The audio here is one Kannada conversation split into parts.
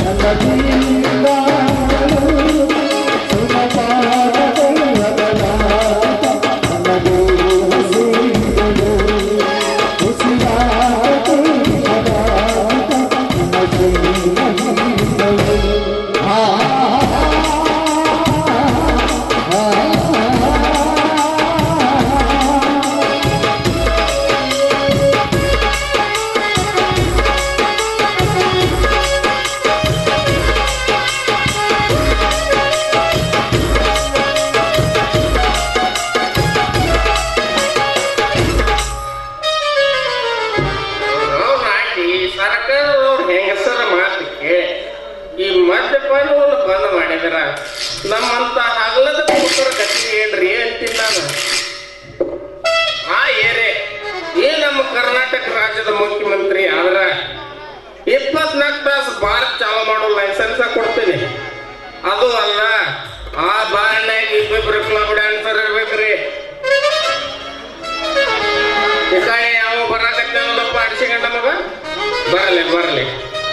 ಅವ್ರು ಹಾಕಿ ಸರ್ಕಾರದವ್ರು ಹೆಂಗಸರ ಮಾತಕ್ಕೆ ಈ ಮದ್ಯಪಾನವನ್ನು ಬಂದ್ ಮಾಡಿದ್ರ ನಮ್ಮಂತ ಹಗಲದ ಕುಟುಂಬರ ಕಟ್ಟಿ ಏನ್ರಿ ಅಂತೀನಿ ನಾನು ಆ ಏರೆ ಈ ನಮ್ಮ ಕರ್ನಾಟಕ ರಾಜ್ಯದ ಮುಖ್ಯಮಂತ್ರಿ ಆದ್ರ ಇಪ್ಪತ್ನಾಲ್ಕು ತಾಸು ಬಾರ್ ಚಾಲು ಮಾಡೋ ಲೈಸೆನ್ಸ್ ಕೊಡ್ತೀನಿ ಅದು ಅಲ್ಲ ಆ ಬಾರ್ನಾಗ ಇಬ್ಬಿಬ್ರು ಕ್ಲಬ್ ಡ್ಯಾನ್ಸರ್ ಇರ್ಬೇಕ್ರಿ ಈ ಕಡೆ ಯಾವ ಬರಾಕತ್ತೇನಲ್ಲಪ್ಪ ಅಡಿಸಿಕೊಂಡ ಮಗ ಬರಲಿ ಬರಲಿ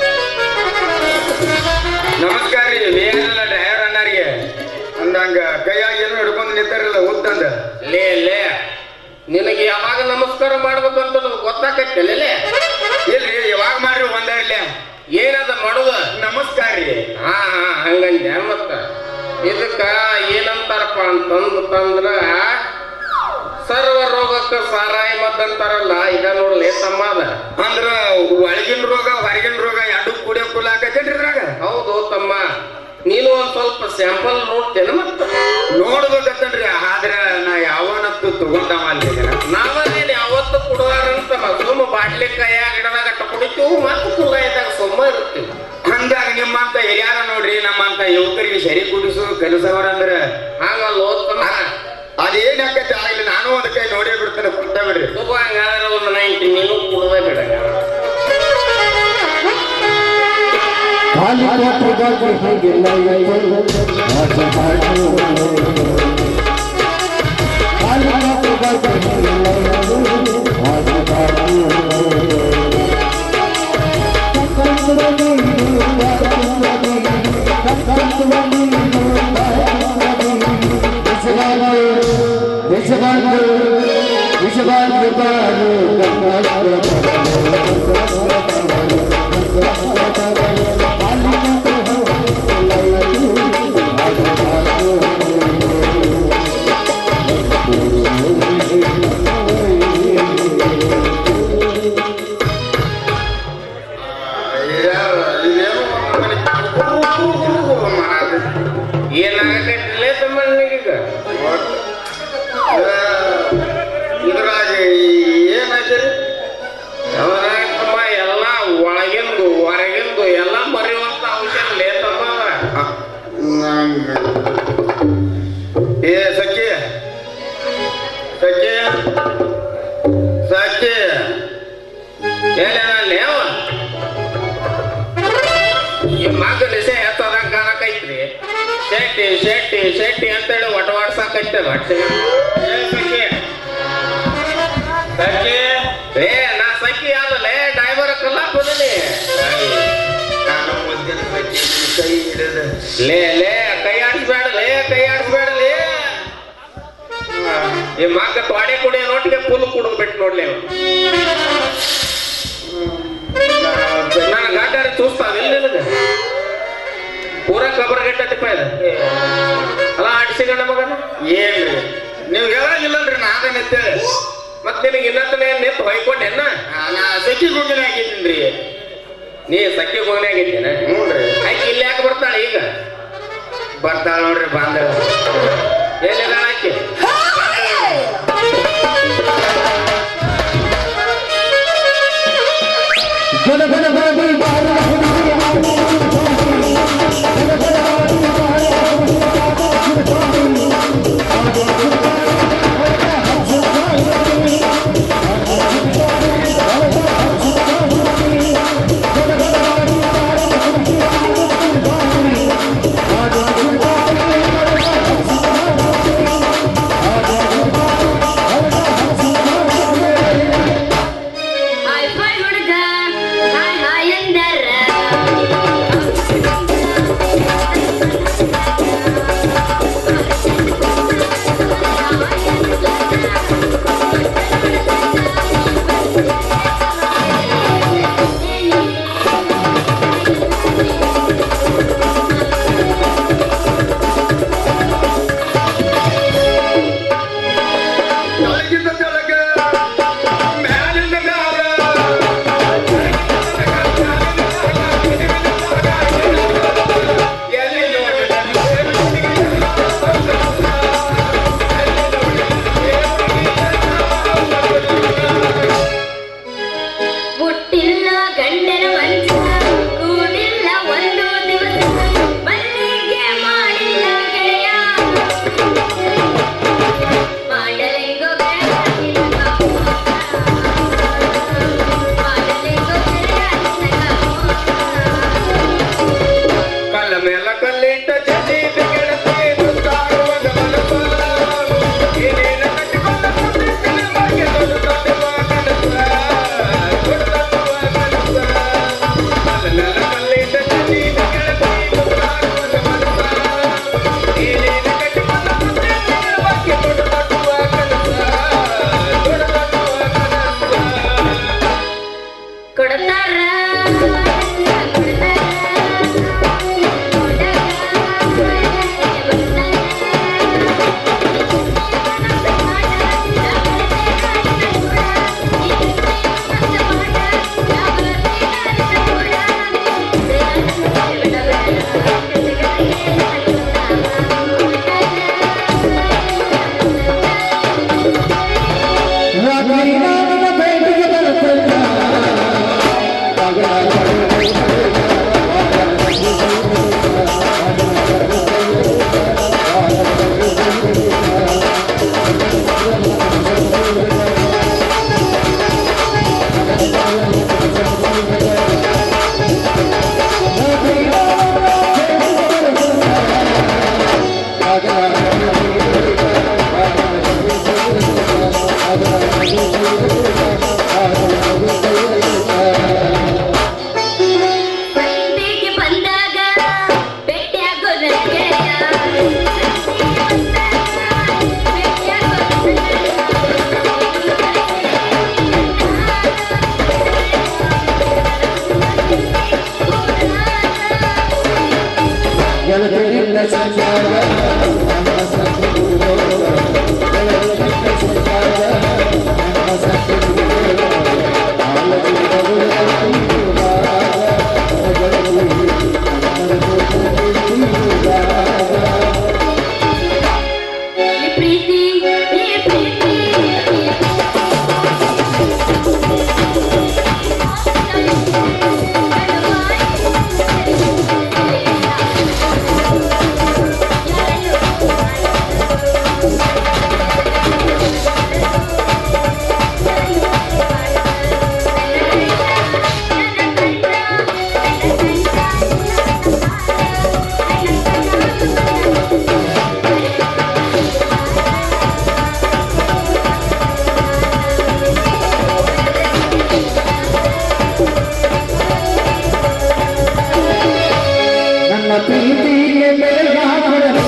ನಮಸ್ಕಾರ ರೀ ಏನಿಲ್ಲ ಡ್ರೈವರ್ ಅಣ್ಣಾರಿಗೆ ಅಂದಂಗ ಕೈಯಾಗ ಏನು ಹಿಡ್ಕೊಂಡು ನಿಂತಾರಿಲ್ಲ ಉದ್ದಂದ ಲೇ ಲೇ ನಿನಗೆ ಯಾವಾಗ ನಮಸ್ಕಾರ ಮಾಡ್ಬೇಕಂತ ಗೊತ್ತಾಕತ್ತಲ್ಲ ಲೇ ಇಲ್ರಿ ಯಾವಾಗ ಮಾಡ್ರಿ ಒಂದೇ ಇರ್ಲಿ ಏನದ ಮಾಡುದ ನಮಸ್ಕಾರ ರೀ ಹಾ ಹಾ ಹಂಗಂದೆ ಮತ್ತ ಇದಕ್ಕ ಏನಂತಾರಪ್ಪ ಅಂತಂದು ತಂದ್ರ ಸರ್ವ ರೋಗಕ್ಕ ಸಾರಾಯಿ ಮದ್ದಂತಾರಲ್ಲ ಈಗ ನೋಡ್ಲಿ ತಮ್ಮದ ಅಂದ್ರ ಒಳಗಿನ ರೋಗ ಹೊರಗಿನ ರೋಗ ಎರಡು ಕೂಡಿ ಕುಲ ಆಕತ್ತೇನ್ರಿ ಇದ್ರಾಗ ಹೌದು ತಮ್ಮ ನೀನು ಒಂದ್ ಸ್ವಲ್ಪ ಸ್ಯಾಂಪಲ್ ನೋಡ್ತೇನೆ ಮತ್ತ ನೋಡ್ಬೇಕತ್ತನ್ರಿ ಆದ್ರ ನಾ ಯಾವನತ್ತು ತಗೊಂಡವ ಅಲ್ಲಿ ನಾವೇನ್ ಯಾವತ್ತು ಕೊಡುವಾರಂತ ಸುಮ್ಮ ಬಾಟ್ಲಿ ಕೈಯಾಗ ಗಿಡದಾಗ ಅಟ್ಟ ಕುಡಿತೀವಿ ಮತ್ತೆ ಕುಲ್ಲ ಇದ್ದಾಗ ಸುಮ್ಮ ಇರ್ತೀವಿ ಹಂಗಾಗಿ ನಿಮ್ಮಂತ ಹಿರಿಯಾರ ನೋಡ್ರಿ ನಮ್ಮಂತ ಯುವಕರಿಗೆ ಸರಿ ಕುಡಿಸು ಕಲಿಸವರಂದ್ರ ಹಂಗಲ್ಲ ಓದ್ತಮ್ಮ ಅದೇನ್ ಆಕತಿ ಆಗ್ಲಿ ನಾನು ಒಂದ್ ಕೈ ನೋಡೇ ಬಿಡ್ತೇನೆ ಕೊಟ್ಟ ಬಿಡ್ರಿ ತುಂಬ ಹಂಗಾದ್ರೆ ಒಂದು ನೈಂಟಿ ನೀನು ಕುಡ್ದೇ ಬಿಡ ಏನಾಗತ್ತೈತಿಲ್ಲೇ ತಮ್ಮ ನಿನಗೀಗ ಇದ್ರಾಗ ಏನಾಯ್ತಿರಿ ಅದ್ರಾಗ ತಮ್ಮ ಎಲ್ಲ ಒಳಗಿಂದು ಹೊರಗಿಂದು ಎಲ್ಲ ಮರೆಯುವಂತ ಔಷಧ ಲೇ ತಮ್ಮ ಏ ಸಖಿ ಸಖಿ ಸಖಿ ಏನೇನಲ್ಲಿ ಅವ ಈ ಮಗ ನಿಸೆ ಎತ್ತದಂಗ ಕಾಣಕೈತ್ರಿ ಶೆಟ್ಟಿ ಶೆಟ್ಟಿ ಶೆಟ್ಟಿ ಅಂತೇಳಿ ಒಟವಾಡ್ಸಾಕೈತೆ ಹೊಟ್ಟೆ ಏ ಸಖಿ ಸಖಿ ಏ ನಾ ಸಖಿ ಅಲ್ಲಲೇ ಡ್ರೈವರ್ ಕಲ್ಲ ಬದಲಿ ನಾನು ಮುಂದಿನ ಸಖಿ ಕೈ ಹಿಡಿದ ಲೇ ಲೇ ಕೈ ಆಡಿಸ್ಬೇಡ ಲೇ ಕೈ ಆಡಿಸ್ಬೇಡ ಲೇ ಈ ಮಗ ತೊಡೆ ಕುಡಿಯೋ ನೋಟಿಗೆ ಫುಲ್ ಕುಡಿದು ಬಿಟ್ಟು ನೋಡ್ಲಿ ಅವ ನನ್ನ ಗಾಟಾರಿ ಚೂಸ್ತಾವಿಲ್ಲ ನಿನಗೆ ಪೂರ ಕಬರ್ ಗಟ್ಟತಿಪ್ಪ ಇದು ಅಲ್ಲ ಆಡಿಸಿಗಣ್ಣ ಮಗನ ಏನ್ರಿ ನೀವು ಹೇಳಂಗಿಲ್ಲನ್ರಿ ನಾದನತ್ತೆ ಮತ್ ನಿನಗೆ ಇನ್ನತ್ತನೇ ನಿಂತು ಹೊಯ್ಕೊಂಡೆನ್ನ ನಾ ಸಖಿ ಗುಂಡಿನ ಹಾಕಿದ್ದೀನ್ರಿ ನೀ ಸಕ್ಕಿ ಗೋಣೆ ಆಗಿದ್ದೇನೆ ಹ್ಞೂನ್ರಿ ಆಯ್ಕೆ ಇಲ್ಲಿ ಯಾಕೆ ಬರ್ತಾಳೆ ಈಗ ಬರ್ತಾಳ ನೋಡ್ರಿ ಬಾಂಧವ ಎಲ್ಲಿಲ್ಲ ಆಕೆ Thank ಈ ಪ್ರೀತಿ ಈ ಪ್ರೀತಿ ನನ್ನ ಪ್ರೀತಿಗೆ ಬೆಳಗಾಗಲು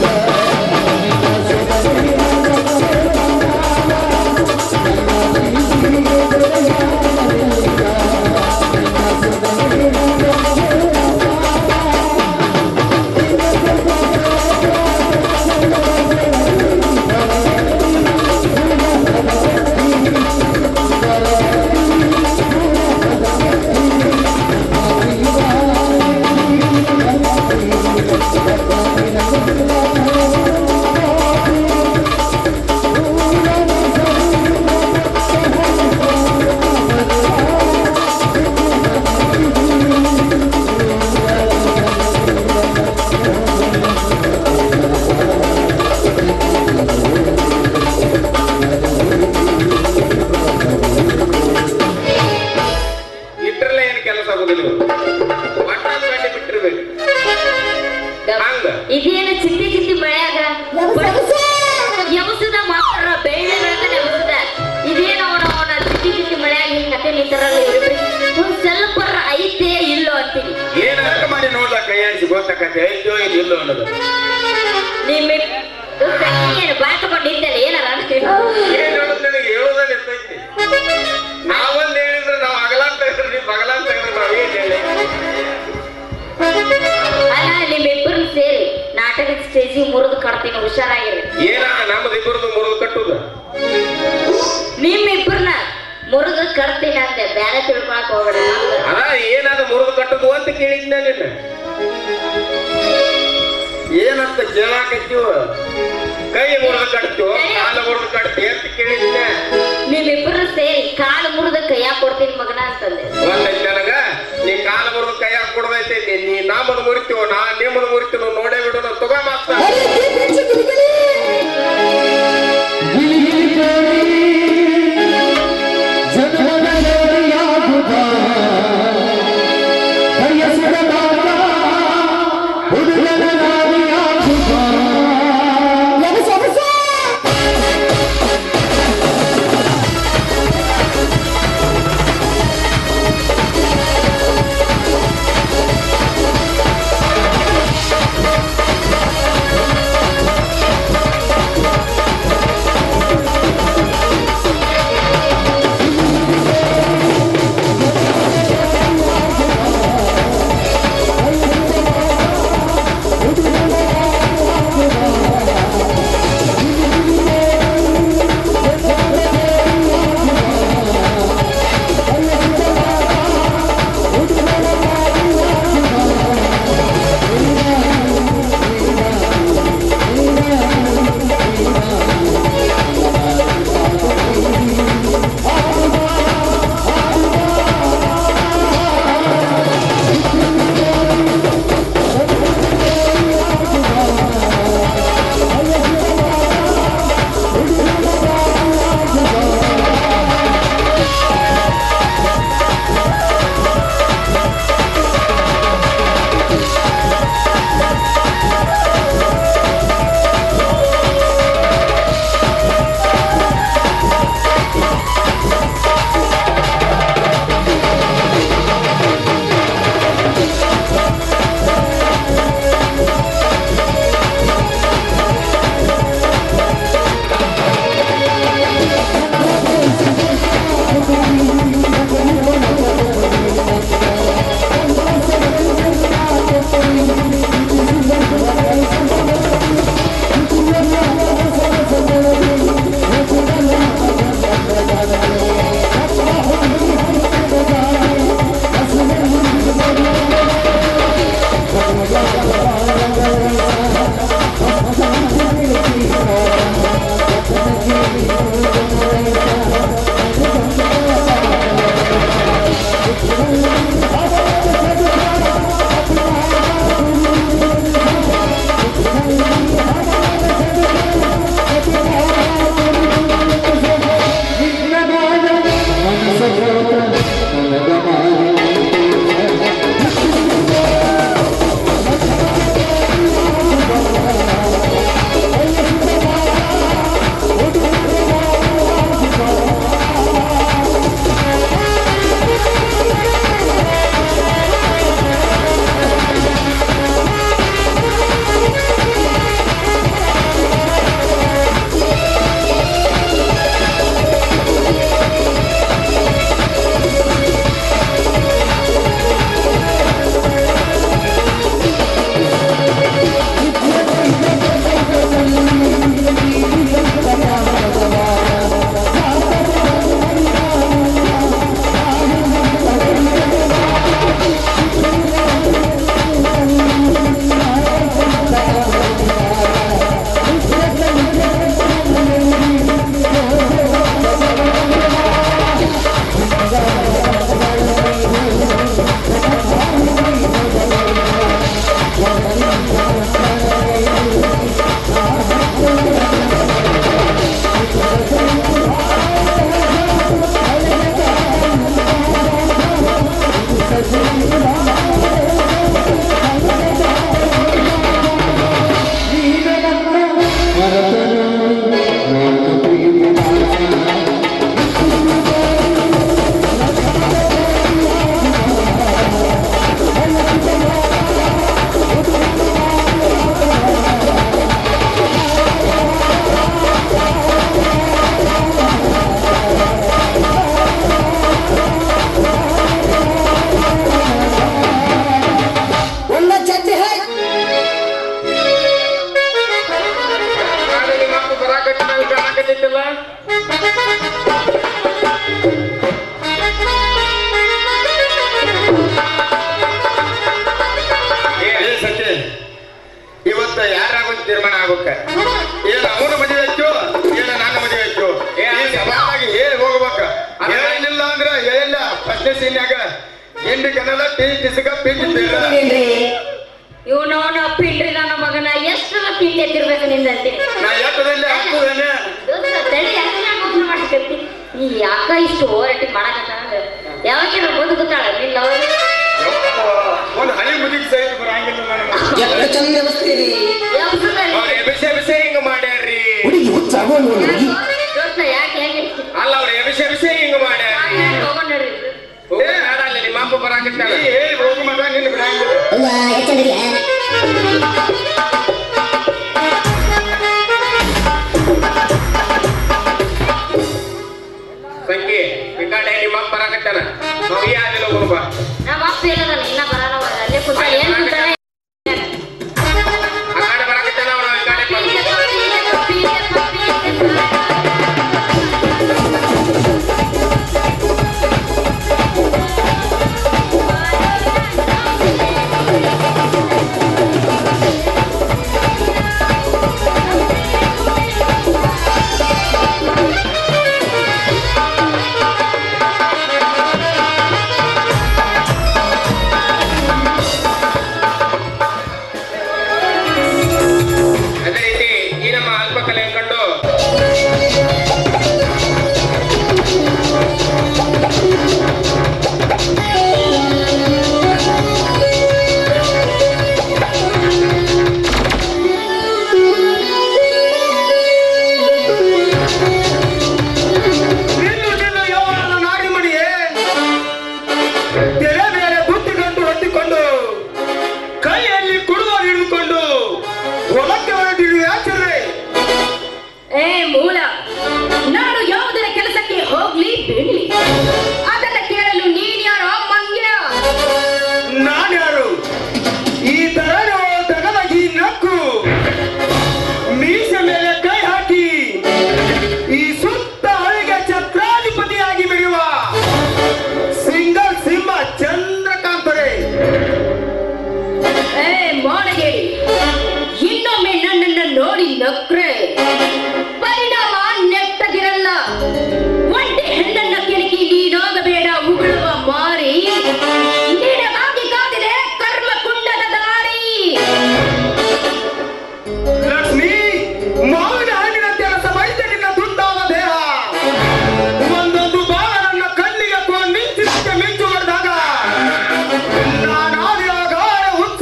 ಇಟ್ರಲ್ಲ ಏನು ಕೆಲಸ ಆಗುದಿಲ್ಲ ಒಟ್ಟ ಗಂಟೆ ಬಿಟ್ಟಿರ್ಬೇಕು ಹಂಗ ಇದೇನು ಚಿತ್ತಿ ಚಿತ್ತಿ ಮಳ್ಯಾಗ ಯಮಸದ ಮಾತ್ರ ಬೆಳ್ಳಿ ಬೆಳಗ್ಗೆ ಯಮಸದ ಇದೇನು ಅವನ ಅವನ ಚಿತ್ತಿ ಚಿತ್ತಿ ಮಳ್ಯಾಗ ಹಿಂಗ್ ಕತೆ ನಿಂತಾರಲ್ಲ ಇವ್ರಿಬ್ರು ಒಂದ್ ಸ್ವಲ್ಪ ಐತೆ ಇಲ್ಲೋ ಅಂತೀನಿ ಏನ ನಾಟಕ ಮಾಡಿ ನೋಡ್ದ ಕೈ ಆಡಿಸಿ ಗೊತ್ತಾಕತ್ತೆ ಐತೋ ಇದು ಇಲ್ಲೋ ಅನ್ನೋದು ನಿಮ್ಮ ಏನು ಬಾಯ್ ತಗೊಂಡಿದ್ದಲ್ಲ ಏನಾರ ಅನ್ಸ್ತೀನಿ ಏನ್ ಹೇಳೋದ್ ನಿನಗೆ ಹೇಳೋದಾಗ ಇರ್ತೈತಿ ನಾವೊಂದ್ ಹೇಳಿದ್ರೆ ನಾವು ಅಗಲಾಂತ ಹೇಳಿದ್ರೆ ನೀವ್ ಬಗಲಾಂತ ಹೇಳಿದ್ರೆ ನಾವ್ ಏನ್ ಹೇಳಿ ಅಲ್ಲ ನಿಮ್ಮಿಬ್ಬರು ಸೇರಿ ನಾಟಕದ ಸ್ಟೇಜಿಗೆ ಮುರಿದು ಕಡ್ತೀನಿ ಹುಷಾರಾಗಿರಿ ಏನಾಗ ನಮ್ಮದು ಇಬ್ಬರದು ಮುರಿದು ಕಟ್ಟುದ ನಿಮ್ಮಿಬ್ಬರನ್ನ ಮುರಿದು ಕಡ್ತೀನಿ ಅಂದೆ ಬ್ಯಾರೆ ತಿಳ್ಕೊಳಕ್ ಹೋಗ್ಬೇಡ ಅದ ಏನಾದ ಮುರಿದು ಕಟ್ಟುದು ಅಂತ ಕೇಳಿದ್ನ ನಿನ್ನ ಏನಂತ ಕೇಳಾಕತ್ತೀವ ಕೈ ಮುರಿದು ಕಟ್ತೀವೋ ಕಾಲ ಮುರಿದು ಕಟ್ತೀವಿ ಅಂತ ಕೇಳಿದ್ನ ನಿಮ್ಮಿಬ್ಬರು ಸೇರಿ ಕಾಲು ಮುರಿದ ಕೈಯಾಗ ಕೊಡ್ತೀನಿ ಮಗನ ಅಂತಂದೆ ಒಂದೈತಿ ನನಗ ನೀ ಕಾಲ ಮುರಿದು ಕೈ ಹಾಕೊಡ್ದೈತಿ ನೀ ನೀ ನಮ್ಮದು ಮುರಿತೀವೋ ನಾ ನಿಮ್ಮದು ಮುರಿತೀವಿ ನೋಡೇ ಬಿಡೋಣ ತಗೋ ಮಾತ್ರ ಜನ್ಮದ ನೋಡಿಯಾಗುತ್ತ ಬಯಸಿದ ಕಾಲ ಹುಡುಗನ ನಾಡಿಯಾಗುತ್ತ ¡Vamos! ತೀರ್ಮಾನ ಆಗ್ಬೇಕ ಏನ್ ಅವನ ಮದುವೆ ಹೆಚ್ಚು ಏನ ನನ್ನ ಮದುವೆ ಹೆಚ್ಚು ಏ, ಈ ಸಭಾದಾಗಿ ಹೇಳಿ ಹೋಗ್ಬೇಕ ಹೇಳಿಲ್ಲ ಅಂದ್ರ ಹೇಳಿಲ್ಲ ಪ್ರಶ್ನೆ ಸೀನ್ಯಾಗ ಎಂಡಿ ಕನ್ನಡ ಟೀ ಟಿಸಕ ಪಿಂಚ್ ಬೀರ ಇವನವನ ಪಿಂಡ್ರಿ ನನ್ನ ಮಗನ ಎಷ್ಟು ತಿಂಡಿ ಎತ್ತಿರ್ಬೇಕು ನಿಂದಂತೀನಿ ನಾ ಎತ್ತದಲ್ಲಿ ಹಾಕುದೇನೆ ದೋಸ್ತ ತಡಿ ಯಾಕೆ ಮೋಸ ಮಾಡ್ತಿರ್ತಿ ಈ ಅಕ್ಕ ಇಷ್ಟು ಹೋರಾಟಿ ಮಾಡಕತ್ತ ಯಾವಾಗ ಮುಂದೆ ಗೊತ್ತಾಳ ನಿಲ್ಲ ಒಂದು ಹಳಿ ಮುದಿಗೆ ಸಹಿತ ಬರಂಗಿಲ್ಲ ನನಗೆ ಎಷ್ಟು ಚಂದ ವ್ಯವಸ್ಥೆ ಅವ್ರ ಎಬಿಸೆ ಎಬಿಸೆ ಹಿಂಗ ಮಾಡ್ಯಾರ್ರಿ ಹುಡುಗಿ ಹುಚ್ಚಾಗೋದು ಹುಡುಗಿ ದೋಸ್ತ ಯಾಕೆ ಹೇಗೆ ಅಲ್ಲ ಅವ್ರ ಎಬಿಸೆ ಎಬಿಸೆ ಹಿಂಗ ಮಾಡ್ಯಾರ್ರಿ ಹೋಗೋಣ ನಡ್ರಿ ಹೋಗಿ ಬೇಡ ಅಲ್ಲಿ ನಿಮ್ಮ ಅಪ್ಪ ಬರಾಕತ್ತಾಳ ನೀ ಹೇಳಿ ಹೋಗು ಮಗ ನಿನ್ನ ಬಿಡಂಗಿಲ್ಲ ಅವ್ವ ಎಷ್ಟು ಚಂದಿದೆ ಸಂಖ್ಯೆ ಈ ಕಡೆ ನಿಮ್ಮ ಅಪ್ಪ ಬರಾಕತ್ತಾನ ನಾವು ಯಾರಿಲ್ಲ ಹೋಗ್ಬಾ ನಮ್ಮ ಅಪ್ಪ ಇಲ್ಲದಲ್ಲ ಇನ್ನ ಬರಲ್ಲ ಅಲ್ಲೇ ಕೂತ ಏನ್ ಕೂತಾನೆ ಆ ಕಡೆ ಬರಾಕತ್ತಾನ ಅವ್ನು ಈ ಕಡೆ ಬಂದು ಅದೇ ರೀತಿ ಈ ನಮ್ಮ ಅಲ್ಪಕಲೆ ಕಂಡು ನಿಲ್ಲು ನಿಲ್ಲು ಯೌವನದ ನಾಡಿಮಣಿಯೇ ತೆರೆ ಮೇಲೆ ಬುಟ್ಟಿಗಂಟು ಹೊತ್ತಿಕೊಂಡು ಕೈಯಲ್ಲಿ ಕುಡುವ ಹಿಡಿದುಕೊಂಡು ಹೊಲಕ್ಕೆ ಹೊರಟಿರುವೆ ಆಚರಣೆ ಏ ಮೂಲ ನಾನು ಯಾವುದರ ಕೆಲಸಕ್ಕೆ ಹೋಗ್ಲಿ ಬಿಡ್ಲಿ ಅದನ್ನ ಕೇಳಲು ನೀನ್ ಯಾರೋ ಮಂಗ್ಯ ನಾನ್ಯಾರು ಈ ತರನೋ ತಗಲಗಿ ನಕ್ಕು ಮೀಸೆ ಮೇಲೆ ಕೈ ಹಾಕಿ ಈ ಸುತ್ತ ಹಳಿಗೆ ಛತ್ರಾಧಿಪತಿಯಾಗಿ ಮೆರೆಯುವ ಸಿಂಗಲ್ ಸಿಂಹ ಚಂದ್ರಕಾಂತರೇ ಏ ಮೋಡಗೇಡಿ ಇನ್ನೊಮ್ಮೆ ನನ್ನನ್ನ ನೋಡಿ ನಕ್ರೆ ಪರಿಣಾಮ ನೆಟ್ಟಗಿರಲ್ಲ ಒಂಟಿ ಹೆಣ್ಣನ್ನ ಕೆಣಕಿ ನೀನಾಗಬೇಡ ಉಗುಳುವ ಮಾರಿ ನಿನಗಾಗಿ ಕಾದಿದೆ ಕರ್ಮ ಕುಂಡದ ದಾರಿ ಲಕ್ಷ್ಮಿ ಮಾವಿನ ಹಣ್ಣಿನಂತೆ ರಸವೈದ್ಯ ನಿನ್ನ ದುಂಡಾದ ದೇಹ ಒಂದೊಂದು ಬಾಳ ನನ್ನ ಕಣ್ಣಿಗೆ ಕೊಂಡು ನಿಂತಿದ್ದಕ್ಕೆ ಮಿಂಚು ಹೊಡೆದಾಗ ನಾನಾದಿರ ಗಾಢ ಹುಚ್ಚ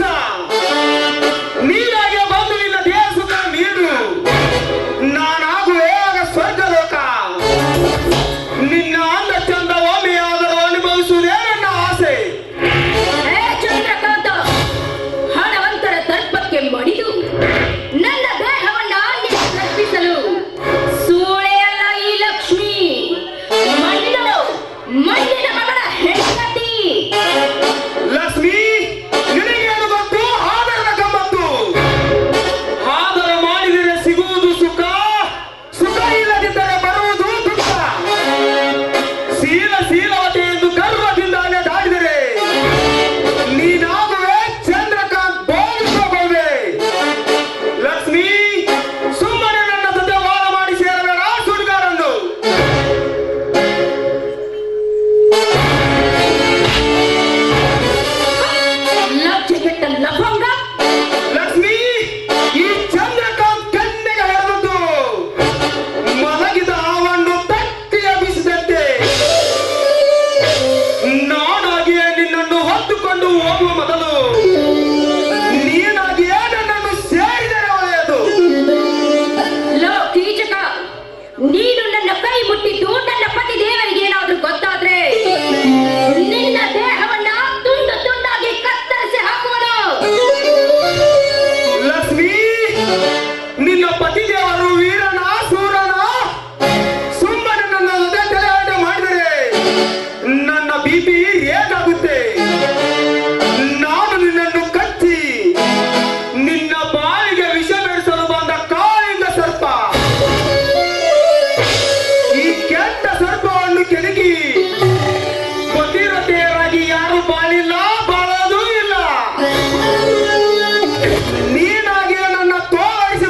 ನೀರಾಗೆ ಬಂದು ನಿನ್ನ ದೇಹ ಸುಖ ನೀಡು ನಾನಾಗುವೆ ಆಗ ಸ್ವರ್ಗಲೋಕ ನಿನ್ನ ಅಂದ ಚಂದ ಒಮ್ಮೆಯಾದರೂ ಅನುಭವಿಸುವುದೇ ನನ್ನ ಆಸೆ ಹೇ ಚಂದ್ರಕಾಂತ ಹಣವಂತರ ದರ್ಪಕ್ಕೆ ಮಡಿದು ನನ್ನ ದೇಹವನ್ನ ನಿನಗೆ ತಪ್ಪಿಸಲು ಸೂಳೆಯಲ್ಲ ಈ ಲಕ್ಷ್ಮಿ ಮಣ್ಣು ಮಣ್ಣಿನ ಮಗಳ ಹೆಂಡತಿ ಲಕ್ಷ್ಮಿ ನಿನಗೇನು ಗೊತ್ತು ಆದರದ ಗಮ್ಮತ್ತು ಆದರ ಮಾಡಿದರೆ ಸಿಗುವುದು ಸುಖ ಸುಖ ಇಲ್ಲದಿದ್ದರೆ ಬರುವುದು ದುಃಖ ಶೀಲ ಶೀಲವತೆ ಎಂದು ಗರ್ವದಿಂದಾನೆ ದಾಡಿದರೆ ನೀನಾಗುವೆ ಚಂದ್ರಕಾಂತ್ ಬೋಗಿಸಬಹುದೇ ಲಕ್ಷ್ಮಿ ಸುಮ್ಮನೆ ನನ್ನ ಜೊತೆ ವಾದ ಮಾಡಿ ಸೇರಬೇಡ ಸುಡುಗಾರನ್ನು ಲಕ್ಷಗೆಟ್ಟ ಲಫಂಗ ಲಕ್ಷ್ಮಿ ಈ ಚಂದ್ರಕಾಂತ್ ಕಣ್ಣಿಗೆ ಹೊಡೆದದ್ದು ಮಲಗಿದ ಆವನ್ನು ತಟ್ಟಿ ಎಬ್ಬಿಸಿದಂತೆ ನಾನಾಗಿಯೇ ನಿನ್ನನ್ನು ಹೊತ್ತುಕೊಂಡು ಹೋಗುವ ಮೊದಲು ನೀನಾಗಿಯೇ ನನ್ನನ್ನು ಸೇರಿದರೆ ಒಳ್ಳೆಯದು ಲೋ ಕೀಚಕ ನೀನು ನನ್ನ ಕೈ ಮುಟ್ಟಿದ್ದು ನನ್ನ ಪತಿ ದೇವರಿಗೆ ಏನಾದ್ರೂ ಗೊತ್ತಾದ್ರೆ ನಿನ್ನ ದೇಹವನ್ನ ತುಂಡು ತುಂಡಾಗಿ ಕತ್ತರಿಸಿ ಹಾಕುವನು ಲಕ್ಷ್ಮಿ ನಿನ್ನ ಪತಿದೇವರು ವೀರನ ಸೂರನ ಸುಮ್ಮನೆ ನನ್ನ ಜೊತೆ ತಲೆಯಾಟ ಮಾಡಿದರೆ ನನ್ನ ಬಿ ಪಿ ಏನಾಗುತ್ತೆ ನಾನು ನಿನ್ನನ್ನು ಕಚ್ಚಿ ನಿನ್ನ ಬಾಯಿಗೆ ವಿಷ ಬೆಳೆಸಲು ಬಂದ ಕಾಳಿಂಗ ಸರ್ಪ ಈ ಕೆಟ್ಟ ಸರ್ಪವನ್ನು ಕೆಣಕಿ ಪತಿರತೆಯರಾಗಿ ಯಾರು ಬಾಳಿಲ್ಲ ಬಾಳೋದೂ ಇಲ್ಲ ನೀನಾಗೆ ನನ್ನ ತೋರಿಸಿ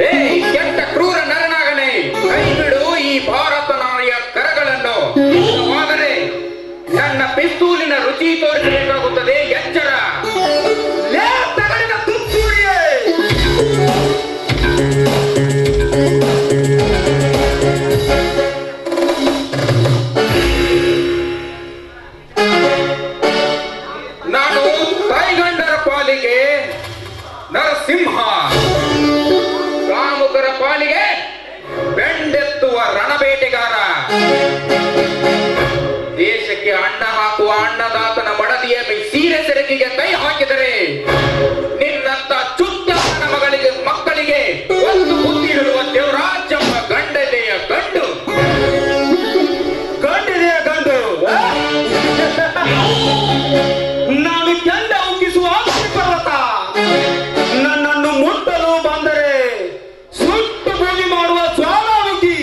ಏಯ್ ಕೆಟ್ಟ ಕ್ರೂರ ನರನಾಗನೆ ಕೈ ಬಿಡು ಈ ಭಾರತ ನಾರಿಯ ಕರಗಳನ್ನು ಇಲ್ಲವಾದರೆ ನನ್ನ ಪಿಸ್ತೂಲಿನ ರುಚಿ ತೋರಿಸಬೇಕಾಗುತ್ತದೆ ಎಚ್ಚರ ಲೇ ತಗಡಿನ ತುತ್ತೂರಿಯೇ ನಾನು ತಾಯ್ಗಂಡರ ಪಾಲಿಗೆ ನರಸಿಂಹ ಕಾಮುಕರ ಪಾಲಿಗೆ ಬೆಂಡೆತ್ತುವ ರಣಬೇಟೆಗಾರ ದೇಶಕ್ಕೆ ಅಣ್ಣ ಹಾಕುವ ಅನ್ನದಾತನ ಮಡದಿಯ ಮೇ- ಸೀರೆ ಸೆರಗಿಗೆ ಕೈ ಹಾಕಿದರೆ ನಿನ್ನಂತ ಚುಚ್ಚನ ಮಗಳಿಗೆ ಮಕ್ಕಳಿಗೆ ಒಂದು ಬುದ್ಧಿ ಹೇಳುವ ದೇವರಾಜಮ್ಮ ಗಂಡದೆಯ ಗಂಡು ಗಂಡಿದೆಯ ಗಂಡು ಆ? ನಾನು ಕೆಂಡ ಉಕ್ಕಿಸುವ ಅಗ್ನಿ ಪರ್ವತ ನನ್ನನ್ನು ಮುಟ್ಟಲು ಬಂದರೆ ಸುಟ್ಟು ಬೂದಿ ಮಾಡುವ ಜ್ವಾಲಾಮುಖಿ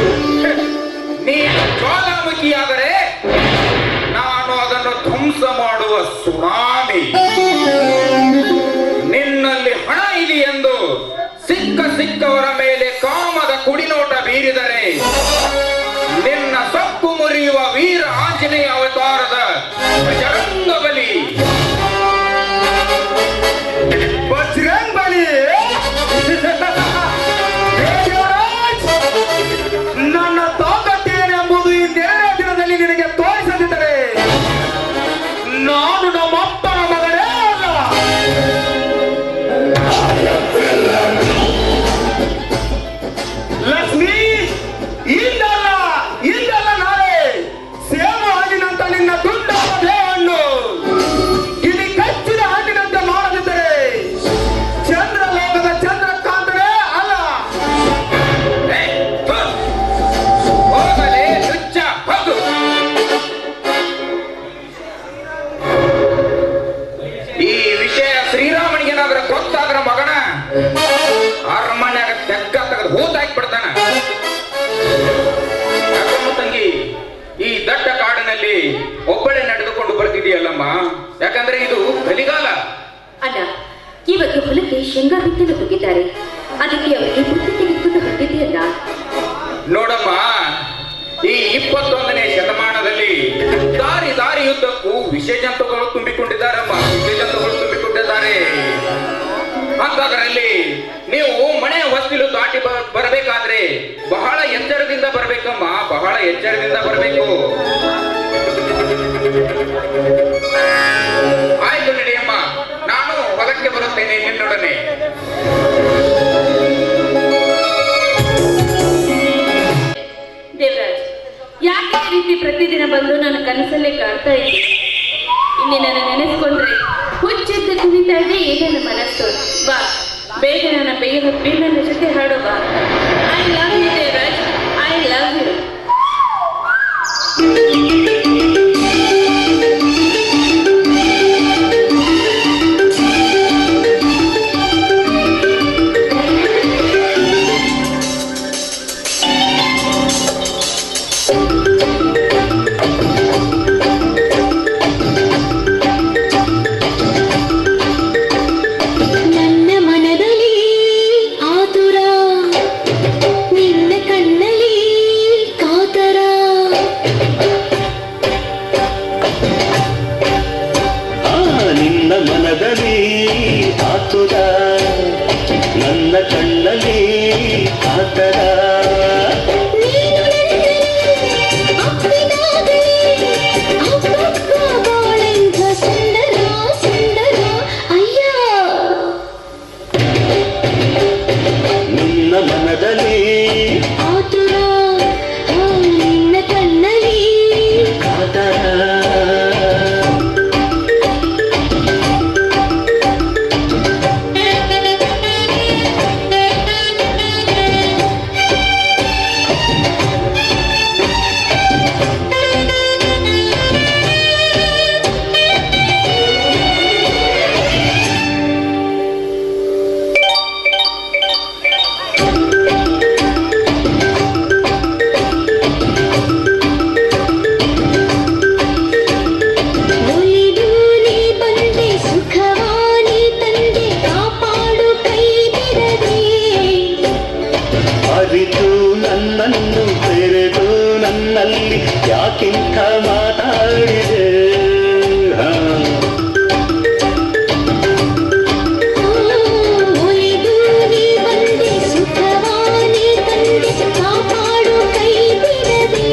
ನೀನು ಜ್ವಾಲಾಮುಖಿಯಾದರೆ ನಾನು ಅದನ್ನು ಧ್ವಂಸ ಮಾಡುವ ಸುನಾಮಿ ನಿನ್ನಲ್ಲಿ ಹಣ ಇದೆ ಎಂದು ಸಿಕ್ಕ ಸಿಕ್ಕವರ ಮೇಲೆ ಕಾಮದ ಕುಡಿನೋಟ ಬೀರಿದರೆ ನಿನ್ನ ಸೊಕ್ಕು ಮುರಿಯುವ ವೀರ ಆಂಜನೇಯ ಅವತಾರದ ಬಜರಂಗ ಬಲಿ ಬಜರಂಗ್ ಬಲಿ ಹೇ ದೇವರಾಜ್! ನನ್ನ ತಾಕತ್ತೇನೆಂಬುದು ಇಂದೇನೇ ದಿನದಲ್ಲಿ ನಿನಗೆ ತೋರಿಸದಿದ್ದರೆ ನಾನು ನಮ್ಮಪ್ಪನ ಮಗನೇ ಅಲ್ಲ ಲಕ್ಷ್ಮಿ ಇಂದಲ್ಲ ಇಂದಲ್ಲ ನಾಳೆ ಸೇವ ಹಣ್ಣಿನಂತ ನಿನ್ನ ತುಂಡಾದ ದೇಹವನ್ನು ಇಲ್ಲಿ ಕಚ್ಚಿದ ಹಣ್ಣಿನಂತೆ ಮಾಡದಿದ್ದರೆ ಚಂದ್ರಲೋಕದ ಚಂದ್ರಕಾಂತನೇ ಅಲ್ಲ ಏ, ಥು. ಹೋಗಲೇ ಹುಚ್ಚ ಹೋಗು ಈ ವಿಷಯ ಶ್ರೀರಾಮನಿಗೇನಾದ್ರೂ ಗೊತ್ತಾದ್ರ ಮಗನ ಅರಮನ್ಯಾಗ ತೆಗ್ಗ ತೆಗೆದು ಹೂತಾಕಿ ಬಿಡ್ತಾನ ಯಾಕಮ್ಮ ತಂಗಿ ಈ ದಟ್ಟ ಕಾಡಿನಲ್ಲಿ ಒಬ್ಬಳೇ ನಡೆದುಕೊಂಡು ಬರ್ತಿದೆಯಲ್ಲಮ್ಮ ಯಾಕಂದ್ರೆ ಇದು ಕಲಿಗಾಲ ಅಣ್ಣ ಇವತ್ತು ಹೊಲಕ್ಕೆ ಶೇಂಗಾ ಬಿತ್ತಲು ಹೋಗಿದ್ದಾರೆ ಅದಕ್ಕೆ ಅವರಿಗೆ ಬುತ್ತಿ ತೆಗೆದುಕೊಂಡು ಹೊರಟಿದೆಯಲ್ಲ ನೋಡಮ್ಮ ಈ ಇಪ್ಪತ್ತೊಂದನೇ ಶತಮಾನದಲ್ಲಿ ದಾರಿ ದಾರಿಯುದ್ದಕ್ಕೂ ವಿಷ ಜಂತುಗಳು ತುಂಬಿಕೊಂಡಿದ್ದಾರಮ್ಮ ವಿಷ ಜಂತುಗಳು ತುಂಬಿಕೊಂಡಿದ್ದಾರೆ ಅಂತದರಲ್ಲಿ ನೀವು ಮನೆ ಹೊಸ್ತಿಲು ದಾಟಿ ಬ- ಬರಬೇಕಾದ್ರೆ ಬಹಳ ಎಚ್ಚರದಿಂದ ಬರ್ಬೇಕಮ್ಮ ಬಹಳ ಎಚ್ಚರದಿಂದ ಬರಬೇಕು ಆಯ್ತು ನಡಿಯಮ್ಮ ನಾನು ಹೊಲಕ್ಕೆ ಬರುತ್ತೇನೆ ನಿನ್ನೊಡನೆ ದೇವರಾಜ್ ಯಾಕೆ ಈ ರೀತಿ ಪ್ರತಿದಿನ ಬಂದು ನನ್ನ ಕನಸಲ್ಲೇ ಕಾಡ್ತಾ ಇದ್ದೀನಿ ಇಲ್ಲಿ ನನ್ನ ನೆನೆಸ್ಕೊಂಡ್ರೆ ಹುಚ್ಚೆದ್ದು ಕುಣಿತಾ ಇದೆ ಈಗ ನನ್ನ ಮನಸ್ಸು ಬಾ ಬೇಗ ನನ್ನ ಬೇಗ ಹಪ್ಪಿ ನನ್ನ ಜೊತೆ ಹಾಡು ಬಾ I love you Devaraj I love you ನನ್ನ ಮನದಲ್ಲಿ ಆತುರ ನಿನ್ನ ಕಣ್ಣಲ್ಲಿ ಕಾತರ ಆ ನಿನ್ನ ಮನದಲ್ಲಿ ಆತುರ ನನ್ನ ಕಣ್ಣಲ್ಲಿ ಆತರ ನೀನು ನೆನೆದರೆ ಅಪ್ಪಿನಾಗಲಿ ಅಪ್ಪಪ್ಪ ಬಾಳೆಂಥ ಸುಂದರ ಸುಂದರ ಅಯ್ಯ ನಿನ್ನ ಮನದಲ್ಲಿ ಆತುರ ಆ ನಿನ್ನ ಕಣ್ಣಲ್ಲಿ ಆತರ ಆ ಅರಿತು ನನ್ನನ್ನು ತೆರೆದು ನನ್ನಲ್ಲಿ ಯಾಕಿಂತ ಮಾತಾಡಿದೆ ಹಾ. ಒಲಿದು ನೀ ಬಂದೆ ಸುಖವಾನಿ ತಂದೆ ಕಾಪಾಡು ಕೈ ಬಿಡದೆ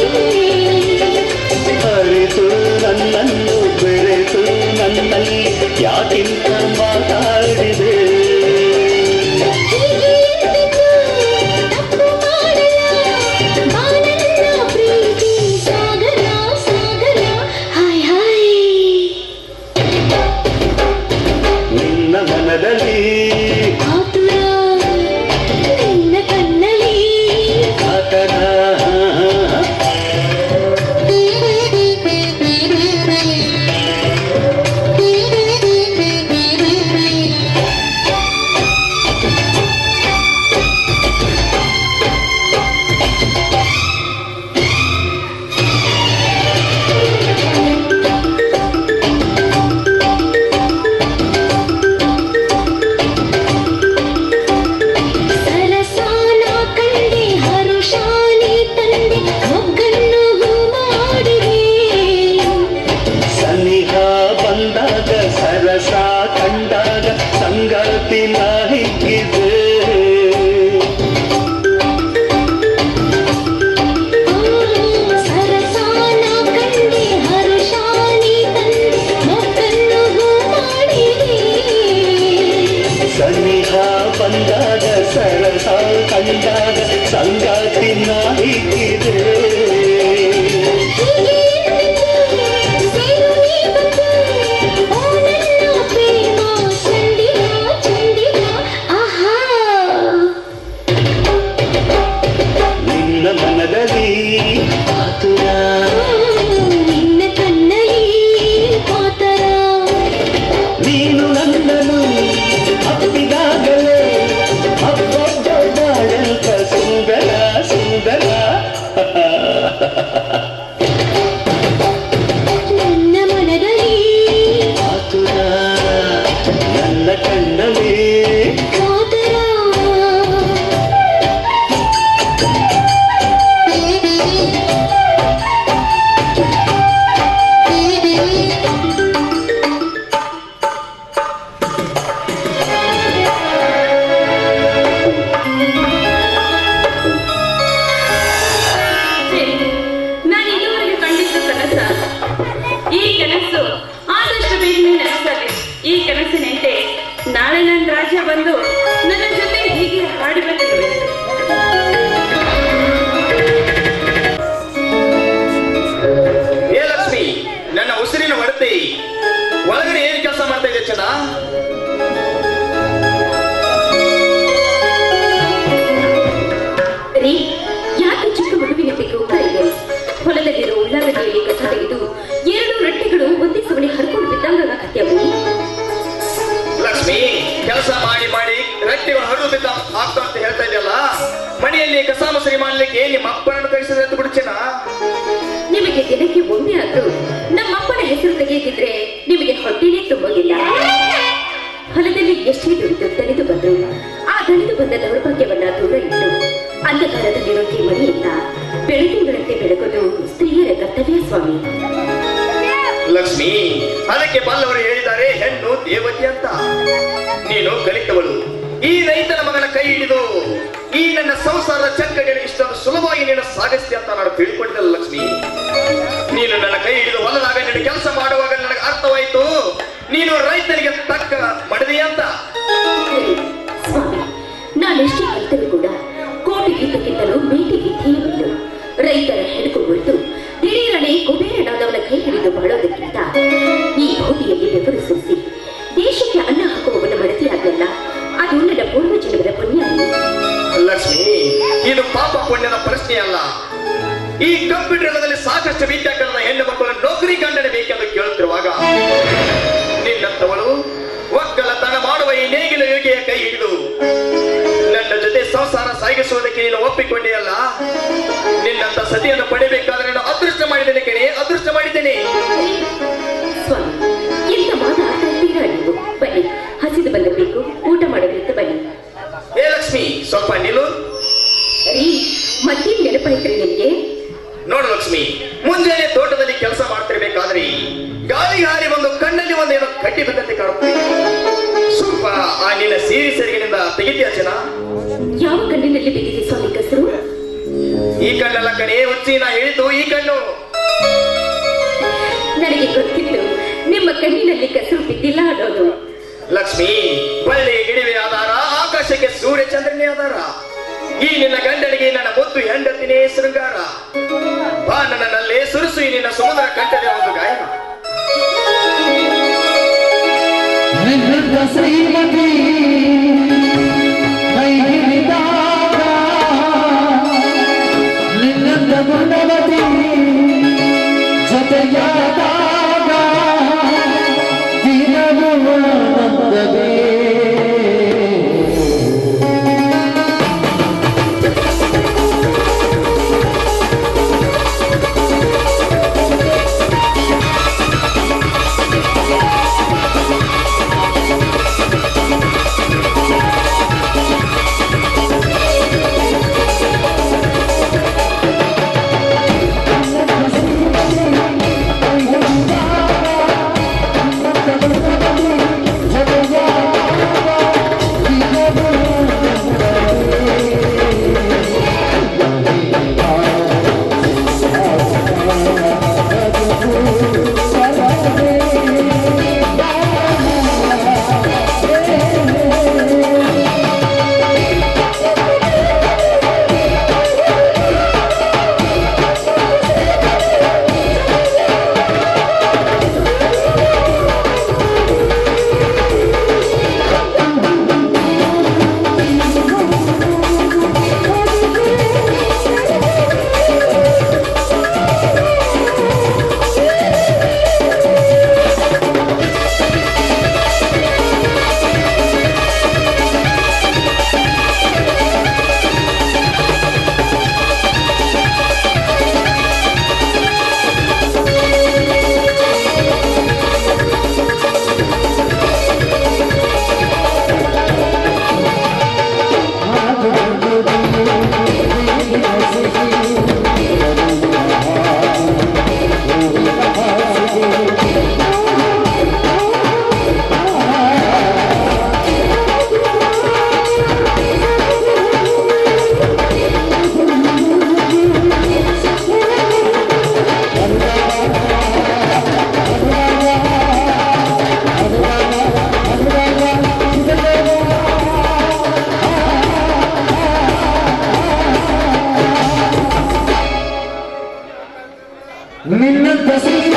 ಅರಿತು ನನ್ನನ್ನು ಬೆರೆತು ನನ್ನಲ್ಲಿ ಯಾಕಿಂತ ಮಾತಾಡಿದೆ ಹೀಗೆ ಎಂದಿಗೂ ತಪ್ಪು ಮಾಡಲ್ಲ ಬಾನನ್ನ ಪ್ರೀತಿ ಸಾಗರ ಸಾಗರ ಹಾಯ್ ಹಾಯ್ ನಿನ್ನ ಮನದಲ್ಲಿ ಆತುರ ನಿನ್ನ ಕಣ್ಣಲ್ಲಿ ಆತನ ಸರಸಾನ ಕಂಡೆ ಹರುಷಾನಿ ತಂದೆ ಮೊಗ್ಗನ್ನು ಹೂ ಮಾಡಿದೆ ಸನಿಹ ಬಂದಾಗ ಸರಸ ಕಂಡಾಗ ಸಂಗಾತಿ ಹಿಕ್ಕಿದೆ ಸರಸಾನ ಕಂಡೆ ಹರುಷಾನಿ ತಂದೆ ಮೊಗ್ಗನ್ನು ಹೂ ಮಾಡಿದೆ ಸನಿಹ ಬಂದಾಗ ಸರಸ ಕಂಡಾಗ ಸಂಗಾತಿ ಹಿಕ್ಕಿದೆ ಹೀಗೆ ಎಂದಿಗೂ ಸೇರು ನೀ ಬಂದು ಓ ನನ್ನ ಪ್ರೇಮ ಚಂದಿರ ಚಂದಿರ ಆಹಾ ನಿನ್ನ ಮನದಲ್ಲಿ ಆತುರ ನಿನ್ನ ಕಣ್ಣಲ್ಲಿ ಕಾತರ ನೀನು ನನ್ನನ್ನು ಅಪ್ಪಿದಾಗಲೇ ಅಬ್ಬಬ್ಬ ಬಾಳಂತ ಸುಂದರ ಸುಂದರ ನನ್ನ ಮನದಲ್ಲಿ ಆತುರ ನನ್ನ ಕಣ್ಣಲ್ಲಿ ಕಾತರ ಸರಿ ನಾನು ಇದುವರೆಗೆ ಕಂಡಿದ್ದು ಕನಸ ಈ ಕನಸು ಆದಷ್ಟು ಬೇಗನೆ ನನಸಾಗಿ ಈ ಕನಸಿನಂತೆ ನಾಳೆ ನನ್ನ ರಾಜ್ಯ ಬಂದು ನನ್ನ ಜೊತೆ ಹೀಗೆ ಹಾಡಬೇಕಿರುವೆ ಏ ಲಕ್ಷ್ಮಿ ನನ್ನ ಉಸಿರಿನ ಹೊರತಿ ಒಳಗಡೆ ಏನ್ ಕೆಲಸ ಮಾಡ್ತಾ ಇದೆ ಚೆನ್ನ ರೀ ಯಾಕೆ ಚಿಕ್ಕ ಮಗುವಿನ ಹೋಗ್ತಾ ಇದೆ ಹೊಲದಲ್ಲಿರೋ ಉಳ್ಳಾಗಡ್ಡಿಯಲ್ಲಿ ಕಸ ತೆಗೆದು ಎರಡು ರೊಟ್ಟಿಗಳು ಒಂದೇ ಸವಣಿ ಹರ್ಕೊಂಡು ಬಿದ್ದಂಗ ಕತ್ಯವು ಲಕ್ಷ್ಮಿ ಕೆಲಸ ಮಾಡಿ ಮಾಡಿ ರಕ್ತಿಗಳು ಹರಿದು ಬಿದ್ದ ಆಗ್ತಾ ಅಂತ ಹೇಳ್ತಾ ಇದೆಯಲ್ಲ ಮನೆಯಲ್ಲಿ ಕಸ ಮಸರಿ ಮಾಡ್ಲಿಕ್ಕೆ ನಿಮ್ಮ ಅಪ್ಪನನ್ನು ಕಳಿಸಿದ್ರೆ ಅಂತ ಬಿಡುಚೆನ ನಿಮಗೆ ದಿನಕ್ಕೆ ಒಮ್ಮೆ ಆದ್ರೂ ನಮ್ಮಪ್ಪನ ಹೆಸರು ತೆಗೆಯದಿದ್ರೆ ನಿಮಗೆ ಹೊಟ್ಟೆನೇ ತುಂಬೋದಿಲ್ಲ ಹೊಲದಲ್ಲಿ ಎಷ್ಟೇ ದುಡಿದು ದಣಿದು ಬಂದ್ರು ಆ ದಣಿದು ಬಂದ ದೌರ್ಭಾಗ್ಯವನ್ನ ದೂರ ಇಟ್ಟು ಅಂಧಕಾರದಲ್ಲಿರೋ ಈ ಮನೆಯನ್ನ ಬೆಳದಿಂಗಳಂತೆ ಬೆಳಗೋದು ಸ್ತ್ರೀಯರ ಕರ್ತವ್ಯ ಸ್ವಾಮಿ ಲಕ್ಷ್ಮಿ ಅದಕ್ಕೆ ಬಲ್ಲವರು ಹೇಳಿದ್ದಾರೆ ಹೆಣ್ಣು ದೇವತೆ ಅಂತ ನೀನು ಕಲಿತವಳು ಈ ರೈತನ ಮಗನ ಕೈ ಹಿಡಿದು ಈ ನನ್ನ ಸಂಸಾರದ ಚಕ್ಕಡಿಯನ್ನು ಇಷ್ಟೊಂದು ಸುಲಭವಾಗಿ ನೀನು ಸಾಗಿಸ್ತಿ ಅಂತ ನಾನು ತಿಳ್ಕೊಂಡಿದ್ದಲ್ಲ ಲಕ್ಷ್ಮಿ ನೀನು ನನ್ನ ಕೈ ಹಿಡಿದು ಹೊಲದಾಗ ನಿನ್ನ ಕೆಲಸ ಮಾಡುವಾಗ ನನಗೆ ಅರ್ಥವಾಯಿತು ನೀನು ರೈತನಿಗೆ ತಕ್ಕ ಮಡದಿ ಅಂತ ಸರಿ, ಸ್ವಾಮಿ ನಾನೆಷ್ಟೇ ಕಲಿತರೂ ಕೂಡ ಕೋಟಿ ಗೀತಕ್ಕಿಂತಲೂ ಮೇಟಿ ವಿದ್ಯೆಯೇ ರೈತರ ಹೆಣಕು ಹೊರತು ದಿಢೀರನೆ ಕುಬೇರನಾದವನ ಕೈ ಹಿಡಿದು ಬಾಳೋದಕ್ಕಿಂತ ಈ ಭೂಮಿಯಲ್ಲಿ ಬೆವರು ಸುರಿಸಿ ದೇಶಕ್ಕೆ ಅನ್ನ ಹಾಕುವವನ ಮಡದಿಯಾಗಲ್ಲ ಅದು ನನ್ನ ಪೂರ್ವ ಜನ್ಮದ ಪುಣ್ಯ ಲಕ್ಷ್ಮಿ ಇದು ಪಾಪ ಪುಣ್ಯದ ಪ್ರಶ್ನೆ ಅಲ್ಲ ಈ ಕಂಪ್ಯೂಟರ್ ಯುಗದಲ್ಲಿ ಸಾಕಷ್ಟು ವಿದ್ಯಾರ್ಥಿಗಳ ಹೆಣ್ಣು ಮಕ್ಕಳು ನೌಕರಿ ಗಂಡನೆ ಬೇಕೆಂದು ಕೇಳುತ್ತಿರುವಾಗ ನಿನ್ನಂತವಳು ಒಕ್ಕಲತನ ಮಾಡುವ ಈ ನೇಗಿಲ ಯೋಗಿಯ ಕೈ ಹಿಡಿದು ನನ್ನ ಜೊತೆ ಸಂಸಾರ ಸಾಗಿಸುವುದಕ್ಕೆ ನೀನು ಒಪ್ಪಿಕೊಂಡೆಯಲ್ಲ ನಿನ್ನಂತ ಸತಿಯನ್ನು ಪಡಿಬೇಕಾದ್ರೆ ನಾನು ಅದೃಷ್ಟ ಮಾಡಿದ್ದೇನೆ ಕಣೆ ಅದೃಷ್ಟ ಮಾಡಿದ್ದೇನೆ ಸ್ವಾಮಿ ಎಂತ ಮಾತಾಡ್ತಾ ಇದ್ದೀರಾ ನೀವು ಬನ್ನಿ ಹಸಿದು ಬಂದಿರಬೇಕು ಊಟ ಮಾಡಬೇಕು ಬನ್ನಿ ಏ ಲಕ್ಷ್ಮಿ ಸ್ವಲ್ಪ ನಿಲ್ಲು ರೀ ಮತ್ತೇನ್ ನೆನಪಾಯ್ತ್ರಿ ನಿಮ್ಗೆ ನೋಡು ಲಕ್ಷ್ಮಿ ಮುಂಜಾನೆ ತೋಟದಲ್ಲಿ ಕೆಲಸ ಮಾಡ್ತಿರ್ಬೇಕಾದ್ರೆ ಗಾಳಿ ಗಾಳಿ ಒಂದು ಕಣ್ಣಲ್ಲಿ ಒಂದು ಏನೋ ಕಡ್ಡಿ ಬಿದ್ದಂತೆ ಕಾಣುತ್ತೆ ಸ್ವಲ್ಪ ಆ ನಿನ್ನ ಸೀರೆ ಸೆರಗಿನಿಂದ ತೆಗಿತೀಯ ಚೆನ್ನ ಯಾವ ಕಣ್ಣಿನಲ್ಲಿ ಬಿದ್ದಿದೆ ಸ್ವಾಮಿ ಕಸರು ಈ ಕಣ್ಣೆಲ್ಲ ಕಣೆ ಹುಚ್ಚಿ ನಾ ಹೇಳಿದ್ದು ಈ ಕಣ್ಣು ನನಗೆ ಗೊತ್ತಿತ್ತು ನಿಮ್ಮ ಕಣ್ಣಿನಲ್ಲಿ ಕಸರು ಬಿದ್ದಿಲ್ಲ ಅನ್ನೋದು ಲಕ್ಷ್ಮಿ ಬಳ್ಳಿ ಗಿಡಿವೆ ಆಧಾರ ಆಕಾಶಕ್ಕೆ ಸೂರ್ಯ ಚಂದ್ರನೇ ಆಧಾರ ಈ ನಿನ್ನ ಗಂಡನಿಗೆ ನನ್ನ ಮುದ್ದು ಹೆಂಡತಿನೇ ಶೃಂಗಾರ ಬಾ ನನ್ನಲ್ಲೇ ಸುರುಸು ಈ ನಿನ್ನ ಸುಮಧುರ ಕಂಠದ ಒಂದು ಗಾಯನ ನಿನ್ನ ಶ್ರೀಮತಿ ಕೈ ಹಿಡಿದಾಗ ನಿನ್ನ ಗುಣವತಿ ಜೊತೆಯಾದಾಗ ದಿನವೂ ಆನಂದವೇ ನಿನ್ನ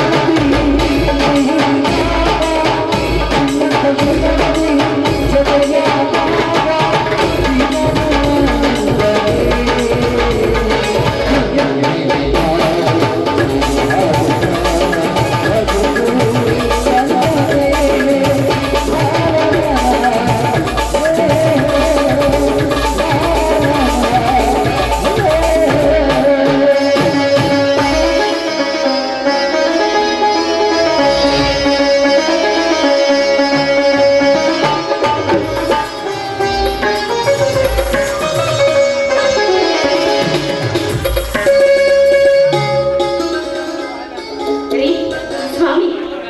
ರೀ ಸ್ವಾಮಿ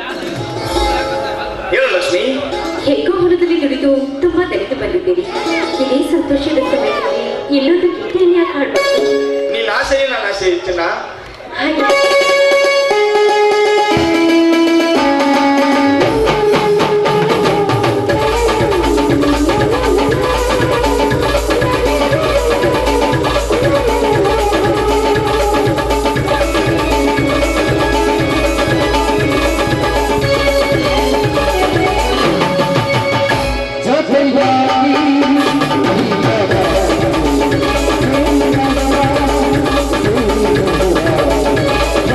ಹೇಳು ಲಕ್ಷ್ಮಿ ಹೇಗೋ ಹೊಲದಲ್ಲಿ ದುಡಿದು ತುಂಬಾ ದಲಿತು ಬಂದಿದ್ದೀರಿ ಇದೇ ಸಂತೋಷದ ಸಮಯದಲ್ಲಿ ಎಲ್ಲೊಂದು ಗೀತೆಯನ್ನು ಯಾಕೆ ಹಾಡ್ಬೇಕು ನಿನ್ನ ಆಸೆಯೇ ನನ್ನ ಆಸೆ ಚೆನ್ನ ಹಾಗೆ ಜೊತೆಯಾಗಿ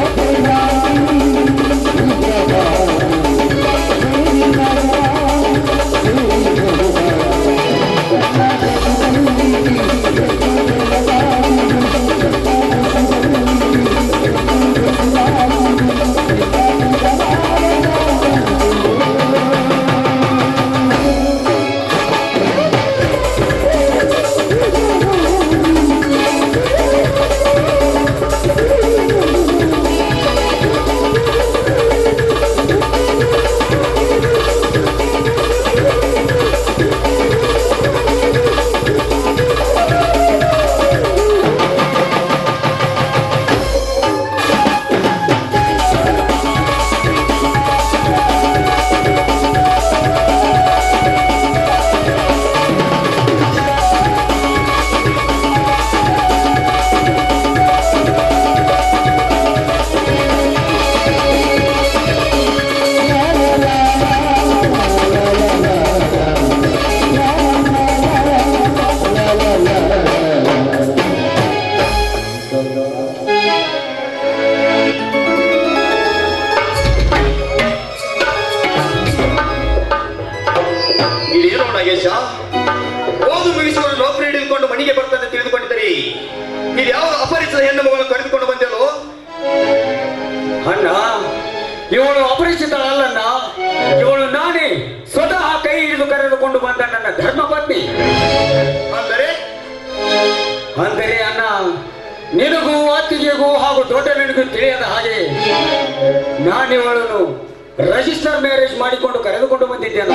ಇವಳು ಅಪರಿಚಿತಳಲ್ಲಣ್ಣ ಇವಳು ನಾನೇ ಸ್ವತಃ ಕೈ ಹಿಡಿದು ಕರೆದುಕೊಂಡು ಬಂದ ನನ್ನ ಧರ್ಮಪತ್ನಿ ಅಂದರೆ ಅಂದರೆ ಅಣ್ಣ ನಿನಗೂ ಅತ್ತಿಗೆಗೂ ಹಾಗೂ ದೊಡ್ಡನಿಗೂ ತಿಳಿಯದ ಹಾಗೆ ನಾನಿವಳನ್ನು ರಿಜಿಸ್ಟರ್ ಮ್ಯಾರೇಜ್ ಮಾಡಿಕೊಂಡು ಕರೆದುಕೊಂಡು ಬಂದಿದ್ದೇನೆ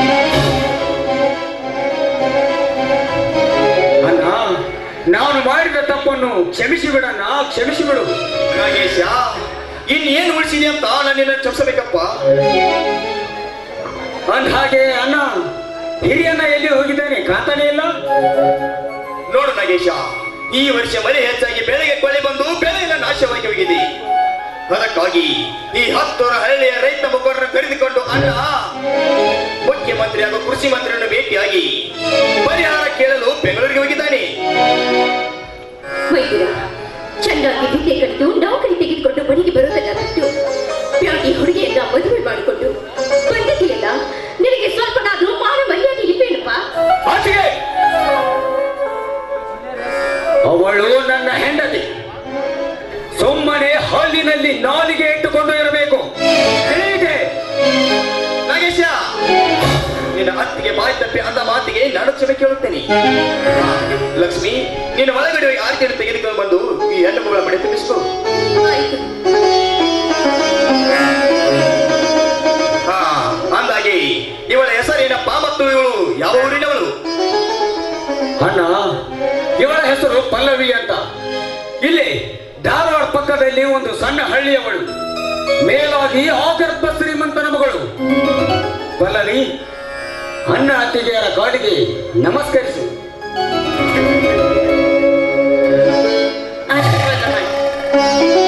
ಅಣ್ಣ ನಾನು ಮಾಡಿದ ತಪ್ಪನ್ನು ಕ್ಷಮಿಸಿ ಬಿಡಣ್ಣ ಕ್ಷಮಿಸಿ ಬಿಡು ನಾಗೇಶ ಇನ್ನೇನು ಉಳಿಸಿದೆ ಅಂತ ನನ್ನನ್ನು ಚೊಪ್ಸಬೇಕಪ್ಪ ಅಂದ ಹಾಗೆ ಅಣ್ಣ ಹಿರಿಯಣ್ಣ ಎಲ್ಲಿ ಹೋಗಿದ್ದಾನೆ ಕಾಂತಾನೆ ಇಲ್ಲ ನೋಡು ನಾಗೇಶ ಈ ವರ್ಷ ಮಳೆ ಹೆಚ್ಚಾಗಿ ಬೆಳೆಗೆ ಕೊಳೆ ಬಂದು ಬೆಳೆ ಎಲ್ಲ ನಾಶವಾಗಿ ಹೋಗಿದೆ ಅದಕ್ಕಾಗಿ ಈ ಹತ್ತೂರ ಹಳ್ಳಿಯ ರೈತ ಮುಖಂಡರನ್ನು ಕರೆದುಕೊಂಡು ಅಣ್ಣ ಮುಖ್ಯಮಂತ್ರಿ ಹಾಗೂ ಕೃಷಿ ಮಂತ್ರಿಯನ್ನು ಭೇಟಿಯಾಗಿ ಪರಿಹಾರ ಕೇಳಲು ಬೆಂಗಳೂರಿಗೆ ಹೋಗಿದ್ದಾನೆ ವೈದ್ಯರ ಚೆನ್ನಾಗಿ ವಿದ್ಯೆ ಕಲಿತು ನೌಕರಿ ತೆಗೆದುಕೊಂಡು ಮನೆಗೆ ಬರೋದನ್ನ ಬಿಟ್ಟು ಪ್ಯಾಟಿ ಹುಡುಗಿಯನ್ನ ಮದುವೆ ಮಾಡಿಕೊಂಡು ಬಂದಿದೆಯಲ್ಲ ನಿನಗೆ ಸ್ವಲ್ಪನಾದ್ರೂ ಮಾನ ಮರ್ಯಾದೆ ಇಲ್ವೇನಪ್ಪ ಆಚೆಗೆ ಅವಳು ನನ್ನ ಹೆಂಡತಿ ಸುಮ್ಮನೆ ಹಾಲಿನಲ್ಲಿ ನಾಲಿಗೆ ಇಟ್ಟುಕೊಂಡು ಇರಬೇಕು ತಿಳಿಯಿತೆ ನಾಗೇಶ ನಿನ್ನ ಅತ್ತಿಗೆ ಬಾಯಿ ತಪ್ಪಿ ಅಂದ ಮಾತಿಗೆ ನಾನು ಕ್ಷಮೆ ಕೇಳುತ್ತೇನೆ ಹಾ, ಲಕ್ಷ್ಮಿ ನಿನ್ನ ಒಳಗಡೆ ಹೋಗಿ ಆರ್ತಿಯನ್ನು ತೆಗೆದುಕೊಂಡು ಬಂದು ಈ ಹೆಣ್ಣು ಮಗಳ ಮನೆ ತುಂಬಿಸ್ಕೊ ಆಯ್ತು ಹಾ ಅಂದಾಗೆ ಇವಳ ಹೆಸರೇನಪ್ಪ ಮತ್ತು ಇವಳು ಯಾವ ಊರಿನವಳು ಅಣ್ಣ ಇವಳ ಹೆಸರು ಪಲ್ಲವಿ ಅಂತ ಇಲ್ಲಿ ಧಾರವಾಡ ಪಕ್ಕದಲ್ಲಿ ಒಂದು ಸಣ್ಣ ಹಳ್ಳಿಯವಳು ಮೇಲಾಗಿ ಆಗರ್ಭ ಶ್ರೀಮಂತನ ಮಗಳು ಪಲ್ಲವಿ ಅಣ್ಣ ಅತ್ತಿಗೆಯರ ಕಾಲಿಗೆ ನಮಸ್ಕರಿಸು ಆಶೀರ್ವಾದ ಮಾಡಿ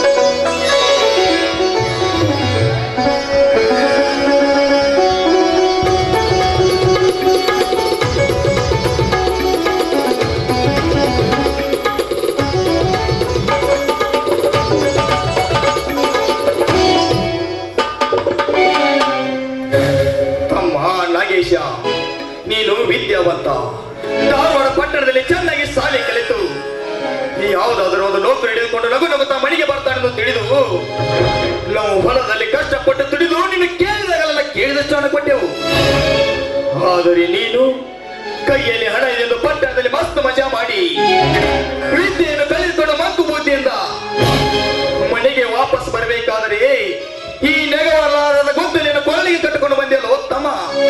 ತಮ್ಮ ನಾಗೇಶ ನೀನು ವಿದ್ಯಾವಂತ ಧಾರವಾಡ ಪಟ್ಟಣದಲ್ಲಿ ಚೆನ್ನಾಗಿ ಶಾಲೆ ಕಲಿತು ನೀ ಯಾವುದಾದರೂ ಒಂದು ನೌಕರಿ ಹಿಡಿದುಕೊಂಡು ನಗು ನಗುತ್ತಾ ಮನೆಗೆ ಬರ್ತಾನೆಂದು ತಿಳಿದು ನಾವು ಹೊಲದಲ್ಲಿ ಕಷ್ಟಪಟ್ಟು ದುಡಿದು ನೀನು ಕೇಳಿದಾಗಲೆಲ್ಲ ಕೇಳಿದಷ್ಟು ಹಣ ಕೊಟ್ಟೆವು ಆದರೆ ನೀನು ಕೈಯಲ್ಲಿ ಹಣ ಇದೆಂದು ಪಟ್ಟಣದಲ್ಲಿ ಮಸ್ತ್ ಮಜಾ ಮಾಡಿ ವಿದ್ಯೆಯನ್ನು ಕಲಿತುಕೊಂಡು ಮಂಕು ಬುದ್ಧಿಯಿಂದ ಮನೆಗೆ ವಾಪಸ್ ಬರಬೇಕಾದರೆ ಈ ನೆಗವಲಾರದ ಗುದ್ದಲಿಯನ್ನು ಕೊಳ್ಳಿಗೆ ಕಟ್ಟಿಕೊಂಡು ಬಂದಿಯಲ್ಲ ತಮ್ಮ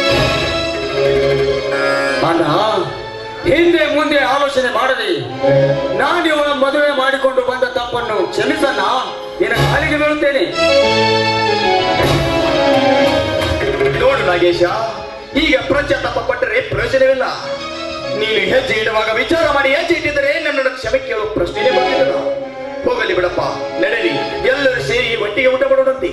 ಅಣ್ಣ ಹಿಂದೆ ಮುಂದೆ ಆಲೋಚನೆ ಮಾಡದೆ ನಾನು ಇವಳ ಮದುವೆ ಮಾಡಿಕೊಂಡು ಬಂದ ತಪ್ಪನ್ನು ಕ್ಷಮಿಸಣ್ಣ ನಿನ್ನ ಕಾಲಿಗೆ ಬೀಳುತ್ತೇನೆ ನೋಡು ನಾಗೇಶ ಈಗ ಪ್ರಜಾತಾಪ ಪಟ್ಟರೆ ಪ್ರಯೋಜನವಿಲ್ಲ ನೀನು ಹೆಜ್ಜೆ ಇಡುವಾಗ ವಿಚಾರ ಮಾಡಿ ಹೆಜ್ಜೆ ಇಟ್ಟಿದ್ದರೆ ನನ್ನನ್ನು ಕ್ಷಮೆ ಕೇಳುವ ಪ್ರಶ್ನೆನೇ ಬಂದಿಲ್ಲ ಹೋಗಲಿ ಬಿಡಪ್ಪ ನಡೆಲಿ ಎಲ್ಲರೂ ಸೇರಿ ಒಟ್ಟಿಗೆ ಊಟ ಮಾಡೋಣಂತೆ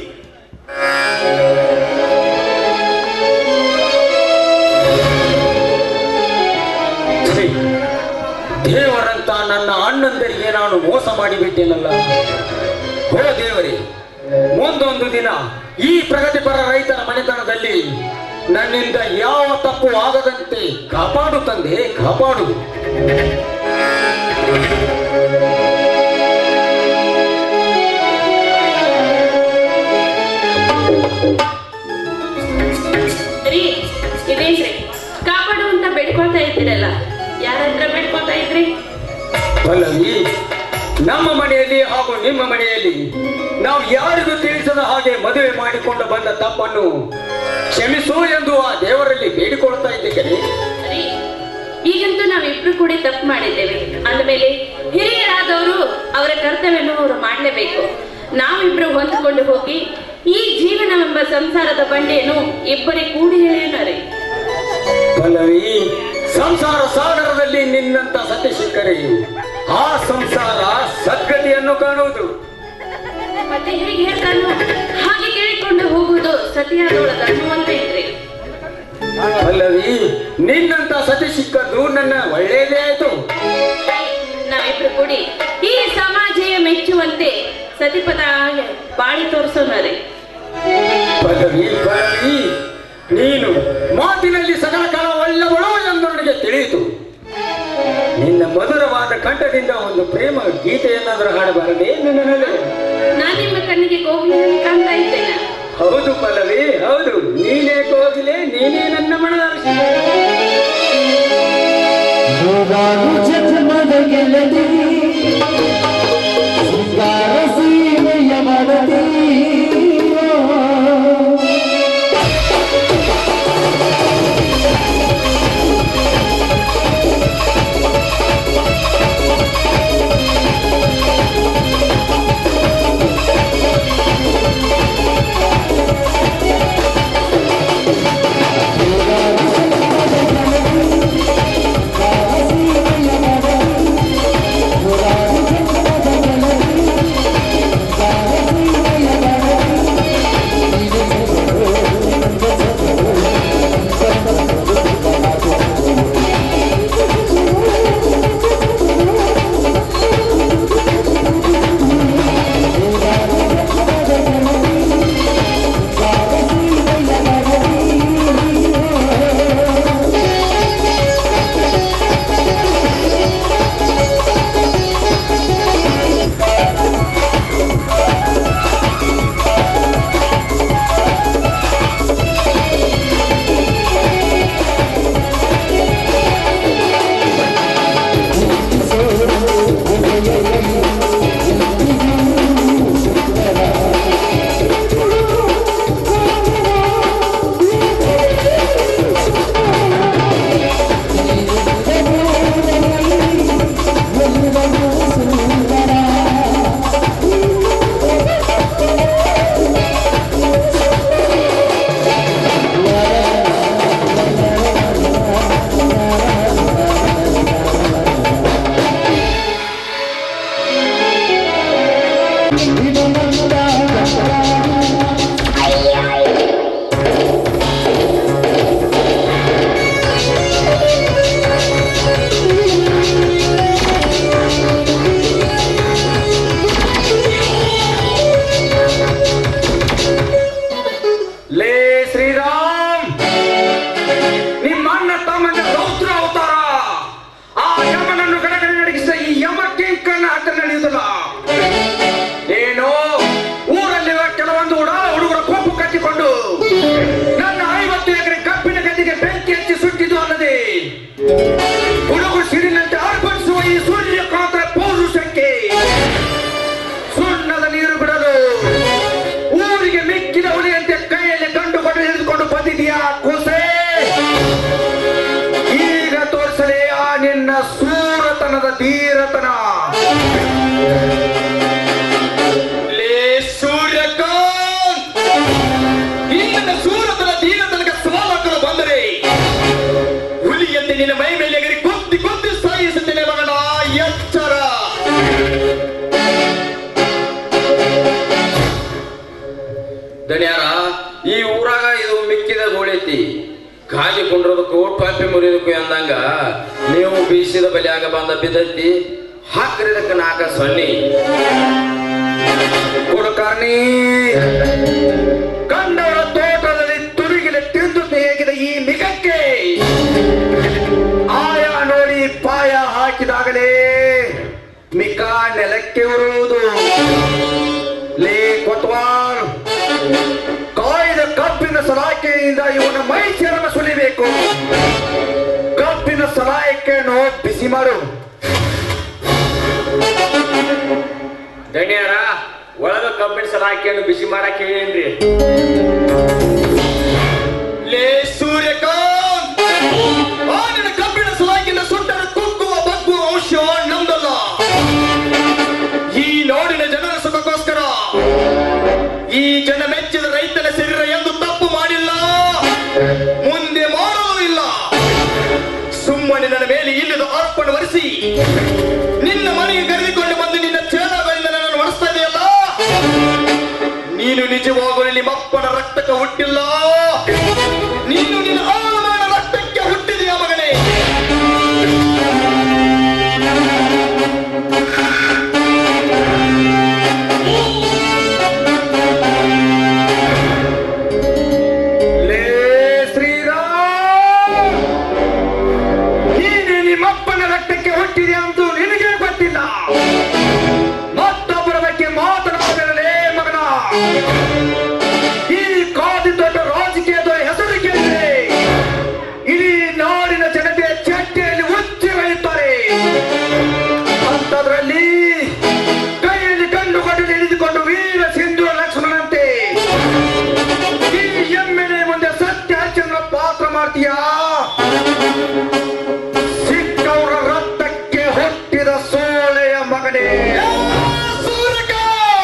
ಛೀ, ದೇವರಂತ ನನ್ನ ಅಣ್ಣಂದರಿಗೆ ನಾನು ಮೋಸ ಮಾಡಿಬಿಟ್ಟೇನಲ್ಲ ಹೋ ದೇವರೇ ಮುಂದೊಂದು ದಿನ ಈ ಪ್ರಗತಿಪರ ರೈತರ ಮನೆತನದಲ್ಲಿ ನನ್ನಿಂದ ಯಾವ ತಪ್ಪು ಆಗದಂತೆ ಕಾಪಾಡು ತಂದೆ ಕಾಪಾಡು ರೀ ಇದೇನ್ರಿ ಕಾಪಾಡು ಅಂತ ಬೇಡ್ಕೊಳ್ತಾ ಇದ್ದೀರಲ್ಲ ಯಾರ ಹತ್ರ ಬೇಡ್ಕೊಳ್ತಾ ಇದ್ರಿ ಪಲ್ಲವಿ ನಮ್ಮ ಮನೆಯಲ್ಲಿ ಹಾಗೂ ನಿಮ್ಮ ಮನೆಯಲ್ಲಿ ನಾವು ಯಾರಿಗೂ ತಿಳಿಸದ ಹಾಗೆ ಮದುವೆ ಮಾಡಿಕೊಂಡು ಬಂದ ತಪ್ಪನ್ನು ಕ್ಷಮಿಸು ಎಂದು ಆ ದೇವರಲ್ಲಿ ಬೇಡಿಕೊಳ್ತಾ ಇದ್ದೇನೆ ರೀ ಈಗಂತೂ ನಾವಿಬ್ರು ಕೂಡಿ ತಪ್ಪು ಮಾಡಿದ್ದೇವೆ ಅಂದಮೇಲೆ ಹಿರಿಯರಾದವರು ಅವರ ಕರ್ತವ್ಯವನ್ನು ಅವರು ಮಾಡಲೇಬೇಕು ನಾವಿಬ್ರು ಹೊಂದ್ಕೊಂಡು ಹೋಗಿ ಈ ಜೀವನವೆಂಬ ಸಂಸಾರದ ಬಂಡೆಯನ್ನು ಇಬ್ಬರೇ ಕೂಡಿ ಹೇಳೋಣ ರೀ ಪಲ್ಲವಿ ಸಂಸಾರ ಸಾಗರದಲ್ಲಿ ನಿನ್ನಂತ ಸತಿ ಸಿಕ್ಕರೆ ಆ ಸಂಸಾರ ಸದ್ಗತಿಯನ್ನು ಕಾಣುವುದು ಮತ್ತೆ ಹೇಗೆ ಹೇಳ್ತಾನೋ ಹಾಗೆ ಕೇಳಿಕೊಂಡು ಹೋಗುವುದು ಸತಿಯಾದವಳ ಧರ್ಮವಂತೇನ್ರಿ ಪಲ್ಲವಿ ನಿನ್ನಂತ ಸತಿ ಸಿಕ್ಕದ್ದು ನನ್ನ ಒಳ್ಳೆಯದೇ ಆಯ್ತು ನಾವಿಬ್ರು ಕೂಡಿ ಈ ಸಮಾಜ ಮೆಚ್ಚುವಂತೆ ಸತಿಪದ ಬಾಳಿ ತೋರಿಸೋಣ ರೀ ಪಲ್ಲವಿ ಪಲ್ಲವಿ ನೀನು ಮಾತಿನಲ್ಲಿ ಸದಾ ಕಾಲ ಒಳ್ಳೆವಳು ಎಂದು ನನಗೆ ತಿಳಿಯಿತು ನಿನ್ನ ಮಧುರವಾದ ಕಂಠದಿಂದ ಒಂದು ಪ್ರೇಮ ಗೀತೆಯನ್ನಾದರೂ ಹಾಡಬಾರದೆ ನನ್ನ ಮೇಲೆ ನಾನ್ ನಿಮ್ಮ ಕಣ್ಣಿಗೆ ಗೋವಿಂದನ್ ಕಾಣ್ತಾ ಇದ್ದೇನೆ ಹೌದು ಪಲ್ಲವಿ ಹೌದು ನೀನೇ ಕೋಗಿಲೆ ನೀನೇ ನನ್ನ ಮನದ ಅರಸಿ. ನೂರಾರು ಜನ್ಮದ ಗೆಳತಿ ಶೃಂಗಾರ ಸೀಮೆಯ ಮಡದಿ ಲೇ ಶ್ರೀರಾಮ್ ನಿಮ್ಮ ಅಣ್ಣ ತಮ್ಮನ ರೌದ್ರ ಅವತಾರ ಆ ಯಮನನ್ನು ಗಡಗಡೆ ನಡಗಿಸಿದ ಈ ಯಮ ಕಿಂಕಣ್ಣ ಆಟ ನಡೆಯುವುದಿಲ್ಲ ಏನು ಊರಲ್ಲಿರುವ ಕೆಲವೊಂದು ಉಡ ಹುಡುಗರ ಕೋಪು ಕಟ್ಟಿಕೊಂಡು ನನ್ನ ಐವತ್ತು ಎಕರೆ ಕಬ್ಬಿನ ಗದ್ದಿಗೆ ಬೆಂಕಿ ಹಚ್ಚಿ ಸುಟ್ಟಿದ್ದು ಅಲ್ಲದೆ ಹುಡುಗರು ಸಿಡಿನಂತೆ ಆರ್ಭಟಿಸುವ ಈ ಸೂರ್ಯಕಾಂತ ಪೌರುಷಕ್ಕೆ ಸುಣ್ಣದ ನೀರು ಬಿಡಲು ಊರಿಗೆ ಮಿಕ್ಕಿದ ಹುಲಿಯಂತೆ ಕೈಯಲ್ಲಿ ಗಂಡು ಕೊಟ್ಟು ಹಿಡಿದುಕೊಂಡು ಬಂದಿದೆಯಾ ಕೂಸೆ ಈಗ ತೋರಿಸಲೇ ಆ ನಿನ್ನ ಸೂರತನದ ಧೀರತನ ಲೇ ಸೂರ್ಯಕಾಂತ್ ಈ ನನ್ನ ಸೂರತನ ಧೀರತನಕ್ಕೆ ಸವಾಲಾಕಲು ಬಂದರೆ ಹುಲಿಯಂತೆ ನಿನ್ನ ಮೈ ಮೇಲೆ ಎಗರಿ ಕುತ್ತಿ ಕುತ್ತಿ ಸಾಯಿಸುತ್ತೇನೆ ಮಗನ ಎಚ್ಚರ ದಣ್ಯಾರ ಈ ಊರಾಗ ಇದು ಮಿಕ್ಕಿದ ಗೋಳೈತಿ ಗಾಳಿ ಕುಂಡ್ರದಕ್ಕೂ ಟಾಪಿ ಮುರಿಯೋದಕ್ಕೂ ಅಂದಂಗ ನೀವು ಬೀಸಿದ ಬಲಿಯಾಗ ಬಂದ ಬಿದ್ದೈತಿ ಹಾಕ್ರಿದಕ್ಕ ನಾಕ ಸೊನ್ನಿ ಕುಡಕಾರ್ನಿ ಕಂಡವರ ತೋಟದಲ್ಲಿ ತುರುಗಿಲೆ ತಿಂದು ಹೇಗಿದೆ ಈ ಮಿಗಕ್ಕೆ ಆಯಾ ನೋಡಿ ಪಾಯ ಹಾಕಿದಾಗಲೇ ಮಿಕ ನೆಲಕ್ಕೆ ಉರುವುದು ಲೇ ಕೊತ್ವಾಲ್ ಕಾಯ್ದ ಕಬ್ಬಿನ ಸಲಾಕೆಯಿಂದ ಇವನ ಮೈ ಚರ್ಮ ಸುಲಿಬೇಕು ಕಬ್ಬಿನ ಸಲಾಕೆಯನ್ನು ಬಿಸಿ ಮಾಡು ದಣಿಯಾರ ಒಳಗ ಕಬ್ಬಿನ ಸಲಾಕೆಯನ್ನು ಬಿಸಿ ಮಾಡಕ್ ಹೇಳೇನ್ರಿ ಲೇ ಸೂರ್ಯಕಾಂತ್ ಆ ನಿನ್ನ ಕಬ್ಬಿಣ ಸಲಾಕಿನ ಸುಟ್ಟರ ಕುಕ್ಕುವ ಬಗ್ಗುವ ಅಂಶ ನಮ್ದಲ್ಲ ಈ ನಾಡಿನ ಜನರ ಸುಖಕ್ಕೋಸ್ಕರ ಈ ಜನ ಮೆಚ್ಚಿದ ರೈತನ ಶರೀರ ಎಂದು ತಪ್ಪು ಮಾಡಿಲ್ಲ ಮುಂದೆ ಮಾಡಲೂ ಇಲ್ಲ ಸುಮ್ಮನೆ ನನ್ನ ಮೇಲೆ ಇಲ್ಲದ ಅರ್ಪಣ ವರಿಸಿ ನಿನ್ನ ಮನೆಗೆ ಕರೆದುಕೊಂಡು ಬಂದು ನಿನ್ನ ಚೇಳಗಳಿಂದ ನನ್ನನ್ನು ಒಡಿಸ್ತಾ ಇದೆಯಲ್ಲ ನೀನು ನಿಜವಾಗಲೂ ನಿಮ್ಮಪ್ಪನ ರಕ್ತಕ್ಕೆ ಹುಟ್ಟಿಲ್ಲ ನೀನು ನಿನ್ನ ಅವಮಾನ ರಕ್ತಕ್ಕೆ ಹುಟ್ಟಿದೆಯ ಮಗನೇ ಲೇ ಶ್ರೀರಾಮ್ ನೀನು ನಿಮ್ಮಪ್ಪನ ರಕ್ತಕ್ಕೆ ಹುಟ್ಟಿದೆ ಅಂತೂ ನಿನಗೆ ಗೊತ್ತಿಲ್ಲ ಮತ್ತೊಬ್ಬರ ಬಗ್ಗೆ ಮಾತನಾಡಲೇ ಮಗನ ಈ ಅಂತದ್ರಲ್ಲಿ ಕೈಯಲ್ಲಿ ಕಂಡು ಕೊಟ್ಟು ಹಿಡಿದುಕೊಂಡು ವೀರ ಸಿಂಧು ಲಕ್ಷ್ಮಣಂತೆ ಈ ಎಮ್ಮೆನೆ ಮುಂದೆ ಸತ್ಯಾಚರಣ ಪಾತ್ರ ಮಾಡ್ತೀಯಾ ಸಿಕ್ಕವರ ರಕ್ತಕ್ಕೆ ಹುಟ್ಟಿದ ಸೋಳೆಯ ಮಗನೇ ಸೂರಕ!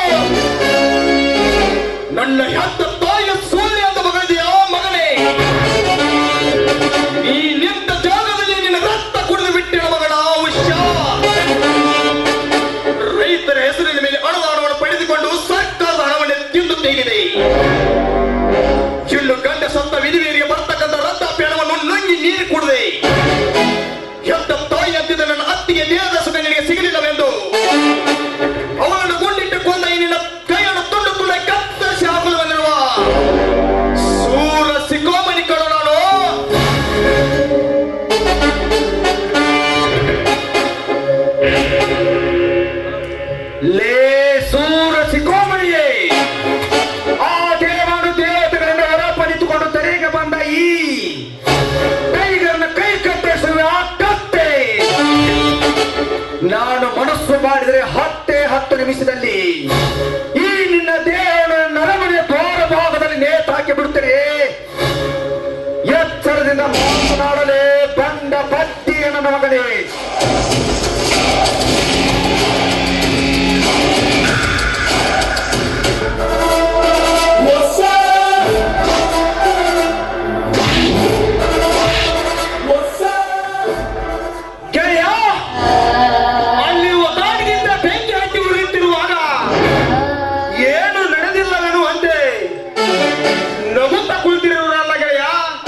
ನನ್ನ ಹೆತ್ತ ತಾಯಿಯ ಸೂರ್ಯ ಅಂತ ಮಗಳಿದೆಯ ಮಗನೇ ನೀ ನಿಂತ ಜಾಗದಲ್ಲಿ ನಿನ್ನ ರಕ್ತ ಕುಡಿದು ಬಿಟ್ಟಿನ ಮಗಳ ಉಷ ರೈತರ ಹೆಸರಿನ ಮೇಲೆ ಹಣದ ಹಣವನ್ನು ಪಡೆದುಕೊಂಡು ಸರ್ಕಾರದ ಹಣವನ್ನು ತಿಂದು ತೆಗೆದೆ ಇನ್ನು ಗಂಡ ಸತ್ತ ವಿಧಿವೇರಿಗೆ ಬರ್ತಕ್ಕಂಥ ರಕ್ತಾಪಿ ಹಣವನ್ನು ನುಂಗಿ ನೀರು ಕುಡಿದೆ ಹೆತ್ತ ತಾಯಿ ಅಂತಿದ್ದ ನನ್ನ ಅತ್ತಿಗೆ ದೇಹದ ಸುಖ ನಿನಗೆ ಸಿಗಲಿಲ್ಲವೆಂದು ಅವನನ್ನು ಗುಂಡಿಟ್ಟು ಕೊಂದ ಈ ನಿನ್ನ ಕೈಯನ್ನು ತುಂಡು ತುಂಡ ಕತ್ತರಿಸಿ ಹಾಕುವುದನ್ನಿರುವ ಸೂರ ಸಿಕ್ಕೋಮನಿ ಕಣೋ ನಾನು ಲೇ ಸೂರ ಸಿಕ್ಕೋಮಣಿಯೇ ಆ ದೇವಾನು ದೇವತೆಗಳಿಂದ ಹೊರಪಡಿತುಕೊಂಡು ತೆರೆಗೆ ಬಂದ ಈ ಕೈಗಳನ್ನು ಕೈ ಕತ್ತರಿಸುವ ಆ ಕತ್ತೆ ನಾನು ಮನಸ್ಸು ಮಾಡಿದರೆ ಹತ್ತೇ ಹತ್ತು ನಿಮಿಷದಲ್ಲಿ ಈ ನಿನ್ನ ದೇಹದ ನರಮನೆಯ ದ್ವಾರ ಭಾಗದಲ್ಲಿ ನೇತಾಕಿ ಬಿಡುತ್ತೇನೆ ಎಚ್ಚರದಿಂದ ಮಾತನಾಡಲೇ ಬಂದ ಬತ್ತಿಯ ನನ್ನ ಮಗನೇ ಗೆಳೆಯ ಅಲ್ಲಿ ಒತ್ತಾಡಿನಿಂದ ಬೆಂಕಿ ಹಚ್ಚಿ ಉರಿಯುತ್ತಿರುವಾಗ ಏನು ನಡೆದಿಲ್ಲವೇನು ಅಂತೆ ನಗುತ್ತಾ ಕುಳಿತಿರುವರಲ್ಲ ಗೆಳೆಯ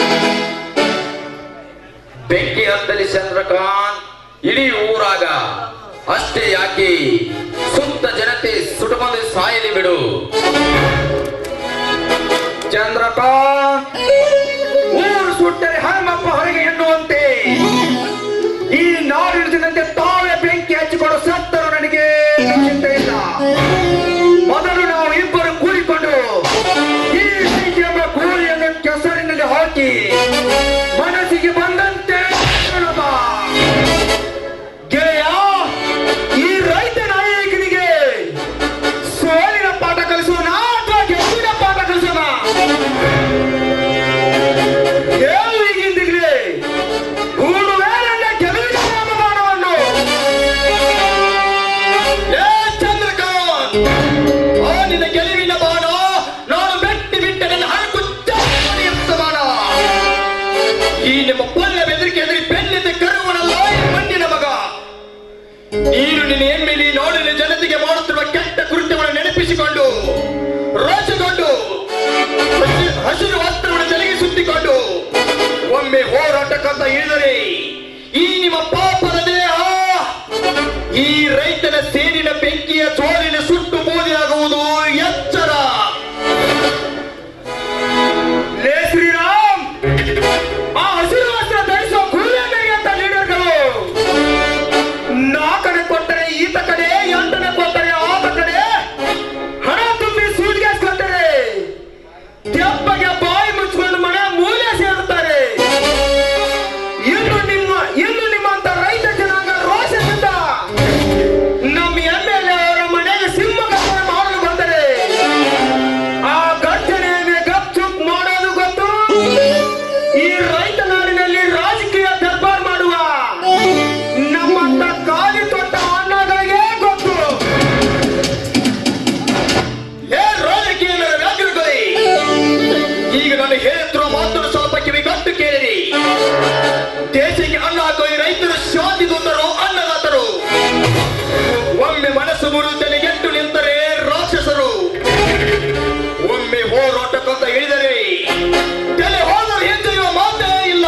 ಬೆಂಕಿ ಹತ್ತಲಿ ಚಂದ್ರಕಾಂತ್ ಇಡೀ ಊರಾಗ ಅಷ್ಟೇ ಯಾಕೆ ಸುತ್ತ ಜನತೆ ಸುಟುಕೊಂದು ಸಾಯಲಿ ಬಿಡು ಚಂದ್ರಕಾಂತ್ ಊರು ಸುಟ್ಟರೆ ಹನುಮಪ್ಪ ಹೊರಗೆ ಎನ್ನುವಂತೆ ಈ ನಾಡಿನಂತೆ ತಾವೇ ಬೆಂಕಿ ಹಚ್ಚಿಕೊಂಡು ಸತ್ತರು ನನಗೆ ಚಿಂತೆ ಇಲ್ಲ ಮೊದಲು ನಾವು ಇಬ್ಬರು ಕೂಡಿಕೊಂಡು ಈ ಬೆಂಕಿ ಎಂಬ ಕೂಲಿಯನ್ನು ಕೆಸರಿನಲ್ಲಿ ಹಾಕಿ ಮನಸ್ಸಿಗೆ ಬಂದಂತೆ ಮಾಡೋಣ. ಗೆಳೆಯ ಈ ರೈತ ನಾಯಕನಿಗೆ ಸೋಲಿನ ಪಾಠ ಕಲಿಸೋಣ ಅಥವಾ ಗೆಲುವಿನ ಪಾಠ ಕಲಿಸೋಣ ಹೇಳು ಈಗಿಂದಿಗ್ಲೇ ಹೂಡುವೆ ನನ್ನ ಗೆಲುವಿನ ನಾಮಮಾನವನ್ನು ಏ ಚಂದ್ರಕಾಂತ್ ಆ ನಿನ್ನ ಗೆಲುವಿನ ಬಾಣ ನಾನು ಮೆಟ್ಟಿ ಬಿಟ್ಟ ನನ್ನ ಹಣಕು ಬಾಣ ಈ ನಿಮ್ಮ ಪೊಲ್ಲ ಬೆದರಿಕೆ ಎದುರಿ ಬೆನ್ನಿದ್ದ ಕರುವನಲ್ಲ ಈ ಮಣ್ಣಿನ ಮಗ ನೀನು ನಿನ್ನ ಎಮ್ಮೆಲಿ ನಾಡಿನ ಜನತೆಗೆ ಮಾಡುತ್ತಿರುವ ಕೆಟ್ಟ ಕೃತ್ಯವನ್ನು ನೆನಪಿಸಿಕೊಂಡು ರೋಷಗೊಂಡು ಹಸಿ- ಹಸಿರು ವಸ್ತ್ರವನ್ನು ತಲೆಗೆ ಸುತ್ತಿಕೊಂಡು ಒಮ್ಮೆ ಹೋರಾಟಕ್ಕಂತ ಇಳಿದರೆ ಈ ನಿಮ್ಮ ಪಾಪದ ದೇಹ ಈ ರೈತನ ಸೇರಿನ ಬೆಂಕಿಯ ಜೋಲಿನ ಸುಟ್ಟು ಬೂದಿಯಾಗುವುದು ಎಚ್ಚರ ಲೇ ಶ್ರೀರಾಮ್ ಆ ಹಸಿರು ವಸ್ತ್ರ ಧರಿಸುವ ಕುರುವೆಂಬರಿಗೆ ಅಂತ ಲೀಡರ್ಗಳು ನಾಲ್ಕನೇ ಕೊಟ್ಟರೆ ಈತ ಕಡೆ ಎಂಟನೇ ಕೊಟ್ಟರೆ ಆತ ಕಡೆ ಹಣ ತುಂಬಿ ಸೂಜಿಗೆ ಕೊಟ್ಟರೆ ತೆಪ್ಪಗೆ ಬಾಯಿ ಮುಚ್ಚಿಕೊಂಡು ಮನೆ ಮೂಲೆ ಸೇರುತ್ತಾರೆ ಇನ್ನು ನಿಮ್ಮ ಇನ್ನು ನಿಮ್ಮಂತ ರೈತ ಜನಾಂಗ ರೋಷದಿಂದ ನಮ್ಮ ಎಮ್ ಎಲ್ ಅವರ ಮನೆಗೆ ಸಿಂಹ ಗರ್ಜನೆ ಮಾಡಲು ಬಂದರೆ ಆ ಗರ್ಜನೆಯನ್ನು ಗಪ್ಚುಪ್ ಮಾಡೋದು ಗೊತ್ತು ಈ ರೈತ ನಾಡಿನಲ್ಲಿ ರಾಜಕೀಯ ದರ್ಬಾರ್ ಮಾಡುವ ನಮ್ಮಂತ ಕಾಲಿ ತೊಟ್ಟ ಅಣ್ಣಗಳಿಗೆ ಗೊತ್ತು ಹೇ ರಾಜಕೀಯ ವ್ಯಾಘ್ರಗಳೇ ಈಗ ನಾನು ಹೇಳುತ್ತಿರುವ ಮಾತನ್ನು ಸ್ವಲ್ಪ ಕಿವಿಗಟ್ಟು ಕೇಳಿರಿ ದೇಶಕ್ಕೆ ಅನ್ನ ಹಾಕೋ ಈ ರೈತರು ಶಾಂತಿ ದೂತರು ಅನ್ನದಾತರು ಒಮ್ಮೆ ಮನಸ್ಸು ಮುರಿದು ಗೆಟ್ಟು ನಿಂತರೆ ರಾಕ್ಷಸರು ಒಮ್ಮೆ ಹೋರಾಟಕ್ಕಂತ ಇಳಿದರೆ ತಲೆ ಹೋದರು ಹಿಂಜರಿಯುವ ಮಾತೇ ಇಲ್ಲ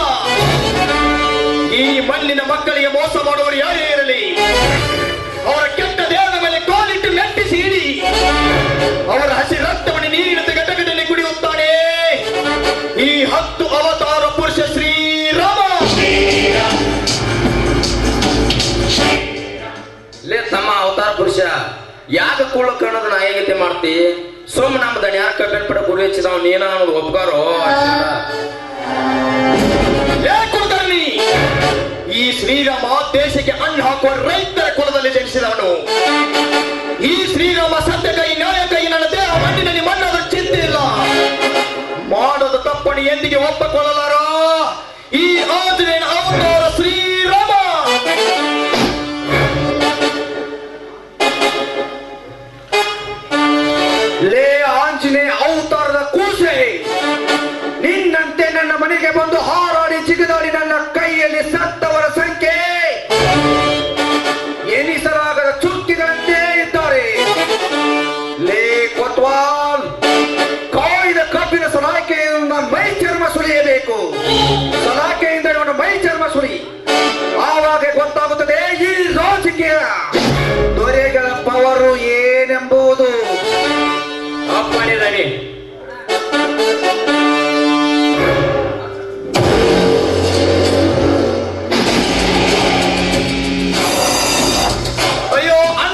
ಈ ಮಣ್ಣಿನ ಮಕ್ಕಳಿಗೆ ಮೋಸ ಮಾಡುವವರು ಯಾರೇ ಇರಲಿ ಅವರ ಕೆಟ್ಟ ದೇಹದ ಮೇಲೆ ಕಾಲಿಟ್ಟು ಮೆಟ್ಟಿಸಿ ಇಡಿ ಅವರ ಹಸಿ ರಕ್ತವನ್ನು ನೀರಿನ ಘಟಕದಲ್ಲಿ ಕುಡಿಯುತ್ತಾನೆ ಈ ಹತ್ತು ಅವತಾರ ಪುರುಷ ಶ್ರೀರಾಮ ಲೇ ತಮ್ಮ ಅವತಾರ ಪುರುಷ ಯಾಕ ಕೂಳ ಕಣ್ಣದ ನಾಯಕತೆ ಮಾಡ್ತಿ ಸೋಮ ನಮ್ಮ ದಣ ಯಾರ ಕಬ್ಬೆನ್ ಪಡ ಗುರು ಹೆಚ್ಚಿದವ ನೀನ ಅನ್ನೋದು ಒಪ್ಕಾರೋ ಏ ಕುಲಕರ್ಣಿ ಈ ಶ್ರೀರಾಮ ದೇಶಕ್ಕೆ ಅನ್ನ ಹಾಕುವ ರೈತರ ಕುಲದಲ್ಲಿ ಜನಿಸಿದವನು ಈ ಶ್ರೀರಾಮ ಸತ್ಯ ಕೈ ನ್ಯಾಯ ಕೈ ನನ್ನ ದೇಹ ಮಣ್ಣಿನಲ್ಲಿ ಮಣ್ಣದ ಚಿಂತೆ ಇಲ್ಲ ಮಾಡದ ತಪ್ಪಣಿ ಎಂದಿಗೆ ಒಪ್ಪಿಕೊಳ್ಳಲಾರ ಈ ಆಂಜನೇಯನ ಅವತಾರ ಶ್ರೀರಾಮ ಲೇ ಆಂಜನೇಯ ಅವತಾರದ ಕೂಸೆ ನಿನ್ನಂತೆ ನನ್ನ ಮನೆಗೆ ಬಂದು ಹಾರಾಡಿ ಜಿಗಿದಾಡಿ ನನ್ನ ಕೈಯಲ್ಲಿ ಸತ್ತವರ ಸಂಖ್ಯೆ ಎನಿಸಲಾಗದ ಚುಕ್ಕಿಗಳಂತೆ ಇದ್ದಾರೆ ಲೇ ಕೊತ್ವಾಲ್ ಕಾಯ್ದ ಕಬ್ಬಿನ ಸಲಾಕೆಯಿಂದ ಮೈ ಚರ್ಮ ಸುಲಿಯಬೇಕು ಸಲಾಕೆಯಿಂದ ಇವನ ಮೈ ಚರ್ಮ ಸುಲಿ ಆವಾಗ ಗೊತ್ತಾಗುತ್ತದೆ ಈ ರಾಜಕೀಯ ದೊರೆಗಳ ಪವರು ಏನೆಂಬುದು ಅಪ್ಪನಿದ್ದಾನೆ ಅಯ್ಯೋ ಅಣ್ಣ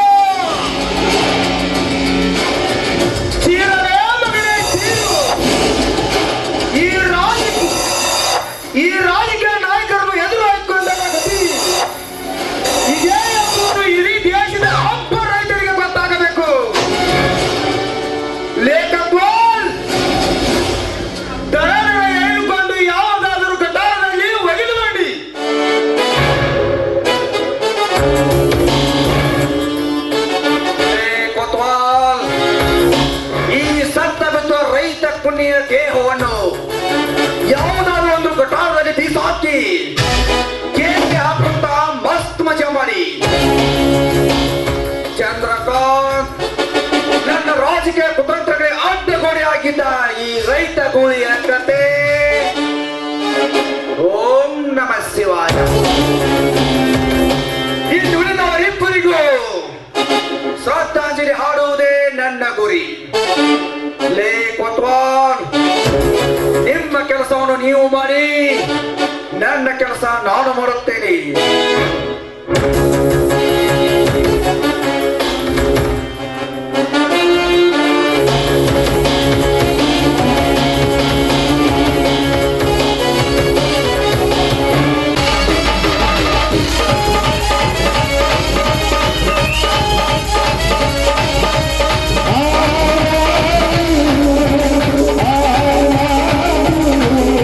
ಚೀರಲೇ ಮಗನೇ ಚೀರು ಈ ರಾಜಕೀಯ ಈ ರಾಜಕೀಯ ನಾಯಕರನ್ನು ಎದುರು ಹಾಕೊಂಡ ಗತಿ ಇದೇ ಎಂಬುದು ಇಡೀ ದೇಶದ ಅಪ್ಪ ರೈತರಿಗೆ ಗೊತ್ತಾಗಬೇಕು ಲೇಖಕ್ವಾಲ್ ದರಗಳ ಹೇಳಿಕೊಂಡು ಯಾವುದಾದರೂ ಕಟಾರದಲ್ಲಿ ಒಗೆದು ಮಾಡಿ ಏ ಕೊತ್ವಾಲ್ ಈ ಸತ್ತ ಬಿದ್ದ ರೈತ ಪುಣ್ಯ ದೇಹವನ್ನು ಯಾವುದಾದ್ರೂ ಒಂದು ಗಟಾರದಲ್ಲಿ ಬೀಸಾಕಿ ಕೇಕೆ ಹಾಕುತ್ತ ಮಸ್ತ್ ಮಜಾ ಮಾಡಿ ಚಂದ್ರಕಾಂತ್ ನನ್ನ ರಾಜಕೀಯ ಕುತಂತ್ರಗಳಿಗೆ ಅಡ್ಡಗೋಡೆ ಆಗಿದ್ದ ಈ ರೈತ ಗೂಳಿಯ ಕತೆ ಓಂ ನಮ ಶಿವಾಯ ಇಲ್ಲಿ ಉಳಿದವರಿಬ್ಬರಿಗೂ ಶ್ರದ್ಧಾಂಜಲಿ ಹಾಡುವುದೇ ನನ್ನ ಗುರಿ ಲೇ ಕೊತ್ವಾಲ್ ನಿಮ್ಮ ಕೆಲಸವನ್ನು ನೀವು ಮಾಡಿ ನನ್ನ ಕೆಲಸ ನಾನು ಮಾಡುತ್ತೇನೆ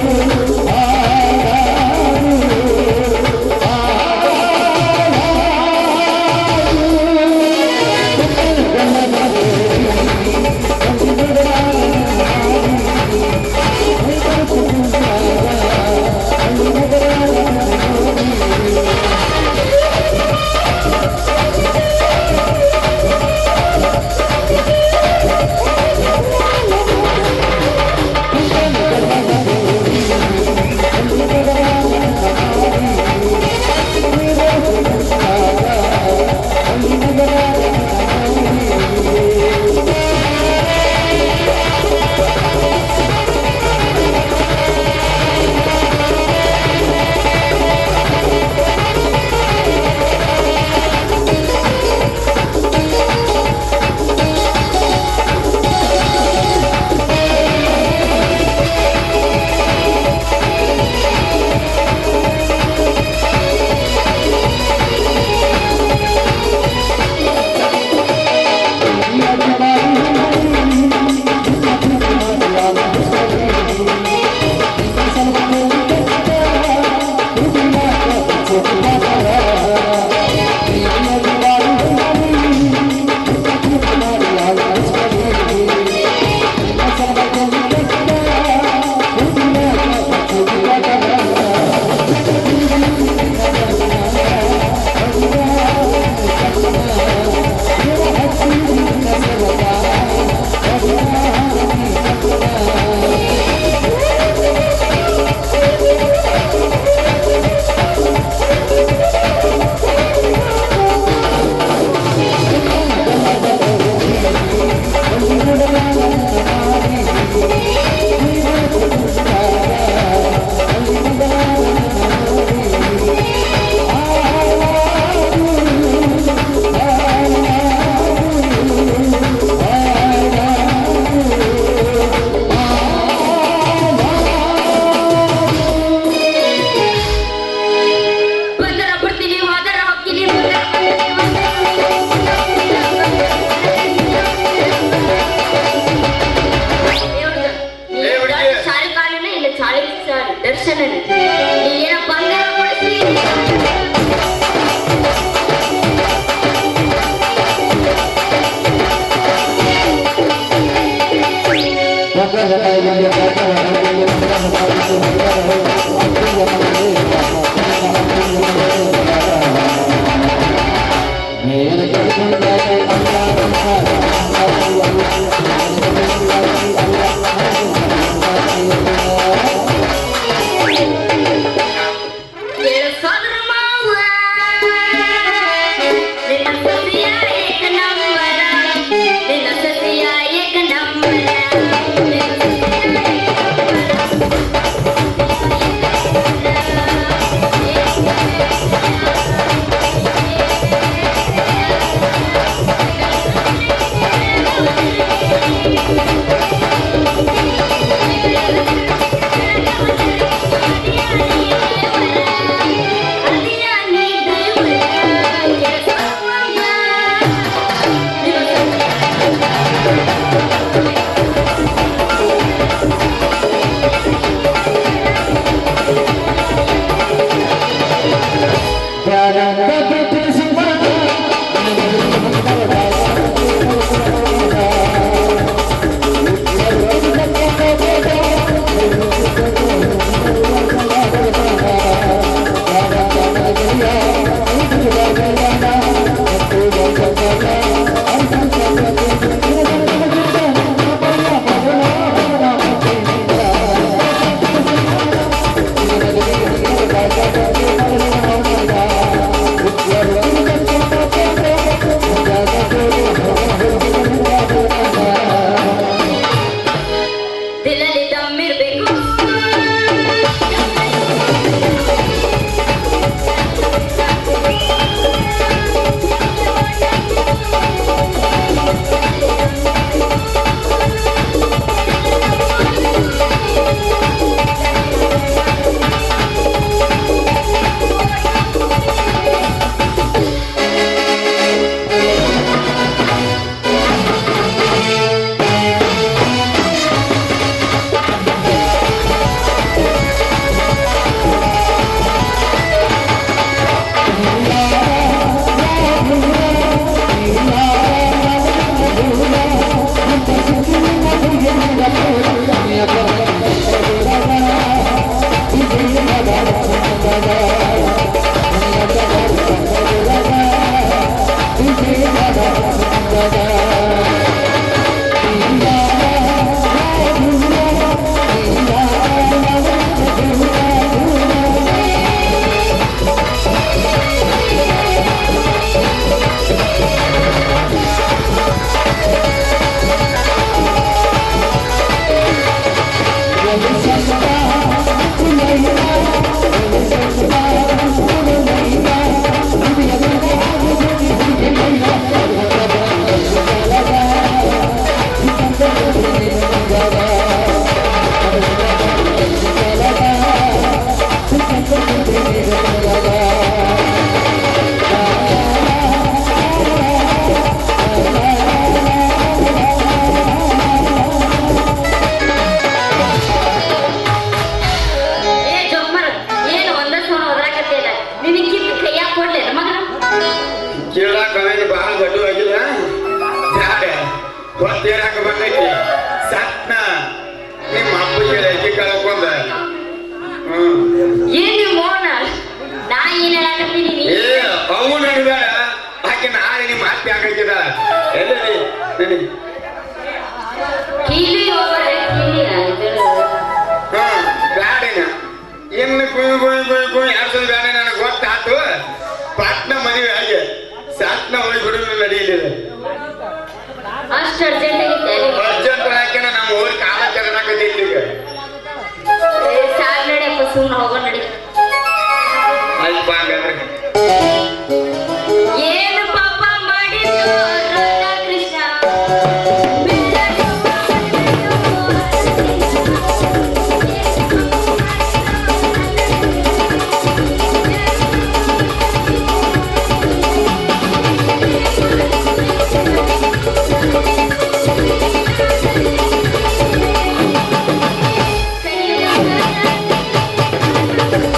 ಆ ಏಳು ಸೋದರ ಮಾವ ನಿನ್ನ ಸಸಿಯ ಏಕ ನಂಬರ ನಿನ್ನ ಸಸಿಯ ಏಕ ನಂಬರ ನಿನ್ನ ಸಸಿಯ ಏಕ ದಿಲ್ಲಲ್ಲಿ ದಮ್ಮಿರ್ಬೇಕು ಏ ಜೊಮ್ಮರ ಏನು ಒಂದ ಸೋನ ಹೋದ್ರಾಕತ್ತಿಲ್ಲ ನಿನಕ್ಕಿಂತ ಕೈಯಾಗ ಕೊಡ್ಲಿ ಮಗನ ಕೇಳಾಕ ಅವೇನು ಬಹಳ ಗಡ್ಡು ಆಗಿಲ್ಲ ಬ್ಯಾಡ ಗೊತ್ತೇನಾಕ ಬಂದೈತಿ ಸಟ್ನ ನಿಮ್ಮ ಅಪ್ಪಗೆ ರೇಖೆ ಕಳ್ಕೊಂಡ ಹ್ಮ್ ಏನ್ ನೀವು ಮೋನ ನಾ ಏನ್ ಹೇಳಾಕತ್ತೀನಿ ನೀ ಏ ಅವು ನಡಿಬೇಡ ಆಕೆ ನಾಳೆ ನಿಮ್ಮ ಅತ್ತೆ ಆಗಕ್ಕಿದ ಎಲ್ಲಿ ನಡಿ ಕೀಲಿ ಹೋಗ್ರೆ ಕೀಲಿ ಆಯ್ತು ಹ್ಮ್ ಬ್ಯಾಡೇನ ಇನ್ನು ಕುಯ್ ಕುಯ್ ಕುಯ್ ಕುಯ್ ಎರಡು ಸಲ ಬ್ಯಾಡ ನನಗೆ ಗೊತ್ತಾತು ಪಾಟ್ನ ಮದುವೆ ಆಗಿ ಸಾಟ್ನ ಹೋಗಿ ಬಿಡುದು ನಡೆಯಲಿಲ್ಲ ಅಷ್ಟು ಅರ್ಜೆಂಟ್ ಆಗಿತ್ತೆ ಅರ್ಜೆಂಟ್ ಹಾಕಿನ ನಮ್ಮ ಊರ್ ಕಾಲ ಚರಣಾಕತೈತಿ ಈಗ ಸಾಕ್ ನಡಿಯಪ್ಪ ಸುಮ್ಮನೆ ಹೋಗೋ ನಡಿ ಅಲ್ಪ ಹಂಗಂದ್ರೆ ಏನು ಪಾಪ ಮಾಡಿದ್ದು ರಾಧಾ ಕೃಷ್ಣ ಿ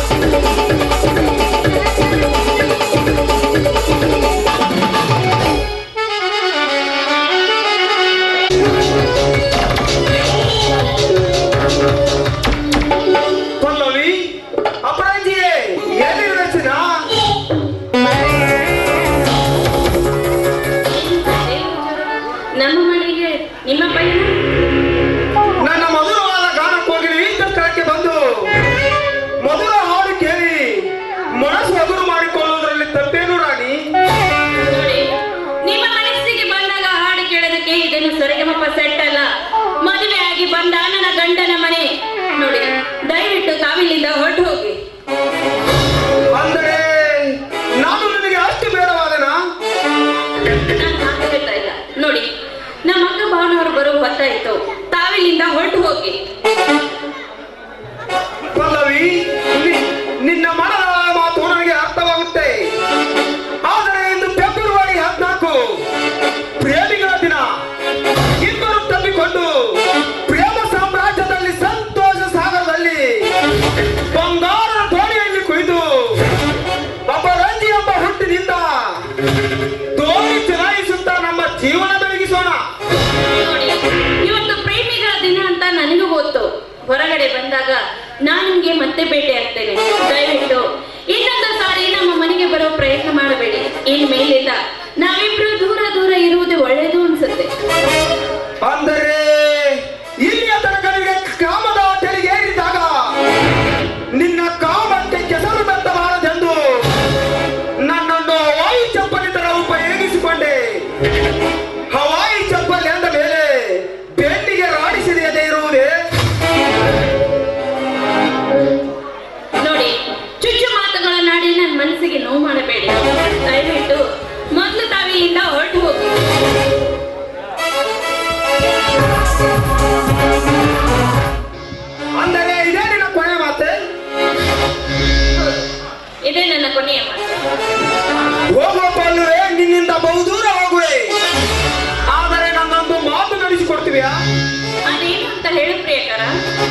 ದೋಣಿ ಚಲಾಯಿಸುತ್ತಾ ನಮ್ಮ ಜೀವನ ಬೆಳಗಿಸೋಣ ನೋಡಿ ಇವತ್ತು ಪ್ರೇಮಿಗಳ ದಿನ ಅಂತ ನನಗೂ ಗೊತ್ತು ಹೊರಗಡೆ ಬಂದಾಗ ನಾನು ನಿಮ್ಗೆ ಮತ್ತೆ ಭೇಟಿ ಆಗ್ತೇನೆ ದಯವಿಟ್ಟು ಇನ್ನೊಂದು ಸಾರಿ ನಮ್ಮ ಮನೆಗೆ ಬರೋ ಪ್ರಯತ್ನ ಮಾಡಬೇಡಿ ಇನ್ ಮೇಲಿಂದ ನಾವಿಬ್ರು ದೂರ ದೂರ ಇರುವುದು ಒಳ್ಳೇದು ಅನ್ಸುತ್ತೆ ಅಂದರೆ ಇಲ್ಲಿಯ ತನಕ ನಿನಗೆ ಕಾಮದ ತೆರಿಗೆ ಏರಿದ್ದಾಗ ನಿನ್ನ ಕಾಮಕ್ಕೆ ಕೆಸರು ಬೆತ್ತಬಾರದೆಂದು ನನ್ನನ್ನು ಹವಾಯಿ ಚಪ್ಪಲಿ ತರ ಉಪಯೋಗಿಸಿಕೊಂಡೆ ಹವಾಯಿ ಚಪ್ಪಲಿ ಎಂದ ಮೇಲೆ ಬೆನ್ನಿಗೆ ರಾಡಿಸಿದೆಯದೇ ಇರುವುದೇ ನೋಡಿ ಚುಚ್ಚು ಮಾತುಗಳನ್ನಾಡಿ ನನ್ನ ಮನಸ್ಸಿಗೆ ನೋವು ಮಾಡಬೇಡಿ ದಯವಿಟ್ಟು ಮೊದಲು ತಾವಿಲ್ಲಿಂದ ಹೊರಟು ಹೋಗಿ ಅಂದರೆ ಇದೇ ನಿನ್ನ ಕೊನೆ ಮಾತೆ ಇದೇ ನನ್ನ ಕೊನೆಯ ಮಾತು ಹೋಗುವ ಪಲ್ಲುವೆ ನಿನ್ನಿಂದ ಬಹುದೂರ ಹೋಗುವೆ ಆದರೆ ನನ್ನೊಂದು ಮಾತು ನಡೆಸಿಕೊಡ್ತೀವಿಯಾ ಅದೇನು ಅಂತ ಹೇಳು ಪ್ರಿಯಕರ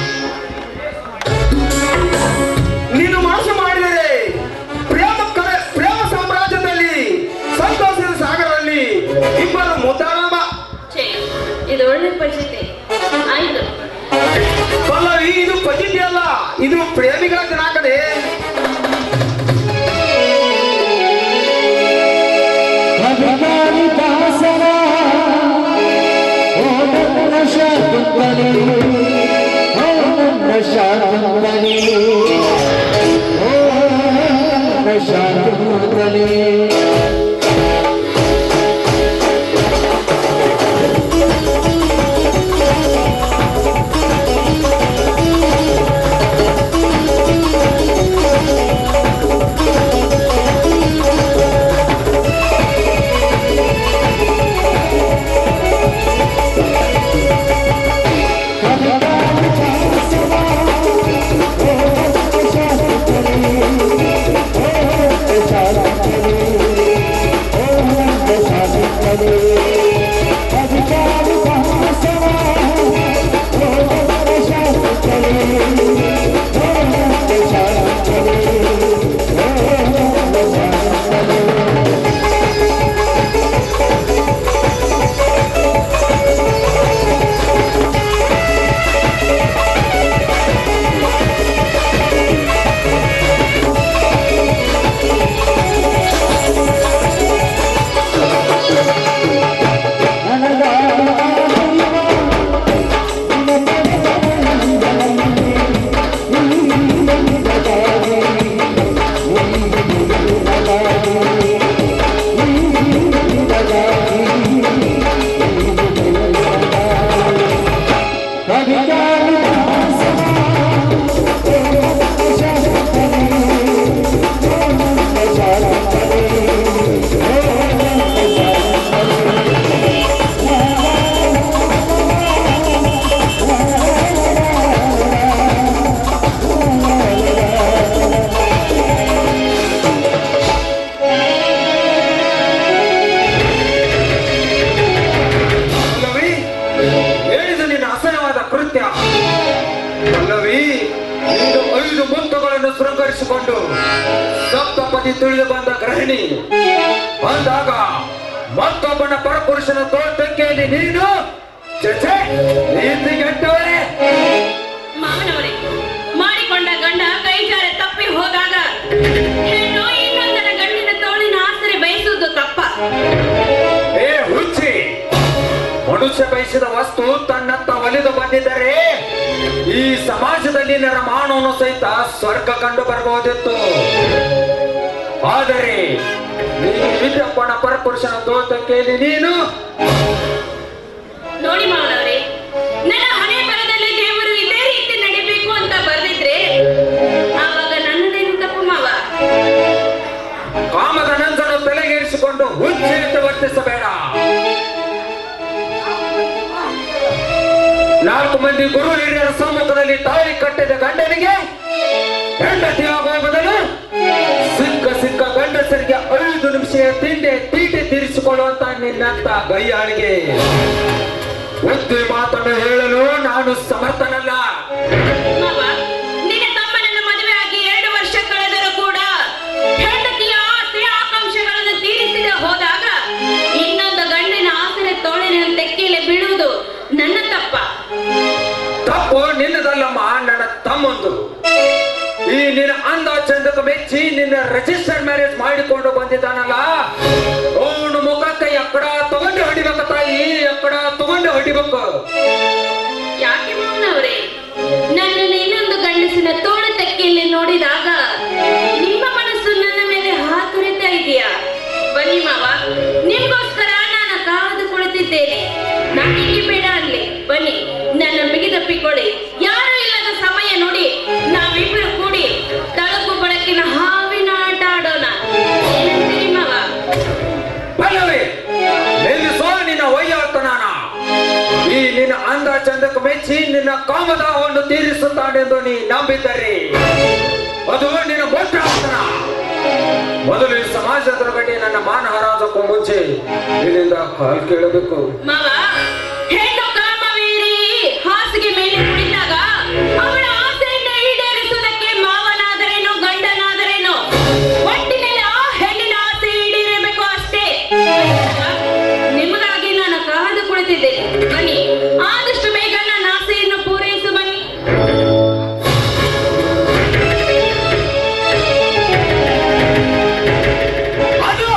ನೀನು ಮನಸ್ಸು ಮಾಡಿದರೆ ಪ್ರೇಮ ಕರೆ ಪ್ರೇಮ ಸಾಮ್ರಾಜ್ಯದಲ್ಲಿ ಸಂತೋಷದ ಸಾಗರಲ್ಲಿ ಇಬ್ಬರು ಮುದ್ದಾಡಬ ಛೇ ಇದು ಒಳ್ಳೆ ಪರಿಸ್ಥಿತಿ ಆಯ್ತು ಪಲ್ಲವಿ ಇದು ಪದ್ಧತಿ ಅಲ್ಲ ಇದು ಪ್ರೇಮಿಗಳ ದಿನ ಕಡೆ ಅಭಿಮಾನಿ ದಾಸರ ಓ ನನ್ನ ಶಾಕುಂತಲೆ ಓ ನನ್ನ ಶಾಕುಂತಲೆ ಓ ನನ್ನ ಶಾಕುಂತಲೆ ಪಲ್ಲವಿ ಹೇಳಿದ ನಿನ್ನ ಅಸಹ್ಯವಾದ ಕೃತ್ಯ ಪಲ್ಲವಿ ನೀನು ಐದು ಮುತ್ತುಗಳನ್ನು ಶೃಂಗರಿಸಿಕೊಂಡು ಸಪ್ತಪದಿ ತಿಳಿದು ಬಂದ ಗೃಹಿಣಿ ಬಂದಾಗ ಮತ್ತೊಬ್ಬನ ಪರಪುರುಷನ ತೋಟಕ್ಕೆಯಲ್ಲಿ ನೀನು ಚಚೆ ನೀತಿಗೆಟ್ಟವರೇ ಮಾವನವರೇ ಮಾಡಿಕೊಂಡ ಗಂಡ ಕೈ ಜಾರಿ ತಪ್ಪಿ ಹೋದಾಗ ಹೆಣ್ಣು ಇನ್ನೊಂದರ ಗಂಡಿನ ತೋಳಿನ ಆಸರೆ ಬಯಸುವುದು ತಪ್ಪ ಏ ಹುಚ್ಚಿ ಮನುಷ್ಯ ಬಯಸಿದ ವಸ್ತು ತನ್ನತ್ತ ಒಲಿದು ಬಂದಿದ್ದರೆ ಈ ಸಮಾಜದಲ್ಲಿ ಮಾನವನು ಸಹಿತ ಸ್ವರ್ಗ ಕಂಡು ಬರಬಹುದಿತ್ತು ಆದರೆ ನೀನು ವಿದ್ಯಪ್ಪನ ಪರಪುರುಷನ ದೋತಕ್ಕೆಯಲ್ಲಿ ನೀನು ನೋಡಿ ಮಾವನವರೇ ನನ್ನ ಹಣೆ ಬರದಲ್ಲಿ ದೇವರು ಇದೇ ರೀತಿ ನಡಿಬೇಕು ಅಂತ ಬರ್ದಿದ್ರೆ ಆವಾಗ ನನ್ನದೇನು ತಪ್ಪು ಮಾವ ಕಾಮದ ನಂಜನ್ನು ತಲೆಗೇರಿಸಿಕೊಂಡು ಹುಚ್ಚೆಂದು ವರ್ತಿಸಬೇಡ ನಾಲ್ಕು ಮಂದಿ ಗುರು ಹಿರಿಯರ ಸಮ್ಮುಖದಲ್ಲಿ ತಾಳಿ ಕಟ್ಟಿದ ಗಂಡನಿಗೆ ಹೆಂಡತಿ ಆಗುವ ಬದಲು ಸಿಕ್ಕ ಸಿಕ್ಕ ಗಂಡಸರಿಗೆ ಐದು ನಿಮಿಷ ತಿಂಡಿ ತೀಟಿ ತೀರಿಸಿಕೊಳ್ಳುವಂತ ನಿನ್ನಂತ ಗೈಯಾಳಿಗೆ ಬುದ್ಧಿ ಮಾತನ್ನು ಹೇಳಲು ನಾನು ಸಮರ್ಥನಲ್ಲ ಮಾವ ನಿನ್ನ ತಮ್ಮನನ್ನು ಮದುವೆ ಆಗಿ ಎರಡು ವರ್ಷ ಕಳೆದರೂ ಕೂಡ ಹೆಂಡತಿಯ ಆಸೆ ಆಕಾಂಕ್ಷೆಗಳನ್ನು ತೀರಿಸಿದ ಒಂದು ಈ ನಿನ್ನ ಅಂದ ಚಂದಕ್ಕೆ ಮೆಚ್ಚಿ ನಿನ್ನ ರಿಜಿಸ್ಟರ್ ಮ್ಯಾರೇಜ್ ಮಾಡಿಕೊಂಡು ಬಂದಿದ್ದಾನಲ್ಲ ಅವನು ಮುಖಕ್ಕೆ ಎಕ್ಕಡ ತಗೊಂಡು ಹೊಡಿಬೇಕು ತಾಯಿ ಎಕ್ಕಡ ತಗೊಂಡು ಹೊಡಿಬೇಕು ಯಾಕೆ ಮಾವನವರೇ ನನ್ನನ್ನು ಇನ್ನೊಂದು ಗಂಡಸಿನ ತೋಳ ತೆಕ್ಕೆಯಲ್ಲಿ ನೋಡಿದಾಗ ನಿಮ್ಮ ಮನಸ್ಸು ನನ್ನ ಮೇಲೆ ಹಾತೊರಿತಾ ಇದೆಯಾ ಬನ್ನಿ ಮಾವ ನಿಮ್ಗೋಸ್ಕರ ನಾನು ಕಾದು ಕುಳಿತಿದ್ದೇನೆ ನಾನಿಗೆ ಬೇಡ ಅನ್ಲಿ ಬನ್ನಿ ನನ್ನ ಬಿಗಿದಪ್ಪಿಕೊಳ್ಳಿ ಯಾರು ಇಲ್ಲದ ಸಮಯ ನೋಡಿ ನಾವಿಬ್ಬರು ಕೂಡಿ ತಳಕು ಬಳಕಿನ ಹಾವಿನ ಆಟ ಆಡೋಣ ಏನಂತೀರಿ ಮಾವ ಪಲ್ಲವಿ ನಿಲ್ಲಿಸೋ ನಿನ್ನ ವೈಯಾತನಾನ ಈ ನಿನ್ನ ಅಂದ ಚಂದಕ್ಕೆ ಮೆಚ್ಚಿ ನಿನ್ನ ಕಾಮದಾಹವನ್ನು ತೀರಿಸುತ್ತಾನೆಂದು ನೀ ನಂಬಿದ್ದರೆ ಅದು ನಿನ್ನ ಮೊಟ್ಟತನ ಮೊದಲು ಈ ಸಮಾಜದ ಬಗ್ಗೆ ನನ್ನ ಮಾನ ಹರಾಜಕ್ಕೂ ಮುಂಚೆ ನಿನ್ನಿಂದ ಕಾಲ್ ಕೇಳಬೇಕು ಮಾವ ಹೆಣ್ಣು ಕಾಮವೀರಿ ಹಾಸಿಗೆ ಮೇಲೆ ಕುಳಿತಾಗ ಅವಳ ಆಸೆಯನ್ನು ಈಡೇರಿಸುವುದಕ್ಕೆ ಮಾವನಾದರೇನು ಗಂಡನಾದರೇನು ಒಟ್ಟಿನಲ್ಲಿ ಆ ಹೆಣ್ಣಿನ ಆಸೆ ಈಡೇರಬೇಕು ಅಷ್ಟೇ ನಿಮಗಾಗಿ ನಾನು ಕಾದು ಕುಳಿತಿದ್ದೇನೆ ಬನ್ನಿ ಆದಷ್ಟು ಬೇಗ ನನ್ನ ಆಸೆಯನ್ನು ಪೂರೈಸು ಬನ್ನಿ ಅದು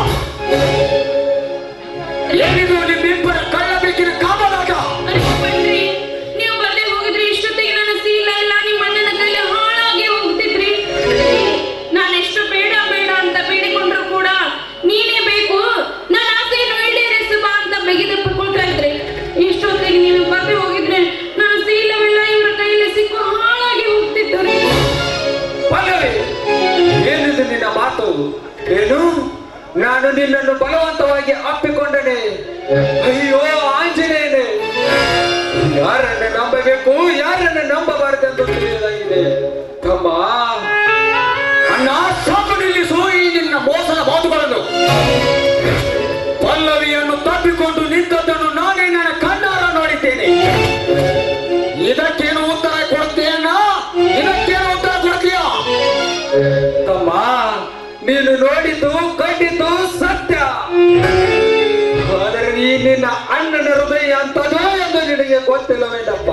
ಏನಿದು ನಿಮ್ಮಿಬ್ಬರ ಕಳ್ಳ ಬೇಕಿನ ಕಾಮದಾಗ ಅರೆ ಬನ್ರಿ ನೀವು ಬರ್ದೇ ಹೋಗಿದ್ರಿ ಇಷ್ಟೊತ್ತಿಗೆ ನನ್ನ ಸೀಲ ಎಲ್ಲ ನಿಮ್ಮ ಅಣ್ಣನ ಕೈಲಿ ಹಾಳಾಗಿ ಹೋಗ್ತಿದ್ರಿ ನಾನು ಎಷ್ಟು ಬೇಡ ಬೇಡ ಅಂತ ಬೇಡಿಕೊಂಡ್ರು ಕೂಡ ನೀನೇ ಬೇಕು ನನ್ನ ಆಸೆಯನ್ನು ಈಡೇರಿಸು ಬಾ ಅಂತ ಬೆಗೆದಪ್ಪಿಕೊಳ್ತಾ ಇದ್ರಿ ಇಷ್ಟೊತ್ತಿಗೆ ನೀವು ಬರ್ದೇ ಹೋಗಿದ್ರೆ ನನ್ನ ಸೀಲವೆಲ್ಲ ಇವರ ಕೈಯಲ್ಲಿ ಸಿಕ್ಕು ಹಾಳಾಗಿ ಹೋಗ್ತಿದ್ದರು ಪಲ್ಲವಿ ಏನಿದು ನಿನ್ನ ಮಾತು ಏನು ನಾನು ನಿನ್ನನ್ನು ಬಲವಂತವಾಗಿ ಅಪ್ಪಿಕೊಂಡನೆ ಅಯ್ಯೋ ಆಂಜನೇಯನೇ ಯಾರನ್ನ ನಂಬಬೇಕು ಯಾರನ್ನ ನಂಬಬಾರದೆಂದು ತಿಳಿಯಲಾಗಿದೆ ತಮ್ಮ ಅಣ್ಣ ಸಾಕು ನಿಲ್ಲಿಸು ಈ ನಿನ್ನ ಮೋಸದ ಮಾತುಗಳನ್ನು ಪಲ್ಲವಿಯನ್ನು ತಪ್ಪಿಕೊಂಡು ನಿಂತದ್ದನ್ನು ನಾನೇ ನನ್ನ ಕಣ್ಣಾರ ನೋಡಿದ್ದೇನೆ ಇದಕ್ಕೇನು ಉತ್ತರ ಕೊಡ್ತೀಯಣ್ಣ ಇದಕ್ಕೇನು ಉತ್ತರ ಕೊಡ್ತೀಯ ತಮ್ಮ ನೀನು ನೋಡಿದ್ದು ಕಂಡಿದ್ದು ಸತ್ಯ ಆದರೆ ಈ ನಿನ್ನ ಅಣ್ಣನ ಹೃದಯ ಅಂತದೋ ಎಂದು ನಿನಗೆ ಗೊತ್ತಿಲ್ಲವೇನಪ್ಪ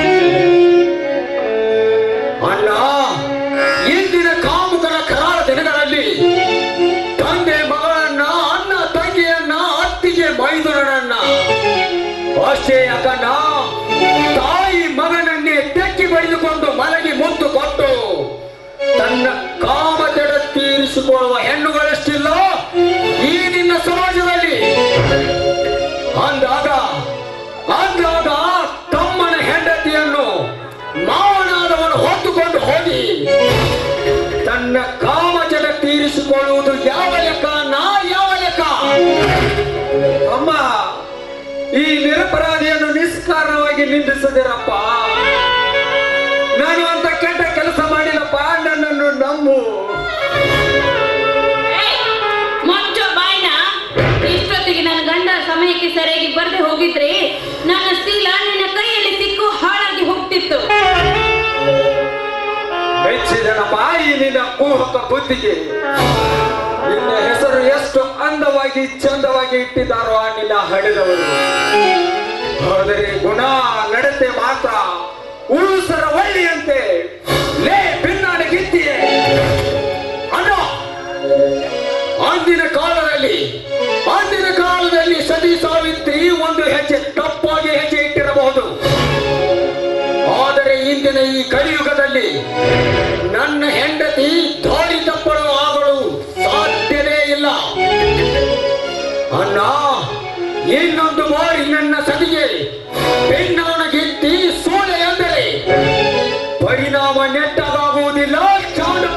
ಅಣ್ಣ ಇಂದಿನ ಕಾಮುಕರ ಕರಾಳ ದಿನಗಳಲ್ಲಿ ತಂದೆ ಮಗಳನ್ನ ಅಣ್ಣ ತಂಗಿಯನ್ನ ಅತ್ತಿಗೆ ಮೈದುನರನ್ನ ಅಷ್ಟೇ ಯಾಕಣ್ಣ ತಾಯಿ ಮಗನನ್ನೇ ತೆಕ್ಕಿ ಬಡಿದುಕೊಂಡು ಮಲಗಿ ಮುತ್ತು ಕೊಟ್ಟು ತನ್ನ ಕಾಮತೆಡ ತೀರಿಸಿಕೊಳ್ಳುವ ಹೆಣ್ಣುಗಳಷ್ಟಿಲ್ಲ ಈ ನಿನ್ನ ಸಮಾಜದಲ್ಲಿ ಅಂದಾಗ ಅಂದಾಗ ತಮ್ಮನ ಹೆಂಡತಿಯನ್ನು ಮಾವನಾದವನು ಹೊತ್ತುಕೊಂಡು ಹೋಗಿ ತನ್ನ ಕಾಮಜಡ ತೀರಿಸಿಕೊಳ್ಳುವುದು ಯಾವ ಲೆಕ್ಕ ನಾ ಯಾವ ಲೆಕ್ಕ ಅಮ್ಮ ಈ ನಿರಪರಾಧಿಯನ್ನು ನಿಷ್ಕಾರಣವಾಗಿ ನಿಂದಿಸದಿರಪ್ಪ ನಾನು ಅಂತ ಕೆಟ್ಟ ಕೆಲಸ ಮಾಡಿಲ್ಲಪ್ಪ ನನ್ನನ್ನು ನಂಬು ಏಯ್, ಮೊಚ್ಚೋ ಬಾಯ್ನ ಇಷ್ಟೊತ್ತಿಗೆ ನನ್ನ ಗಂಡ ಸಮಯಕ್ಕೆ ಸರಿಯಾಗಿ ಬರ್ದೆ ಹೋಗಿದ್ರೆ ನನ್ನ ಸೀಲ ನಿನ್ನ ಕೈಯಲ್ಲಿ ಸಿಕ್ಕು ಹಾಳಾಗಿ ಹೋಗ್ತಿತ್ತು ಮೆಚ್ಚಿದನಪ್ಪ ಈ ನಿನ್ನ ಕುಹಕ ಬುದ್ಧಿಗೆ ನಿನ್ನ ಹೆಸರು ಎಷ್ಟು ಅಂದವಾಗಿ ಚಂದವಾಗಿ ಇಟ್ಟಿದ್ದಾರೋ ಆ ನಿನ್ನ ಹಡೆದವರು ಆದರೆ ಗುಣ ನಡತೆ ಮಾತ್ರ ಉಳುಸರ ಒಳ್ಳೆಯಂತೆ ಲೇ ಭಿನ್ನಾನ ಗಿತ್ತಿಯೇ ಅಣ್ಣ ಅಂದಿನ ಕಾಲದಲ್ಲಿ ಅಂದಿನ ಕಾಲದಲ್ಲಿ ಸತಿ ಸಾವಿತ್ರಿ ಒಂದು ಹೆಜ್ಜೆ ತಪ್ಪಾಗಿ ಹೆಜ್ಜೆ ಇಟ್ಟಿರಬಹುದು ಆದರೆ ಇಂದಿನ ಈ ಕಲಿಯುಗದಲ್ಲಿ ನನ್ನ ಹೆಂಡತಿ ದಾರಿ ತಪ್ಪಲು ಆಗಲು ಸಾಧ್ಯವೇ ಇಲ್ಲ ಅಣ್ಣ ಇನ್ನೊಂದು ಬಾರಿ ನನ್ನ ಸತಿಗೆ ಬೆನ್ನಾನ ಗೆದ್ದಿ ಸೋಲೆ ಎಂದರೆ ಪರಿಣಾಮ ನೆಟ್ಟಗಾಗುವುದಿಲ್ಲ ಚಾಂಡ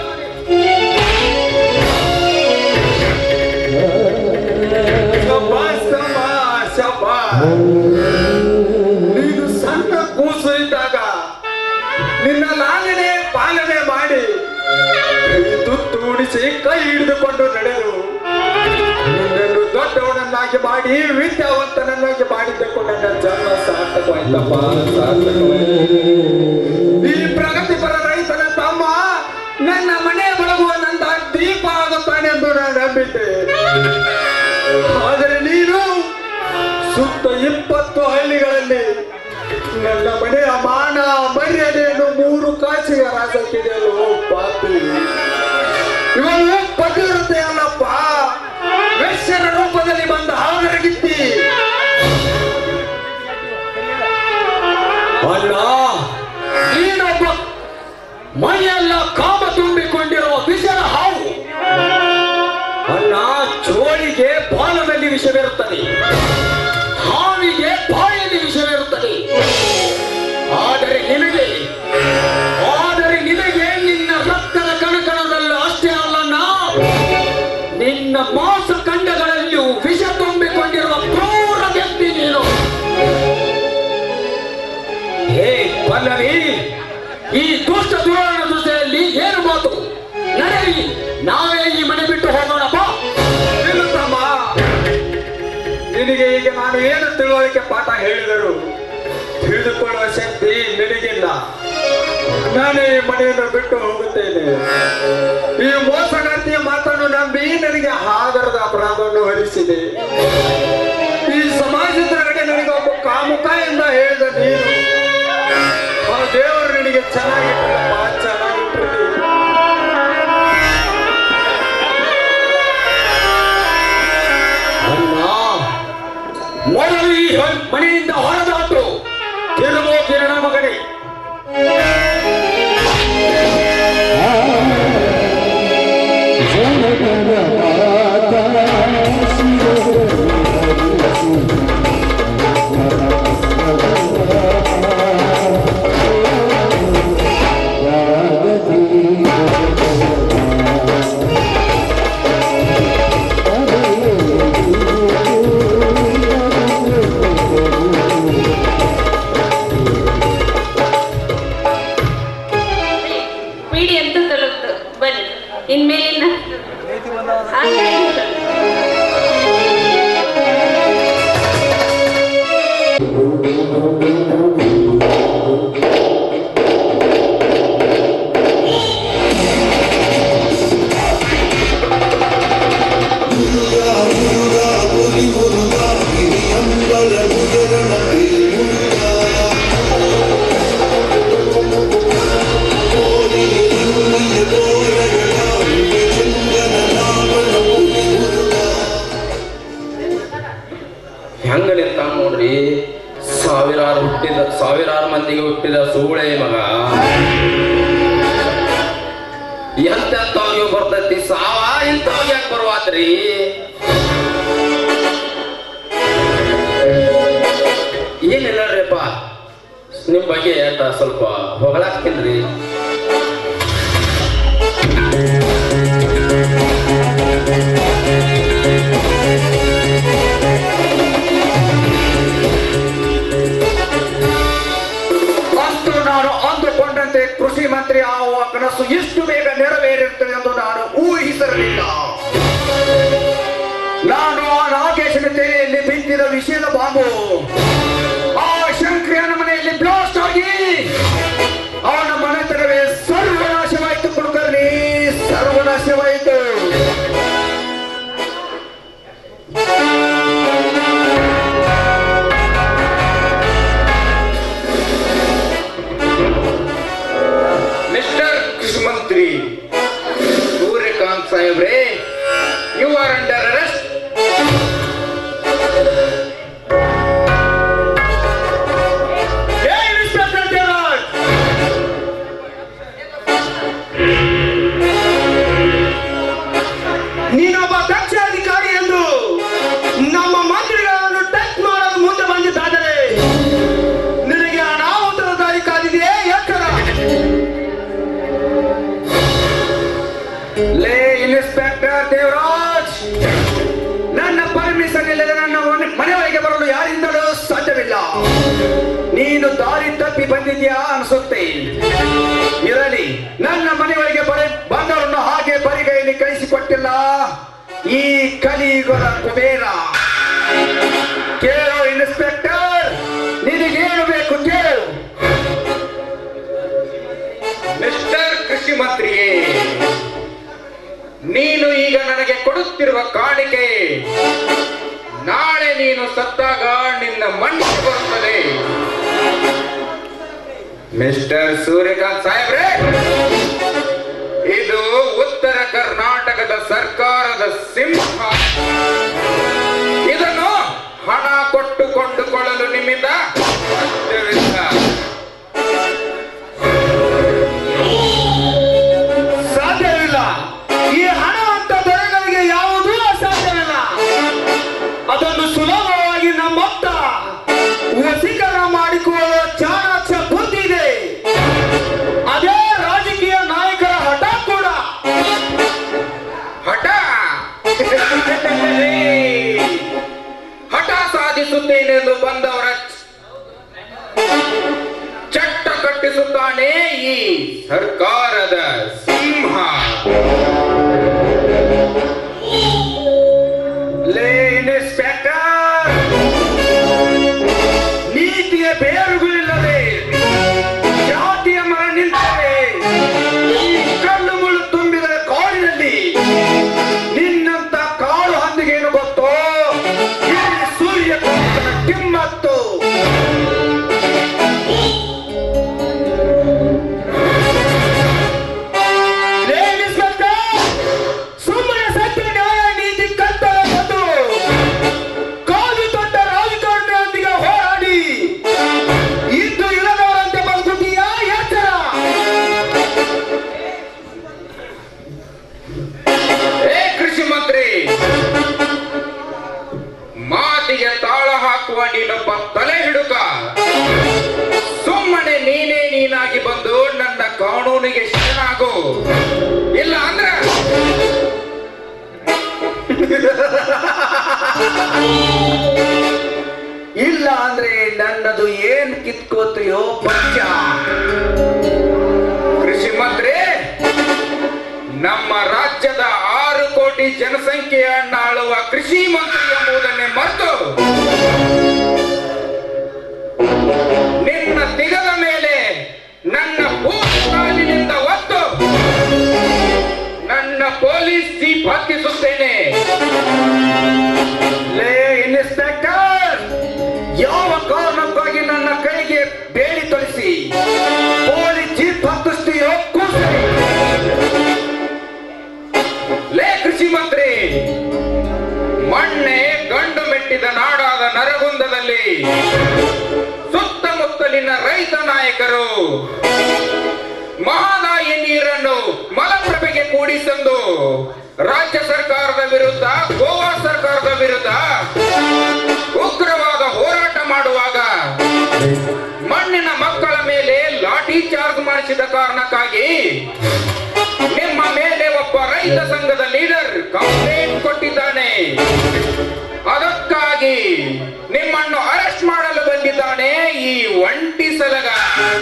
ಶಬಾಷ್, ಶಬಾಷ್, ಶಬಾಷ್. ನೀನು ಸಣ್ಣ ಕೂಸು ಇದ್ದಾಗ ನಿನ್ನ ಲಾಲನೆ ಪಾಲನೆ ಮಾಡಿ ಕೈ ತುತ್ತು ಉಡಿಸಿ ಕೈ ಹಿಡಿದುಕೊಂಡು ನಡೆದು ನಿನ್ನನ್ನು ದೊಡ್ಡವನನ್ನಾಗಿ ಮಾಡಿ ವಿದ್ಯಾವಂತನನ್ನಾಗಿ ಮಾಡಿದ್ದಕ್ಕೂ ನನ್ನ ಜನ್ಮ ಸಾರ್ಥಕವಾಯ್ತಪ್ಪ ಸಾರ್ಥಕವಾಯ್ತು ಈ ಪ್ರಗತಿಪರ ರೈತನ ತಮ್ಮ ನನ್ನ ಮನೆ ಬೆಳಗುವನಂತ ದೀಪ ಆಗುತ್ತಾನೆಂದು ನಾನು ನಂಬಿದ್ದೆ ಆದರೆ ನೀನು ಸುತ್ತ ಇಪ್ಪತ್ತು ಹಳ್ಳಿಗಳಲ್ಲಿ ನನ್ನ ಮನೆಯ ಮಾನ ಮರ್ಯಾದೆಯನ್ನು ಮೂರು ಕಾಚ ಮನಸ್ಸಿಗೆ ರಾಸಕ್ಕಿದೆಯಲ್ಲೋ ಪಾಪಿ ಇವನು ಪತಿವ್ರತೆ ಅಲ್ಲಪ್ಪ ವೇಶ್ಯರ ರೂಪದಲ್ಲಿ ಬಂದ ಹಾಗರಗಿತ್ತಿ ಅಲ್ಲ ನೀನೊಬ್ಬ ಮೈಯೆಲ್ಲ ಕಾಮ ತುಂಬಿಕೊಂಡಿರುವ ವಿಷರ ಹಾವು ಅಲ್ಲ ಚೋಳಿಗೆ ಬಾಲದಲ್ಲಿ ವಿಷವಿರುತ್ತದೆ ಹಾವಿಗೆ ಬಾಯಲ್ಲಿ ವಿಷವಿರುತ್ತದೆ ಆದರೆ ನಿನಗೆ ಆದರೆ ನಿನಗೆ ನಿನ್ನ ರಕ್ತದ ಕಣಕಣದಲ್ಲೂ ಅಷ್ಟೇ ಅಲ್ಲಣ್ಣ ನಿನ್ನ ಮಾಂಸ ಖಂಡಗಳಲ್ಲಿಯೂ ವಿಷ ತುಂಬಿಕೊಂಡಿರುವ ಕ್ರೂರ ವ್ಯಕ್ತಿ ನೀನು ಹೇ ಪಲ್ಲವಿ ಈ ದುಷ್ಟ ದುರಾಣ ದೃಷ್ಟಿಯಲ್ಲಿ ಏನು ಮಾತು ನಡೆಯಿ ನಾವೇ ಈ ಮನೆ ಬಿಟ್ಟು ಹೋಗೋಣಪ್ಪ ನಿಲ್ಲುತ್ತಮ್ಮ ನಿನಗೆ ಈಗ ನಾನು ಏನು ತಿಳುವಳಿಕೆ ಪಾಠ ಹೇಳಿದರು ತಿಳಿದುಕೊಳ್ಳುವ ಶಕ್ತಿ ನಿನಗಿಲ್ಲ ನಾನೇ ಈ ಮನೆಯನ್ನು ಬಿಟ್ಟು ಹೋಗುತ್ತೇನೆ ಈ ಮೋಸಗಾರ್ತಿಯ ಮಾತನ್ನು ನಂಬಿ ನನಗೆ ಹಾದರದ ಅಪರಾಧವನ್ನು ಹೊರಿಸಿದೆ ಈ ಸಮಾಜದೊಳಗೆ ನನಗೆ ಒಬ್ಬ ಕಾಮುಕ ಎಂದ ಹೇಳಿದ ನೀನು ಆ ದೇವರು ನಿನಗೆ ಚೆನ್ನಾಗಿಟ್ಟಲ್ಲಪ್ಪ ಚೆನ್ನಾಗಿಟ್ಟಿರಲಿ ಅಣ್ಣ ಮೊದಲು ಈ ಹೊ- ಮನೆಯಿಂದ ಹೊರದಾಟು ತಿರುಗೋ ಕಿರಣ ಮಗನೇ ಜನಗಣ ಮಾತಾ ಪೀಡಿ ಅಂತ ತಲುಪ್ತು ಬನ್ನಿ ಇನ್ಮೇಲಿನ ಹಾಗೆ ಆಯ್ತು. ಹೆಂಗ ನಿಂತಾನ ನೋಡ್ರಿ ಸಾವಿರಾರು ಹುಟ್ಟಿದ ಸಾವಿರಾರು ಮಂದಿಗೆ ಹುಟ್ಟಿದ ಸೂಳೆ ಮಗ ಎಂತೆಂತವ್ರಿಗೆ ಬರ್ತೈತಿ ಸಾವ ಇಂಥವ್ರಿಗೆ ಯಾಕೆ ಬರುವಾತ್ರಿ ಏನಿಲ್ಲರಿಪ್ಪ ನಿಮ್ ಬಗ್ಗೆ ಏಟ ಸ್ವಲ್ಪ ಹೊಗಳಾಕ್ತೀನ್ರಿ ಅಂತೂ ನಾನು ಅಂದುಕೊಂಡಂತೆ ಕೃಷಿ ಮಂತ್ರಿ ಆಗುವ ಕನಸು ಇಷ್ಟು ಬೇಗ ನೆರವೇರಿರುತ್ತದೆ ಎಂದು ನಾನು ಊಹಿಸಿರಲಿಲ್ಲ ನಾನು ಆ ನಾಗೇಶನ ತೆರೆಯಲ್ಲಿ ಬಿದ್ದಿದ ವಿಷಯದ ಬಾಂಬು ಆ ಶಂಕ್ರಿಯನ ಮನೆಯಲ್ಲಿ ಬ್ಲಾಸ್ಟ್ ಆಗಿ ಅವನ ಮನೆತನವೇ ಸರ್ವನಾಶವಾಯಿತು ಕುಲಕರ್ಣಿ ಸರ್ವನಾಶವಾಯಿತು ಮಿಸ್ಟರ್ ಕೃಷಿ ಮಂತ್ರಿ ಸೂರ್ಯಕಾಂತ್ ಸಾಹೇಬ್ರೆ ಯು ಆರ್ ಅಂಡರ್ ಅರೆಸ್ಟ್ ಏ ಇನ್ಸ್ಪೆಕ್ಟರ್ ದೇವರಾಜ್ ನೀನೊಬ್ಬ ದಕ್ಷ ಅಧಿಕಾರಿ ಎಂದು ನಮ್ಮ ಮಂತ್ರಿಗಳನ್ನು ಟಚ್ ಮಾಡಲು ಮುಂದೆ ಬಂದಿದ್ದಾದರೆ ನಿನಗೆ ಅನಾಹುತದ ದಾರಿ ಕಾದಿದೆಯೇ ಎಚ್ಚರ ಲೇ ಇನ್ಸ್ಪೆಕ್ಟರ್ ದೇವರಾಜ್ ನನ್ನ ಪರ್ಮಿಷನ್ ಇಲ್ಲದೆ ನನ್ನ ಮನೆ- ಮನೆಯೊಳಗೆ ಬರಲು ಯಾರಿಂದಲೂ ಸಾಧ್ಯವಿಲ್ಲ ನೀನು ದಾರಿ ತಪ್ಪಿ ಬಂದಿದ್ಯಾ ಅನಿಸುತ್ತೆ ಇರಲಿ ನನ್ನ ಮನೆಯೊಳಗೆ ಬರ ಬಂದವರನ್ನು ಹಾಗೆ ಬರಿಗೈಯಲ್ಲಿ ಕಳಿಸಿಕೊಟ್ಟಿಲ್ಲ ಈ ಕಲಿಯುಗದ ಕುಬೇರ ಕೇಳು ಇನ್ಸ್ಪೆಕ್ಟರ್ ನಿನಗೇನು ಬೇಕು ಕೇಳು ಮಿಸ್ಟರ್ ಕೃಷಿ ಮಂತ್ರಿಗೆ ನೀನು ಈಗ ನನಗೆ ಕೊಡುತ್ತಿರುವ ಕಾಣಿಕೆ ನಾಳೆ ನೀನು ಸತ್ತಾಗ ನಿನ್ನ ಮಣ್ಣಿಗೆ ಬರುತ್ತದೆ ಮಿಸ್ಟರ್ ಸೂರ್ಯಕಾಂತ್ ಸಾಹೇಬ್ರೆ ಇದು ಉತ್ತರ ಕರ್ನಾಟಕದ ಸರ್ಕಾರದ ಸಿಂಹ ಇದನ್ನು ಹಣ ಕೊಟ್ಟು ಕೊಂಡುಕೊಳ್ಳಲು ನಿಮ್ಮಿಂದ ಸಾಧ್ಯವಿಲ್ಲ ಸಾಧ್ಯವಿಲ್ಲ ಈ ಹಣ ಅಂತ ದೊರೆಗಳಿಗೆ ಯಾವುದೂ ಅಸಾಧ್ಯವಿಲ್ಲ ಅದನ್ನು ಸುಲಭವಾಗಿ ನಮ್ಮತ್ತ ವಶೀಕರಣ ಮಾಡಿಕೊಳ್ಳುವ ಚಾಣಾಕ್ಷ ಬುದ್ಧಿ ಇದೆ ಅದೇ ರಾಜಕೀಯ ನಾಯಕರ ಹಠ ಕೂಡ ಹಠ ಹಠ ಸಾಧಿಸುತ್ತೇನೆಂದು ಬಂದವರ ಚಟ್ಟ ಕಟ್ಟಿಸುತ್ತಾನೆ ಈ ಸರ್ಕಾರದ ಸಿಂಹ ಲೇ ಇನ್ಸ್ಪೆಕ್ಟರ್ ನೀತಿಯ ಬೇರುಗಳಿಲ್ಲದೆ ಜಾತಿಯ ಮರ ನಿಂತರೆ ಈ ಕಣ್ಣು ಮುಳ್ಳು ತುಂಬಿದ ಕಾಡಿನಲ್ಲಿ ನಿನ್ನಂತ ಕಾಡು ಹಂದಿಗೇನು ಗೊತ್ತೋ ಇಲ್ಲಿ ಸೂರ್ಯಕಾಂತನ ಕಿಮ್ಮತ್ತು ಲೇ ಇನ್ಸ್ಪೆಕ್ಟರ್, ಸುಮ್ಮನೆ ಸತ್ಯ ನ್ಯಾಯ ನೀತಿ ಕರ್ತವ್ಯ ಬಂದು ಕಾಲು ತೊಟ್ಟ ರಾಜಕಾರಣಿಯೊಂದಿಗೆ ಹೋರಾಡಿ ಇಂದು ಇಲ್ಲದವರಂತೆ ಬದುಕುತ್ತೀಯಾ ಎಚ್ಚರ ಏ ಕೃಷಿ ಮಂತ್ರಿ ಮಾತಿಗೆ ತಾಳ ಹಾಕುವ ನೀನೊಬ್ಬ ತಲೆ ಹಿಡುಕ ಸುಮ್ಮನೆ ನೀನೇ ನೀನಾಗಿ ಬಂದು ನನ್ನ ಕಾನೂನಿಗೆ ಶರಣಾಗು ಇಲ್ಲ ಅಂದ್ರೆ ಇಲ್ಲ ಅಂದ್ರೆ ನನ್ನದು ಏನ್ ಕಿತ್ಕೋತೀಯೋ ಪಕ್ಷ ಕೃಷಿ ಮಂತ್ರಿ ನಮ್ಮ ರಾಜ್ಯದ ಆರು ಕೋಟಿ ಜನಸಂಖ್ಯೆಯನ್ನ ಆಳುವ ಕೃಷಿ ಮಂತ್ರಿ ಎಂಬುದನ್ನೇ ಮರೆತು ನಿನ್ನ ತಿಗದ ಮೇಲೆ ನನ್ನ ಬೂಟ್ ಕಾಲಿನಿಂದ ಒತ್ತು ನನ್ನ ಪೊಲೀಸ್ ಜೀಪ್ ಹತ್ತಿಸುತ್ತೇನೆ ಲೇ ಇನ್ಸ್ಪೆಕ್ಟರ್ ಯಾವ ಕಾರಣಕ್ಕಾಗಿ ನನ್ನ ಕೈಗೆ ಬೇಡಿ ತೊಳಿಸಿ ಪೊಲೀಸ್ ಜೀಪ್ ಹತ್ತಿಸ್ತೀಯೋ ಕೂಸಿ ಲೇ ಕೃಷಿ ಮಂತ್ರಿ ಮೊನ್ನೆ ಗಂಡು ಮೆಟ್ಟಿದ ನಾಡಾದ ನರಗುಂದದಲ್ಲಿ ಸುತ್ತಮುತ್ತಲಿನ ರೈತ ನಾಯಕರು ಮಹಾದಾಯಿ ನೀರನ್ನು ಮಲಪ್ರಭೆಗೆ ಕೂಡಿಸಂದು ರಾಜ್ಯ ಸರ್ಕಾರದ ವಿರುದ್ಧ ಗೋವಾ ಸರ್ಕಾರದ ವಿರುದ್ಧ ಉಗ್ರವಾದ ಹೋರಾಟ ಮಾಡುವಾಗ ಮಣ್ಣಿನ ಮಕ್ಕಳ ಮೇಲೆ ಲಾಠಿ ಚಾರ್ಜ್ ಮಾಡಿಸಿದ ಕಾರಣಕ್ಕಾಗಿ ನಿಮ್ಮ ಮೇಲೆ ಒಬ್ಬ ರೈತ ಸಂಘದ ಲೀಡರ್ ಕಂಪ್ಲೇಂಟ್ ಕೊಟ್ಟಿದ್ದಾನೆ ಅದಕ್ಕಾಗಿ ನಿಮ್ಮನ್ನು ಅರೆಸ್ಟ್ ಮಾಡಲು ಬಂದಿದ್ದಾನೆ ಈ ಒಂಟಿ ಸಲಗ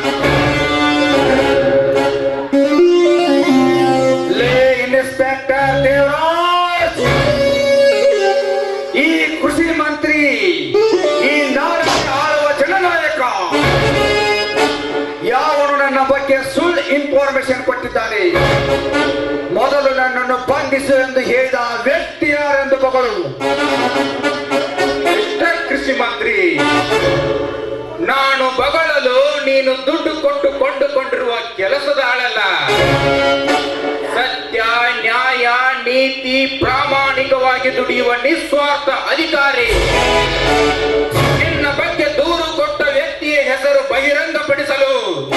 ಲೇ ಇನ್ಸ್ಪೆಕ್ಟರ್ ದೇವರಾಜ್ ಈ ಕೃಷಿ ಮಂತ್ರಿ ಈ ನಾಡನ್ನು ಆಳುವ ಜನನಾಯಕ ಯಾವನು ನನ್ನ ಬಗ್ಗೆ ಸುಳ್ಳು ಇನ್ಫಾರ್ಮೇಶನ್ ಕೊಟ್ಟಿದ್ದಾನೆ ಮೊದಲು ನನ್ನನ್ನು ಬಂಧಿಸು ಎಂದು ಹೇಳಿದ ವ್ಯಕ್ತಿ ಯಾರೆಂದು ಮಗಳು ಮಿಸ್ಟರ್ ಕೃಷಿ ಮಂತ್ರಿ ನಾನು ಬಗಳಲು ನೀನು ದುಡ್ಡು ಕೊಟ್ಟು ಕೊಂಡುಕೊಂಡಿರುವ ಕೆಲಸದ ಆಳಲ್ಲ ಸತ್ಯ ನ್ಯಾಯ ನೀತಿ ಪ್ರಾಮಾಣಿಕವಾಗಿ ದುಡಿಯುವ ನಿಸ್ವಾರ್ಥ ಅಧಿಕಾರಿ ನಿನ್ನ ಬಗ್ಗೆ ದೂರು ಕೊಟ್ಟ ವ್ಯಕ್ತಿಯ ಹೆಸರು ಬಹಿರಂಗಪಡಿಸಲು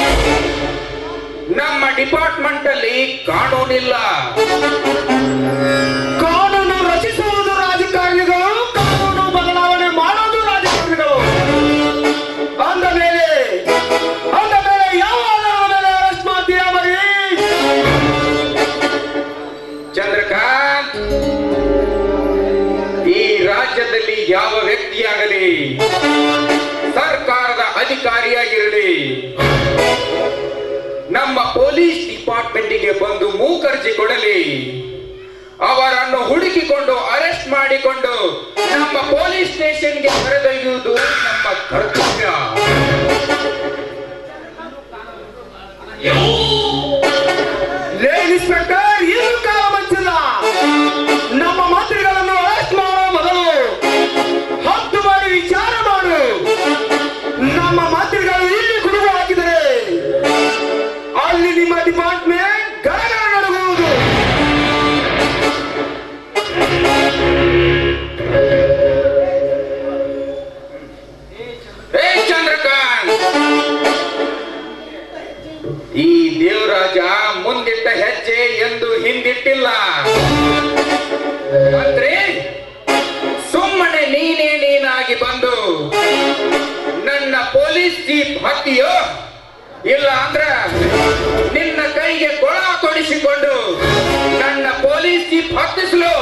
ನಮ್ಮ ಡಿಪಾರ್ಟ್ಮೆಂಟ್ ಅಲ್ಲಿ ಕಾನೂನಿಲ್ಲ ಕಾನೂನು ರಚಿಸುವುದು ರಾಜಕಾರಣಿಗಳು ಕಾನೂನು ಬದಲಾವಣೆ ಮಾಡೋದು ರಾಜಕಾರಣಿಗಳು ಅಂದ ಮೇಲೆ ಅಂದ ಮೇಲೆ ಯಾವ ಆಧಾರದ ಮೇಲೆ ಅರೆಸ್ಟ್ ಮಾಡ್ತೀರಾ ಬರೀ ಚಂದ್ರಕಾಂತ್ ಈ ರಾಜ್ಯದಲ್ಲಿ ಯಾವ ವ್ಯಕ್ತಿಯಾಗಲಿ ಸರ್ಕಾರದ ಅಧಿಕಾರಿಯಾಗಿರಲಿ ನಮ್ಮ ಪೊಲೀಸ್ ಡಿಪಾರ್ಟ್ಮೆಂಟಿಗೆ ಬಂದು ಮೂಕರ್ಜಿ ಕೊಡಲಿ ಅವರನ್ನು ಹುಡುಕಿಕೊಂಡು ಅರೆಸ್ಟ್ ಮಾಡಿಕೊಂಡು ನಮ್ಮ ಪೊಲೀಸ್ ಸ್ಟೇಷನ್ಗೆ ಕರೆದೊಯ್ಯುವುದು ನಮ್ಮ ಕರ್ತವ್ಯ ಲೇ ಇನ್ಸ್ಪೆಕ್ಟರ್ ಏನು ಕಾಲ ಬಂಚಿಲ್ಲ ನಮ್ಮ ಮಂತ್ರಿಗಳನ್ನು ಅರೆಸ್ಟ್ ಮಾಡೋ ಮೊದಲು ಹತ್ತು ಬಾರಿ ವಿಚಾರ ಮಾಡು ನಮ್ಮ ಮಂತ್ರಿಗಳು ಇಲ್ಲಿ ಗುಡುಗು ಹಾಕಿದರೆ ಪೊಲೀಸ್ ಜೀಪ್ ಹತ್ತಿಯೋ ಇಲ್ಲ ಅಂದ್ರ ನಿನ್ನ ಕೈಗೆ ಕೊಳ ತೊಡಿಸಿಕೊಂಡು ನನ್ನ ಪೊಲೀಸ್ ಜೀಪ್ ಹತ್ತಿಸಲು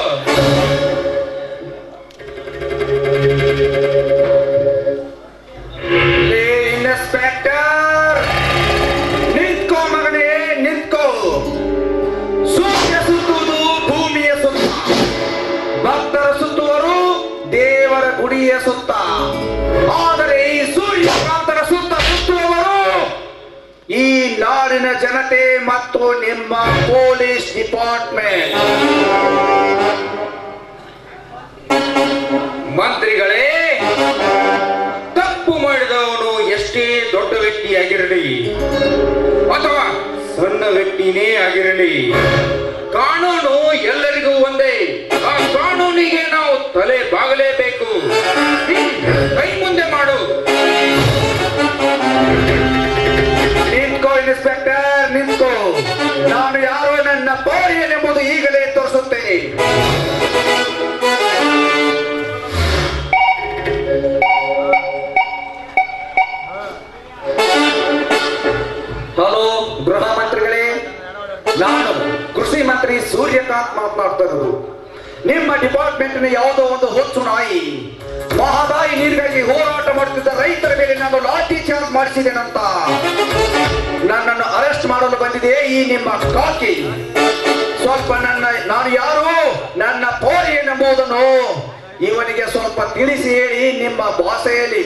ಲೇ ಇನ್ಸ್ಪೆಕ್ಟರ್ ನಿಂತ್ಕೋ ಮಗನೇ ನಿಂತ್ಕೋ ಸೂರ್ಯ ಸುತ್ತುವುದು ಭೂಮಿಯ ಸುತ್ತ ಭಕ್ತರ ಸುತ್ತುವರು ದೇವರ ಗುಡಿಯ ಸುತ್ತ ಆದರೆ ಈ ಸೂರ್ಯಕಾಂತರ ಸುತ್ತ ಸುತ್ತುವವರು ಈ ನಾಡಿನ ಜನತೆ ಮತ್ತು ನಿಮ್ಮ ಪೊಲೀಸ್ ಡಿಪಾರ್ಟ್ಮೆಂಟ್ ಮಂತ್ರಿಗಳೇ ತಪ್ಪು ಮಾಡಿದವನು ಎಷ್ಟೇ ದೊಡ್ಡ ವ್ಯಕ್ತಿಯಾಗಿರಲಿ ಅಥವಾ ಸಣ್ಣ ವ್ಯಕ್ತಿನೇ ಆಗಿರಲಿ ಕಾನೂನು ಎಲ್ಲರಿಗೂ ಒಂದೇ ಆ ಕಾನೂನಿಗೆ ನಾವು ತಲೆ ಬಾಗಲೇಬೇಕು ಹ್ಮ್, ಕೈ ಮುಂದೆ ಮಾಡು ನಿಂತ್ಕೋ ಇನ್ಸ್ಪೆಕ್ಟರ್ ನಿಂತ್ಕೋ ನಾನು ಯಾರು ನನ್ನ ಬಾರಿಯನೆಂಬುದು ಈಗಲೇ ತೋರಿಸುತ್ತೇನೆ ಹಲೋ ಗೃಹ ಮಂತ್ರಿಗಳೇ ನಾನು ಕೃಷಿ ಮಂತ್ರಿ ಸೂರ್ಯಕಾಂತ್ ಮಾತನಾಡ್ತಾ ಇರೋದು ನಿಮ್ಮ ಡಿಪಾರ್ಟ್ಮೆಂಟ್ನ ಯಾವುದೋ ಒಂದು ಹೊತ್ತು ನಾಯಿ ಮಹದಾಯಿ ನೀರಿಗಾಗಿ ಹೋರಾಟ ಮಾಡುತ್ತಿದ್ದ ರೈತರ ಮೇಲೆ ನಾನು ಲಾಠಿ ಚಾರ್ಜ್ ಮಾಡಿಸಿದ್ದೇನಂತ ನನ್ನನ್ನು ಅರೆಸ್ಟ್ ಮಾಡಲು ಬಂದಿದೆ ಈ ನಿಮ್ಮ ಕಾಕಿ ಸ್ವಲ್ಪ ನನ್ನ ನಾನು ಯಾರು ನನ್ನ ಪೋರಿ ಎಂಬುದನ್ನು ಇವನಿಗೆ ಸ್ವಲ್ಪ ತಿಳಿಸಿ ಹೇಳಿ ನಿಮ್ಮ ಭಾಷೆಯಲ್ಲಿ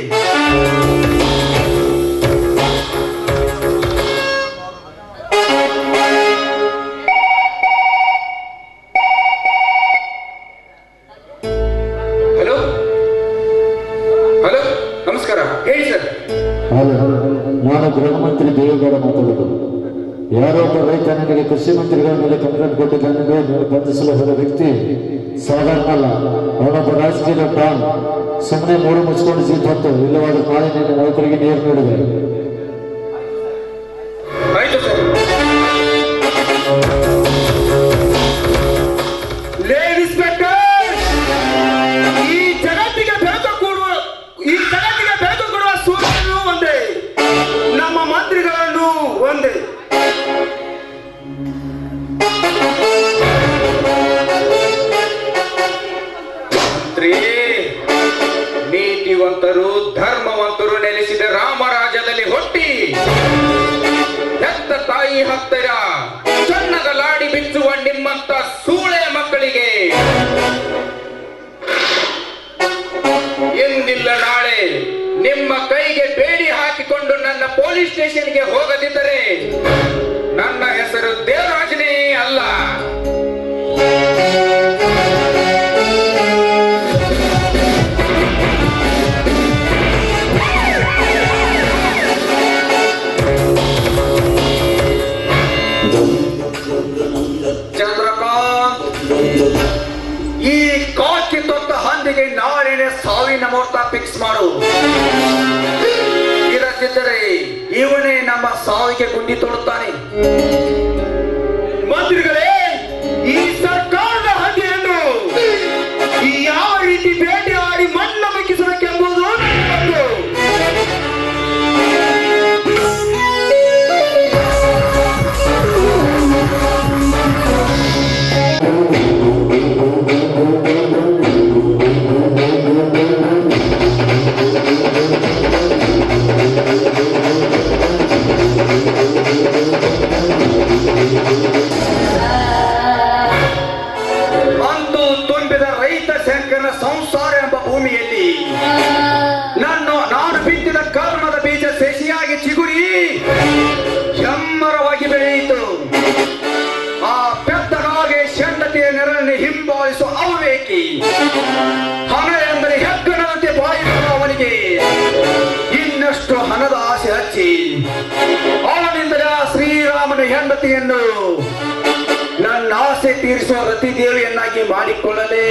ಹಲೋ ಹಲೋ ನಮಸ್ಕಾರ ಹೇಳಿ ಸರ್ ಹಲೋ ನಾನು ಗೃಹ ಮಂತ್ರಿ ದೇವೇಗೌಡ ಮಾತಾಡೋದು ಯಾರೋ ಒಬ್ಬ ರೈತ ನನಗೆ ಕೃಷಿ ಮಂತ್ರಿಗಳ ಮೇಲೆ ಕಂಪ್ಲೇಂಟ್ ಕೊಟ್ಟಿದ್ದಾನೆ ಬಂಧಿಸಲು ಹೋದ ವ್ಯಕ್ತಿ ಸಾಧಾರಣ ಅಲ್ಲ ಅವನೊಬ್ಬ ರಾಜಕೀಯ ಡಾನ್ ಸುಮ್ಮನೆ ಮೂರು ಮುಚ್ಕೊಂಡು ಜೀಪ್ ಹೊತ್ತು ಇಲ್ಲವಾದ ನಾಳೆ ನಿನ್ನ ನೌಕರಿಗೆ ನೀರು ನೀಡಿದೆ ಆಯ್ತು ಸರ್ ಲೇ ಇನ್ಸ್ಪೆಕ್ಟರ್ ಈ ಜಗತ್ತಿಗೆ ಬೆಳಕು ಕೊಡುವ ಈ ಜಗತ್ತಿಗೆ ಬೆಳಕು ಕೊಡುವ ಸೂರ್ಯನು ಒಂದೇ ನಮ್ಮ ಮಂತ್ರಿಗಳನ್ನು ಒಂದೇ ಮಂತ್ರಿ ನೀತಿವಂತರು ಧರ್ಮವಂತರು ನೆಲೆಸಿದ ರಾಮರಾಜ್ಯದಲ್ಲಿ ಹುಟ್ಟಿ ಹೆತ್ತ ತಾಯಿ ಹತ್ತಿರ ಚನ್ನದ ಲಾಡಿ ಬಿಚ್ಚುವ ನಿಮ್ಮಂತ ಸೂಳೆ ಮಕ್ಕಳಿಗೆ ಎಂದಿಲ್ಲ ನಾಳೆ ನಿಮ್ಮ ಕೈಗೆ ಬೇಡಿ ಹಾಕಿಕೊಂಡು ನನ್ನ ಪೊಲೀಸ್ ಸ್ಟೇಷನ್ಗೆ ಹೋಗದಿದ್ದರೆ ನನ್ನ ಹೆಸರು ದೇವರಾಜನೇ ಅಲ್ಲ ಚಂದ್ರಕಾಂತ್ ಈ ಕಾಕಿ ತೊತ್ತ ಹಂದಿಗೆ ನಾಳೆನೆ ಸಾವಿನ ಮುಹೂರ್ತ ಫಿಕ್ಸ್ ಮಾಡು ಇರದಿದ್ದರೆ ಇವನೇ ನಮ್ಮ ಸಾವಿಗೆ ಗುಂಡಿ ತೊಡುತ್ತಾನೆ ಮಂತ್ರಿಗಳೇ ಈ ಸರ್ಕಾರದ ಹಂದಿಯನ್ನು ಯಾವ ರೀತಿ ಭೇಟಿ ಆಡಿ ಮಣ್ಣ ಬೆಕ್ಕಿಸಬೇಕೆಂಬುದು ನನ್ನ ಗೊತ್ತು. ಅಂದು ತುಂಬಿದ ರೈತ ಶಂಕರನ ಸಂಸಾರ ಎಂಬ ಭೂಮಿಯಲ್ಲಿ ನಾನು ನಾನು ಬಿತ್ತಿದ ಕರ್ಮದ ಬೀಜ ಸಸಿಯಾಗಿ ಚಿಗುರಿ ಹೆಮ್ಮರವಾಗಿ ಬೆಳೆಯಿತು ಆ ಪೆದ್ದನಾಗೆ ಶಂಡತಿಯ ನೆರಳನ್ನು ಹಿಂಬಾಲಿಸುವ ಅವಿವೇಕಿ ಹಣ ಎಂದರೆ ಹೆಗ್ಗಣದಂತೆ ಬಾಯಿರುವ ಅವನಿಗೆ ಇನ್ನಷ್ಟು ಹಣದ ಆಸೆ ಹಚ್ಚಿ ಅವನಿಂದಲೇ ಆ ಶ್ರೀರಾಮನ ಹೆಂಡತಿಯನ್ನು ನನ್ನ ಆಸೆ ತೀರಿಸುವ ರತಿ ದೇವಿಯನ್ನಾಗಿ ಮಾಡಿಕೊಳ್ಳಲೇ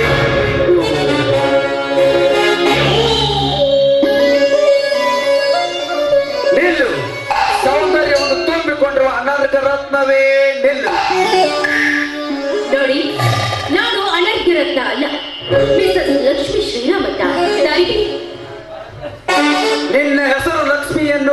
ನಿಲ್ಲು ಸೌಂದರ್ಯವನ್ನು ತುಂಬಿಕೊಂಡಿರುವ ಅನರ್ಘ ರತ್ನವೇ ನಿಲ್ಲು ನೋಡಿ ನಾನು ಅನರ್ಘ್ಯರತ್ನ ಅಲ್ಲ ಮಿಸಸ್ ಲಕ್ಷ್ಮಿ ಶ್ರೀರಾಮಂತ ದಯವಿಟ್ಟು ನಿನ್ನ ಹೆಸರು ಲಕ್ಷ್ಮಿಯನ್ನು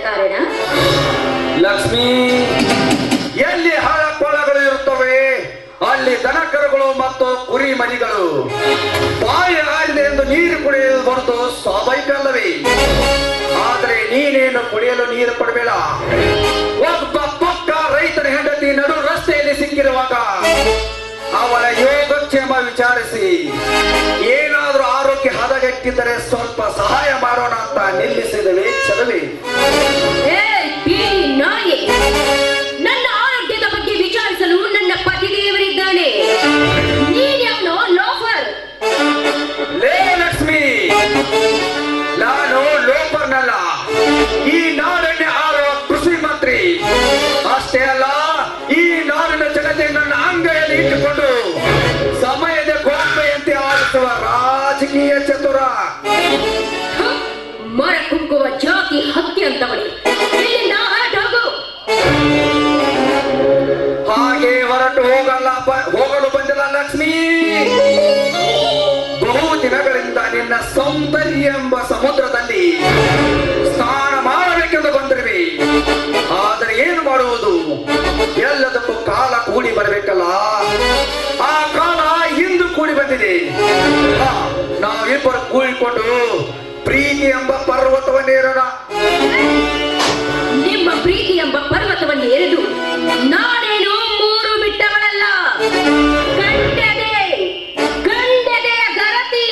ಕಾರಣ ಲಕ್ಷ್ಮಿ ಎಲ್ಲಿ ಹಳ ಕೊಳಗಳು ಇರುತ್ತವೆ ಅಲ್ಲಿ ದನಕರುಗಳು ಮತ್ತು ಕುರಿ ಮರಿಗಳು ಬಾಯಿ ಆಡಿದೆ ಎಂದು ನೀರು ಕುಡಿಯುವುದು ಹೊರತು ಸ್ವಾಭಾವಿಕ ಅಲ್ಲವೇ ಆದರೆ ನೀನೇನು ಕುಡಿಯಲು ನೀರು ಕೊಡಬೇಡ ಒಬ್ಬ ಪಕ್ಕ ರೈತನ ಹೆಂಡತಿ ನಡು ರಸ್ತೆಯಲ್ಲಿ ಸಿಕ್ಕಿರುವಾಗ ಅವಳ ಯೋಗಕ್ಷೇಮ ವಿಚಾರಿಸಿ ಏನಾದ್ರೂ ಆರೋಗ್ಯ ಹದಗೆಟ್ಟಿದ್ದರೆ ಸ್ವಲ್ಪ ಸಹಾಯ ಮಾಡೋಣ ಅಂತ ನಿಲ್ಲಿಸಿದವೆ ಚಲವಿ ಏ ಬೀದಿ ನಾಯಿ ನನ್ನ ಆರೋಗ್ಯದ ಬಗ್ಗೆ ವಿಚಾರಿಸಲು ನನ್ನ ಪತಿದೇವರಿದ್ದಾನೆ ನೀನ್ಯಾವನೋ ಲೋಫರ್ ಲೇ ಲಕ್ಷ್ಮಿ ನಾನು ಲೋಪರ್ನಲ್ಲ ಈ ನಾಡನ್ನೇ ಆಳುವ ಕೃಷಿ ಮಂತ್ರಿ ಅಷ್ಟೇ ಅಲ್ಲ ಈ ನಾಡಿನ ಜನತೆ ನನ್ನ ಅಂಗೈಯಲ್ಲಿ ಇಟ್ಟುಕೊಂಡು ಸಮಯದ ಗೊಂಬೆಯಂತೆ ಆಡಿಸುವ ರಾಜಕೀಯ ಚತುರ ಮರ ಕುಕ್ಕುವ ಜಾತಿ ಹಕ್ಕಿ ಅಂತವಳಿ ಇಲ್ಲಿಂದ ಹೊರಟೋಗು ಹಾಗೆ ಹೊರಟು ಹೋಗಲ್ಲ ಬ- ಹೋಗಲು ಬಂದಿಲ್ಲ ಲಕ್ಷ್ಮಿ ಬಹು ದಿನಗಳಿಂದ ನಿನ್ನ ಸೌಂದರ್ಯ ಎಂಬ ಸಮುದ್ರದಲ್ಲಿ ಸ್ನಾನ ಮಾಡಬೇಕೆಂದು ಬಂದಿರುವೆ ಆದರೆ ಏನು ಮಾಡುವುದು ಎಲ್ಲದಕ್ಕೂ ಕಾಲ ಕೂಡಿ ಬರಬೇಕಲ್ಲ ಆ ಕಾಲ ಇಂದು ಕೂಡಿ ಬಂದಿದೆ ಹಾ, ನಾವಿಬ್ಬರು ಕೂಡಿಕೊಂಡು ಪ್ರೀತಿ ಎಂಬ ಪರ್ವತವನ್ನೇರೋಣ ನಿಮ್ಮ ಪ್ರೀತಿ ಎಂಬ ಪರ್ವತವನ್ನು ಎರೆದು ನಾನೇನು ಮೂರು ಬಿಟ್ಟವಳಲ್ಲ ಕಂಡದೆ ಕಂಡದೆಯ ಗರತಿ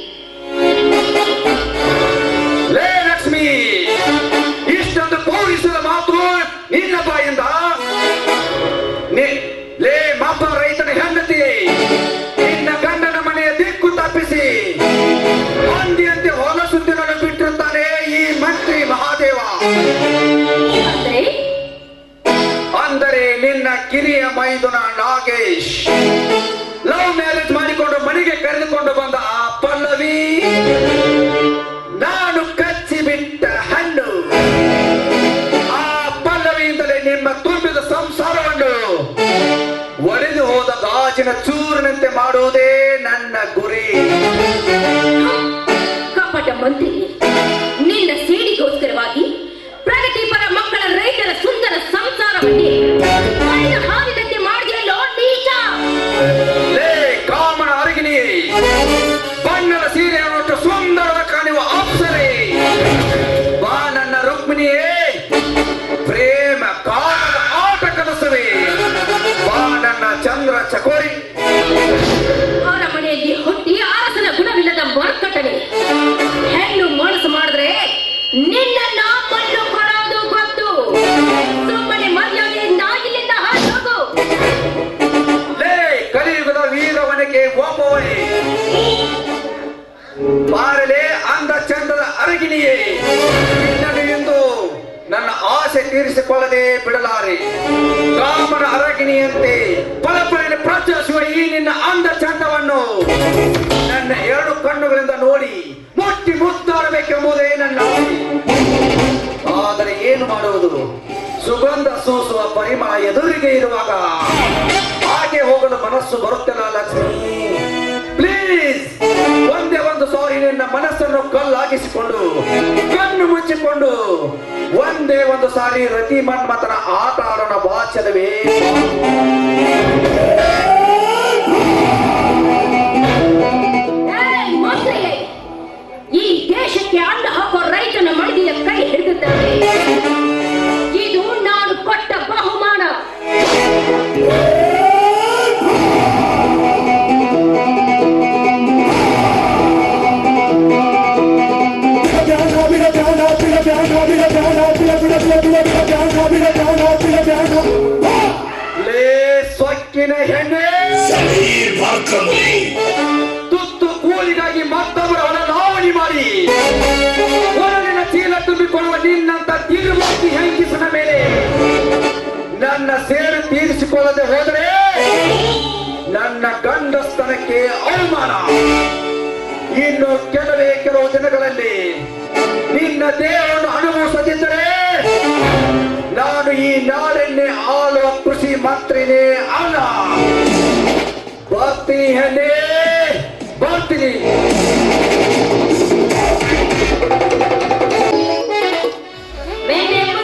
ಲೇ ಲಕ್ಷ್ಮಿ ಇಷ್ಟೊಂದು ಪೌರಿಸದ ಮಾತು ನಿನ್ನ ಬಾಯಿಂದ ನಿ- ಲೇ ಮಾಪ ರೈತನ ಹೆಂಡತಿ ನಿನ್ನ ಗಂಡನ ಮನೆಯ ದಿಕ್ಕು ತಪ್ಪಿಸಿ ಹೊಂದಿಯಂತೆ ಹೊಲ ಸುದ್ದಿಗಳನ್ನು ಬಿಟ್ಟಿರುತ್ತಾನೆ ಈ ಮಂತ್ರಿ ಮಹಾದೇವ ಅಂದ್ರೆ ಅಂದರೆ ನಿನ್ನ ಕಿರಿಯ ಮೈದುನ ನಾಗೇಶ್ ಲವ್ ಮ್ಯಾರೇಜ್ ಮಾಡಿಕೊಂಡು ಮನೆಗೆ ಕರೆದುಕೊಂಡು ಬಂದ ಆ ಪಲ್ಲವಿ ನಾನು ಕಚ್ಚಿ ಬಿಟ್ಟ ಹಣ್ಣು ಆ ಪಲ್ಲವಿಯಿಂದಲೇ ನಿಮ್ಮ ತುಂಬಿದ ಸಂಸಾರವನ್ನು ಒಡೆದು ಹೋದ ಗಾಜಿನ ಚೂರಿನಂತೆ ಮಾಡುವುದೇ ನನ್ನ ಗುರಿ ಕಪಟ ಮಂತ್ರಿ ನಿನ್ನ ಸೇಡಿಗೋಸ್ಕರವಾಗಿ ಪ್ರಗತಿಪರ ಮಕ್ಕಳ ರೈತರ ಸುಂದರ ಸಂಸಾರವನ್ನೇ ಮಣ್ಣ ಹಾವಿದಂತೆ ಮಾಡಿದೆಯಲ್ಲೋ ನೀಚ ಲೇ ಕಾಮನ ಅರಗಿನಿ ಬಣ್ಣದ ಸೀರೆಯನ್ನು ಸುಂದರ ಕಾಣುವ ಅಪ್ಸರೆ ಬಾ ನನ್ನ ರುಕ್ಮಿಣಿಯೇ ಪ್ರೇಮ ಕಾಮದ ಆಟ ಕನಸುವೆ ಬಾ ನನ್ನ ಚಂದ್ರ ಚಕೋರಿ ಅರಮನೆಯಲ್ಲಿ ಹುಟ್ಟಿ ಅರಸನ ಗುಣವಿಲ್ಲದ ಮರ್ಕಟನೆ ಹೆಣ್ಣು ಮನಸ್ಸು ಮಾಡಿದ್ರೆ ನಿನ್ನ ಮಣ್ಣು ಕೊಡೋದು ಗೊತ್ತು ಸುಮ್ಮನೆ ಮರ್ಯಾದೆಯಿಂದ ಇಲ್ಲಿಂದ ಹಾಳೋಗು ಲೇ ಕಲಿಯುಗದ ವೀರವನಿಗೆ ಒಬ್ಬವೇ ಬಾರಲೆ ಅಂದ ಚಂದದ ಅರಗಿಣಿಯೇ ನಿನ್ನನ್ನು ಎಂದು ನನ್ನ ಆಸೆ ತೀರಿಸಿಕೊಳ್ಳದೆ ಬಿಡಲಾರೆ ರಾಮನ ಅರಗಿಣಿಯಂತೆ ಪಳಪಳಿನ ಪ್ರಚರಿಸುವ ಈ ನಿನ್ನ ಅಂದ ಚಂದವನ್ನು ನನ್ನ ಎರಡು ಕಣ್ಣುಗಳಿಂದ ನೋಡಿ ಮುಟ್ಟಿ ಮುತ್ತಾಡಬೇಕೆಂಬುದೇ ನನ್ನ ಆಸೆ. ಆದರೆ ಏನು ಮಾಡುವುದು ಸುಗಂಧ ಸೂಸುವ ಪರಿಮಳ ಎದುರಿಗೆ ಇರುವಾಗ ಹಾಗೆ ಹೋಗಲು ಮನಸ್ಸು ಬರುತ್ತಿಲ್ಲ ಲಕ್ಷ್ಮಿ ಪ್ಲೀಸ್ ಒಂದೇ ಒಂದು ಸಾರಿ ನಿನ್ನ ಮನಸ್ಸನ್ನು ಕಲ್ಲಾಗಿಸಿಕೊಂಡು ಕಣ್ಣು ಮುಚ್ಚಿಕೊಂಡು ಒಂದೇ ಒಂದು ಸಾರಿ ರತಿ ಮನ್ಮಥನ ಆಟ ಆಡೋಣ ಬಾಚಲವೇ ಏಯ್, ಮಂತ್ರಿಯೇ, ಈ ದೇಶಕ್ಕೆ ಅನ್ನ ಹಾಕೋ ರೈತನ ಮಡದಿಯ ಕೈ ಹಿಡಿದಿದ್ದಾರೆ ಇದು ನಾನು ಕೊಟ್ಟ ಬಹುಮಾನ ಲೇ ಸೊಕ್ಕಿನ ಹೆಣ್ಣೆ ತುತ್ತು ಕೂಲಿಗಾಗಿ ಮತ್ತೊಬ್ಬರ ಹಣ ಲಾವಣಿ ಮಾಡಿ ಹೊರಗಿನ ಚೀಲ ತುಂಬಿಕೊಳ್ಳುವ ನಿನ್ನಂತ ತಿರುಮೂರ್ತಿ ಹೆಂಗಿಸನ ಮೇಲೆ ನನ್ನ ಸೇರು ತೀರಿಸಿಕೊಳ್ಳದೆ ಹೋದರೆ ನನ್ನ ಗಂಡಸ್ತನಕ್ಕೆ ಅವಮಾನ ಇನ್ನು ಕೆಲವೇ ಕೆಲವು ದಿನಗಳಲ್ಲಿ ನಿನ್ನ ದೇಹವನ್ನು ಅನುಭವಿಸದಿದ್ದರೆ ನಾನು ಈ ನಾಡನ್ನೇ ಆಳುವ ಕೃಷಿ ಮಂತ್ರಿನೇ ಅಲ್ಲ ಬರ್ತೀನಿ ಹೆಣ್ಣೆ ಬರ್ತೀನಿ ಬೇರೆ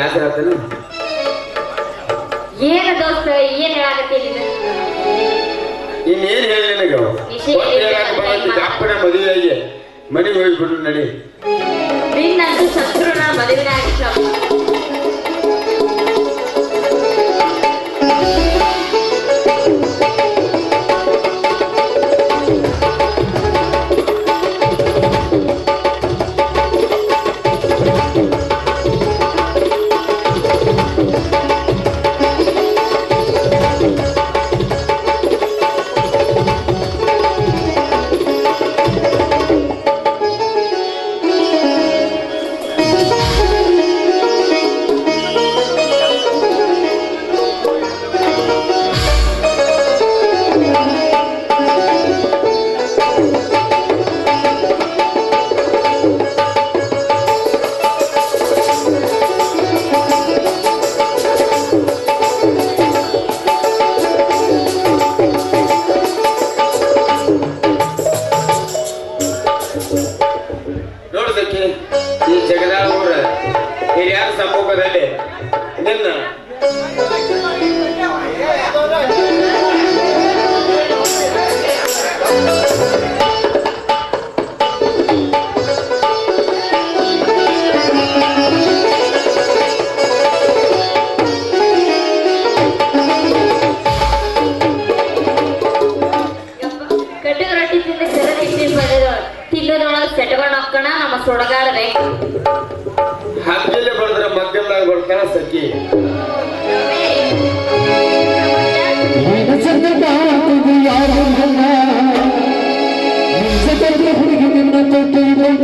ಬೇಸರ ಆತಲ್ಲ ಏನ ದೋಸ್ತ ಏನ್ ಹೇಳಾಕತ್ತೀನಿ ಇನ್ನೇನ್ ಹೇಳಿ ನಿನಗೆ ವಿಷಯ ಒಂದ್ ಹೇಳಾಕ ಬರೋದು ಅಪ್ಪನ ಮದುವೆಯಾಗಿ ಮನೆಗೆ ಹೋಗ್ಬಿಟ್ಟು ನಡಿ ನಿನ್ನಂತೂ ಶತ್ರುನ ಮದುವೆ ಆಗಿತ್ತು ನೋಡುದಕ್ಕೆ ಈ ಜಗದಾಳ ಊರ ಹಿರಿಯರ ಸಮ್ಮುಖದಲ್ಲಿ ನಿನ್ನ ಕಟ್ಟಿಗೆ ರೊಟ್ಟಿ ತಿಂದು ಸೆರೆ ಇಟ್ಟಿ ಬಂದಿದ್ದು ತಿನ್ನೋದೊಳಗೆ ಸೆಟ್ಕೊಂಡು ಹೋಗ್ಕಣ ನಮ್ಮ ಸುಡಗಾಡ ಬೇಕು ಹತ್ತಿಲೆ ಬಡದ್ರ ಮಗ್ಗಲ್ದಾಗ ಬರ್ತಾನ ಸಖಿ ನೀನು ಚಂದ ಕಾಣುತ್ತಿದ್ದು ಯಾರು ನನ್ನ ನಿಜ ಕರೆದ ಹುಡುಗಿ ನಿನ್ನ ತೊಟ್ಟಿಲ್ಲ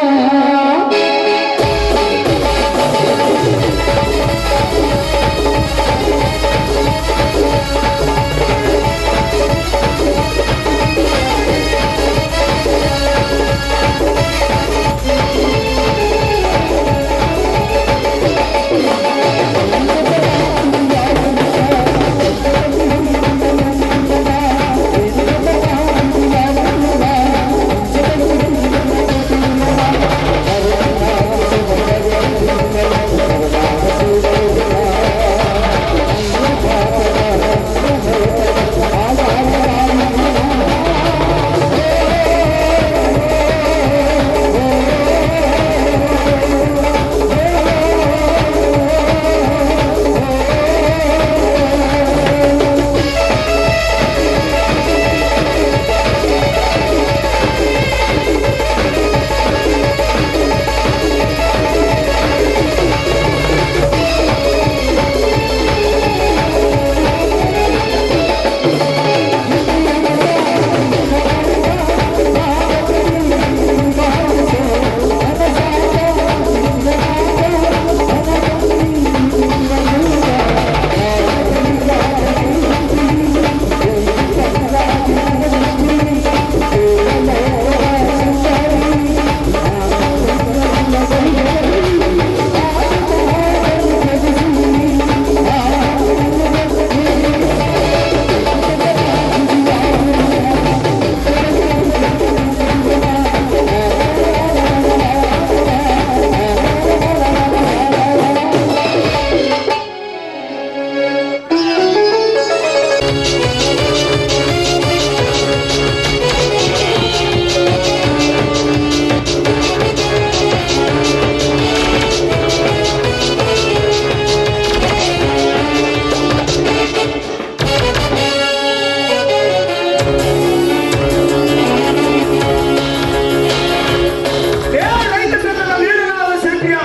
ಏ ರೈತ ಸಂಘದ ವೀರನಾದ ಶಿಲ್ಪಿಯ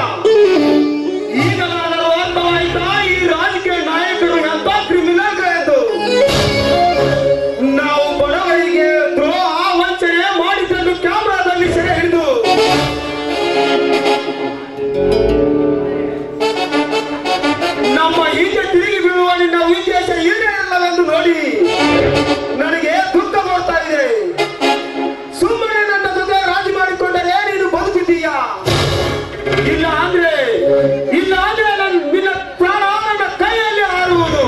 ಈಗ ನಾನು ಅರ್ಥವಾಯ್ತಾ ಈ ರಾಜಕೀಯ ನಾಯಕರು ಎಂತ ಕ್ರಿಮಿನಲ್ಗಳೆಂದು ನಾವು ಬಡವರಿಗೆ ದ್ರೋಹ ವಂಚನೆ ಮಾಡಿದ್ದನ್ನು ಕ್ಯಾಮ್ರಾದಲ್ಲಿ ಸೆರೆ ಹಿಡಿದು ನಮ್ಮ ಹಿಂದೆ ತಿರುಗಿ ಬೀಳುವ ನಿನ್ನ ಉದ್ದೇಶ ಇಲ್ಲವೆಂದು ನೋಡಿ ನನಗೆ ದುಃಖ ಬರ್ತಾ ಇದೆ ಸುಮ್ಮನೆ ನನ್ನ ಜೊತೆ ರಾಜಿ ಮಾಡಿಕೊಂಡರೆ ನೀನು ಬದುಕಿದ್ದೀಯಾ ಇಲ್ಲ ಅಂದ್ರೆ ಇಲ್ಲ ಅಂದ್ರೆ ನನ್ನ ನಿನ್ನ ಪ್ರಾಣ ನನ್ನ ಕೈಯಲ್ಲಿ ಹಾರುವುದು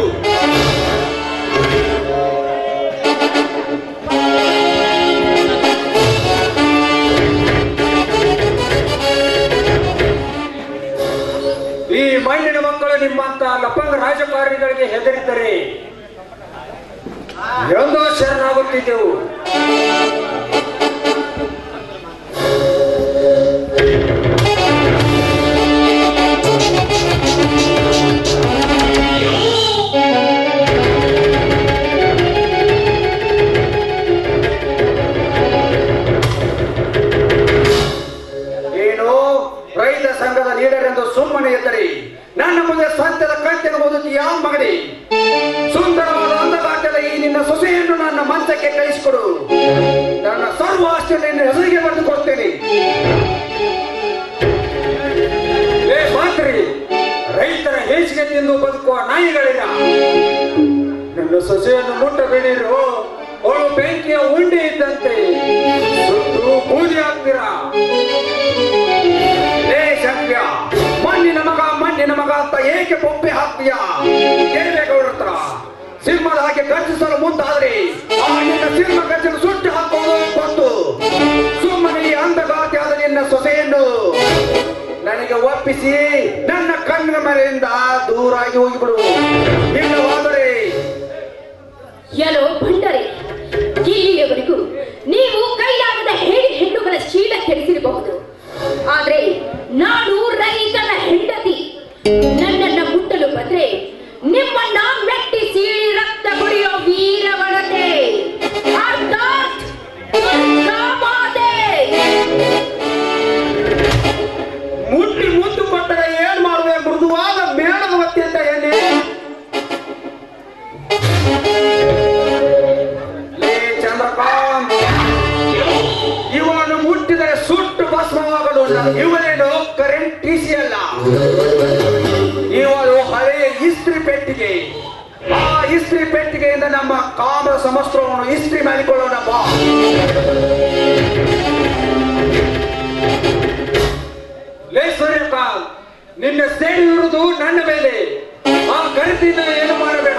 ಈ ಮಣ್ಣಿನ ದೇವರಿಗೆ ಹೆದರಿದ್ದರೆ ಎಂದೋ ಶರಣಾಗುತ್ತಿದ್ದೆವು ಏನು ರೈತ ಸಂಘದ ಲೀಡರ್ ಎಂದು ಸುಮ್ಮನೆ ಇದ್ದರೆ ನನ್ನ ಮುಂದೆ ಸ್ವಂತದ ಕಂತೆನ ಓದುತ್ತಿ ಯಾವ ಮಗಡಿ ಸುಂದರವಾದ ಅಂದಗಾಟದ ಈ ನಿನ್ನ ಸೊಸೆಯನ್ನು ನನ್ನ ಮಂಚಕ್ಕೆ ಕಳಿಸಿಕೊಡು ನನ್ನ ಸರ್ವ ಆಸ್ತಿಯನ್ನು ನಿನ್ನ ಹೆಸರಿಗೆ ಬರೆದು ಕೊಡ್ತೇನೆ ಏ ಮಾತ್ರಿ ರೈತರ ಹೇಸಿಗೆ ತಿಂದು ಬದುಕುವ ನಾಯಿಗಳಿಲ್ಲ ನನ್ನ ಸೊಸೆಯನ್ನು ಮುಟ್ಟಬೇಡಿರು ಅವಳು ಬೆಂಕಿಯ ಉಂಡೆ ಇದ್ದಂತೆ ಸುಟ್ಟು ಬೂದಿ ಹಾಕ್ತೀರಾ ಲೇ ಶಕ್ಯ ಮಣ್ಣಿನ ಮಗ ಮಣ್ಣಿನ ಮಗ ಅಂತ ಏಕೆ ಬೊಬ್ಬೆ ಹಾಕ್ತೀಯ ಕೇಳಬೇಕವ್ರ ಹತ್ರ ಸಿಂಹದ ಹಾಗೆ ಗರ್ಜಿಸಲು ಮುಂದಾದ್ರೆ ಆ ನಿನ್ನ ಸಿಂಹ ಗರ್ಜನ ಸುಟ್ಟು ಹಾಕೋದು ಗೊತ್ತು ಸುಮ್ಮನೆ ಈ ಅಂಧಗಾತಿಯಾದ ನಿನ್ನ ಸೊಸೆಯನ್ನು ನನಗೆ ಒಪ್ಪಿಸಿ ನನ್ನ ಕಣ್ಣಿನ ಮರೆಯಿಂದ ದೂರಾಗಿ ಹೋಗಿಬಿಡು ಇಲ್ಲವಾದರೆ ಎಲೋ ಭಂಡರೆ ಇಲ್ಲಿಯವರೆಗೂ ನೀವು ಕೈಲಾಗದ ಹೇಳಿ ಹೆಣ್ಣುಗಳ ಶೀಲ ಕೆಡಿಸಿರಬಹುದು ಆದ್ರೆ ನಾನು ರೈತನ ಹೆಂಡತಿ ನನ್ನನ್ನ ಮುಟ್ಟಲು ಬಂದ್ರೆ ನಿಮ್ಮನ್ನ ಮೆಟ್ಟಿ ಸೀಳಿ ರಕ್ತ ಕುಡಿಯೋ ವೀರವಳತೆ ಅರ್ಥಾತ್ ದುರ್ಗಾಮಾತೆ. ಮುಟ್ಟಿ ಮುತ್ತು ಕೊಟ್ಟರೆ ಏನ್ ಮಾಡುವೆ ಮೃದುವಾದ ಮೇಣದ ಒತ್ತಿ ಅಂತ ಏನೇ ಲೇ ಚಂದ್ರಕಾಂತ್ ಇವನನ್ನು ಮುಟ್ಟಿದರೆ ಸುಟ್ಟು ಭಸ್ಮವಾಗಲು ಇವನೇನು ಕರೆಂಟ್ ಟಿಸಿ ಅಲ್ಲ ಇವನು ಹಳೆಯ ಇಸ್ತ್ರಿ ಪೆಟ್ಟಿಗೆ ಆ ಇಸ್ತ್ರಿ ಪೆಟ್ಟಿಗೆಯಿಂದ ನಮ್ಮ ಕಾಮರ ಸಮಸ್ತ್ರವನ್ನು ಇಸ್ತ್ರಿ ಮಾಡಿಕೊಳ್ಳೋಣ ಬಾ ಲೇ ಸೂರ್ಯಕಾಂತ್ ನಿನ್ನ ಸೇರಿ ಇರುವುದು ನನ್ನ ಮೇಲೆ ಆ ಗಣತಿನ ಏನು ಮಾಡಬೇಡ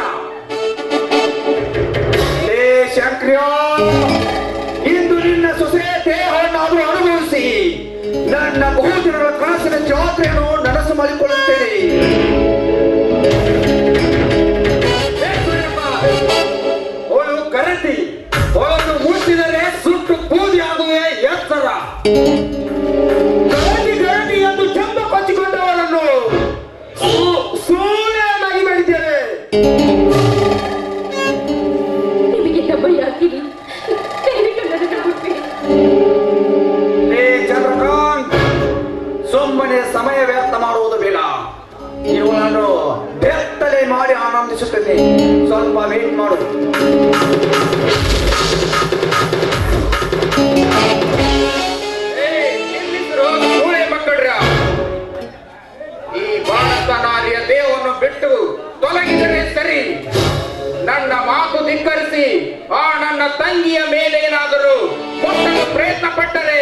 ಲೇ ಶಂಕ್ರಿಯ ಇಂದು ನಿನ್ನ ಸೊಸೆಯ ದೇಹವನ್ನಾದರೂ ಅನುಭವಿಸಿ ನನ್ನ ಬಹುದಿನಗಳ ಕನಸಿನ ಜಾತ್ರೆಯನ್ನು ನನಸು ಮಾಡಿಕೊಳ್ಳುತ್ತೇನೆ ಲೇ ಸೂರ್ಯಕಾಂತ್, ಅವಳು ಗರತಿ ಅವಳನ್ನು ಮುಟ್ಟಿದರೆ ಸುಟ್ಟು ಬೂದಿ ಆಗುವೆ ಎತ್ತರ ಗರಡಿ ಗರಡಿ ಎಂದು ಚೆಂದ ಕೊಚ್ಚಿಕೊಂಡವರನ್ನು ಸೂ- ಸೂಳೆಯನ್ನಾಗಿ ಮಾಡಿದ್ದೇವೆ ನಿಮಗೆ ದಬ್ಬಯ್ಯಾಗಿರಿ ದಯವಿಟ್ಟು ನನ್ನನ್ನು ಮುಟ್ಟಿ ಲೇ ಚಂದ್ರಕಾಂತ್ ಸುಮ್ಮನೆ ಸಮಯ ವ್ಯರ್ಥ ಮಾಡುವುದು ಬೇಡ ಇವುಗಳನ್ನು ಬೆತ್ತಲೆ ಮಾಡಿ ಆನಂದಿಸುತ್ತೇನೆ ಸ್ವಲ್ಪ ವೇಟ್ ಮಾಡು ಮೂಳೆ ಮಕ್ಕಳ್ರ ಈ ಭಾರತ ನಾರಿಯ ದೇಹವನ್ನು ಬಿಟ್ಟು ತೊಲಗಿದರೆ ಸರಿ ನನ್ನ ಮಾತು ಧಿಕ್ಕರಿಸಿ ಆ ನನ್ನ ತಂಗಿಯ ಮೇಲೇನಾದರೂ ಮುಟ್ಟಲು ಪ್ರಯತ್ನ ಪಟ್ಟರೆ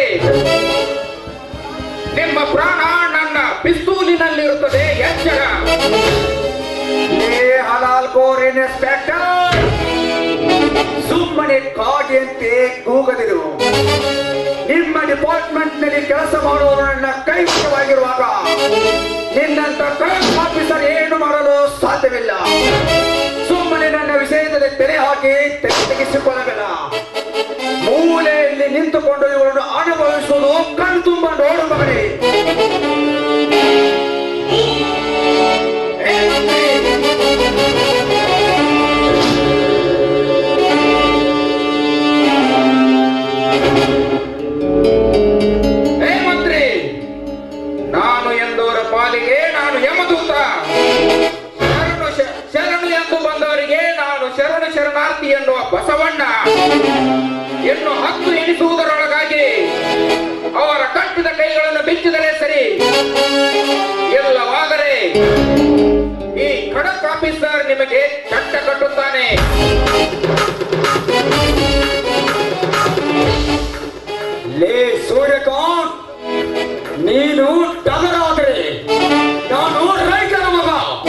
ನಿಮ್ಮ ಪ್ರಾಣ ನನ್ನ ಪಿಸ್ತೂಲಿನಲ್ಲಿರುತ್ತದೆ ಎಚ್ಚರ ಲೇ ಹಲಾಲ್ ಕೋರ್ ಇನ್ಸ್ಪೆಕ್ಟರ್ ಸುಮ್ಮನೆ ಕಾಗೆಯಂತೆ ಕೂಗದಿರು ನಿಮ್ಮ ಡಿಪಾರ್ಟ್ಮೆಂಟ್ ನಲ್ಲಿ ಕೆಲಸ ಮಾಡುವವರು ನನ್ನ ಕೈವಶವಾಗಿರುವಾಗ ನಿನ್ನಂತ ಕರೆಕ್ಟ್ ಆಫೀಸರ್ ಏನು ಮಾಡಲು ಸಾಧ್ಯವಿಲ್ಲ ಸುಮ್ಮನೆ ನನ್ನ ವಿಷಯದಲ್ಲಿ ತೆರೆ ಹಾಕಿ ತೆಗೆ ತೆಗೆಸಿಕೊಳ್ಳಬೇಡ ಮೂಲೆಯಲ್ಲಿ ನಿಂತುಕೊಂಡು ಇವುಗಳನ್ನು ಅನುಭವಿಸುವುದು ಕಣ್ ತುಂಬ ನೋಡು ಮಗನೇ ಹೇ ಮಂತ್ರಿ ನಾನು ಎಂದವರ ಪಾಲಿಗೆ ನಾನು ಯಮದೂತ ಶರಣು ಶ- ಶರಣು ಎಂದು ಬಂದವರಿಗೆ ನಾನು ಶರಣು ಶರಣಾರ್ಥಿ ಎನ್ನುವ ಬಸವಣ್ಣ ಇನ್ನು ಹತ್ತು ಎನಿಸುವುದರೊಳಗಾಗಿ ಅವರ ಕಟ್ಟಿದ ಕೈಗಳನ್ನು ಬಿಚ್ಚಿದರೆ ಸರಿ ಇಲ್ಲವಾದರೆ ಈ ಖಡಕ್ ಆಫೀಸರ್ ನಿಮಗೆ ಚಟ್ಟ ಕಟ್ಟುತ್ತಾನೆ ಲೇ ಸೂರ್ಯಕಾಂತ್ ನೀನು ಟಗರಾದರೆ ನಾನು ರೈತರ ಮಗ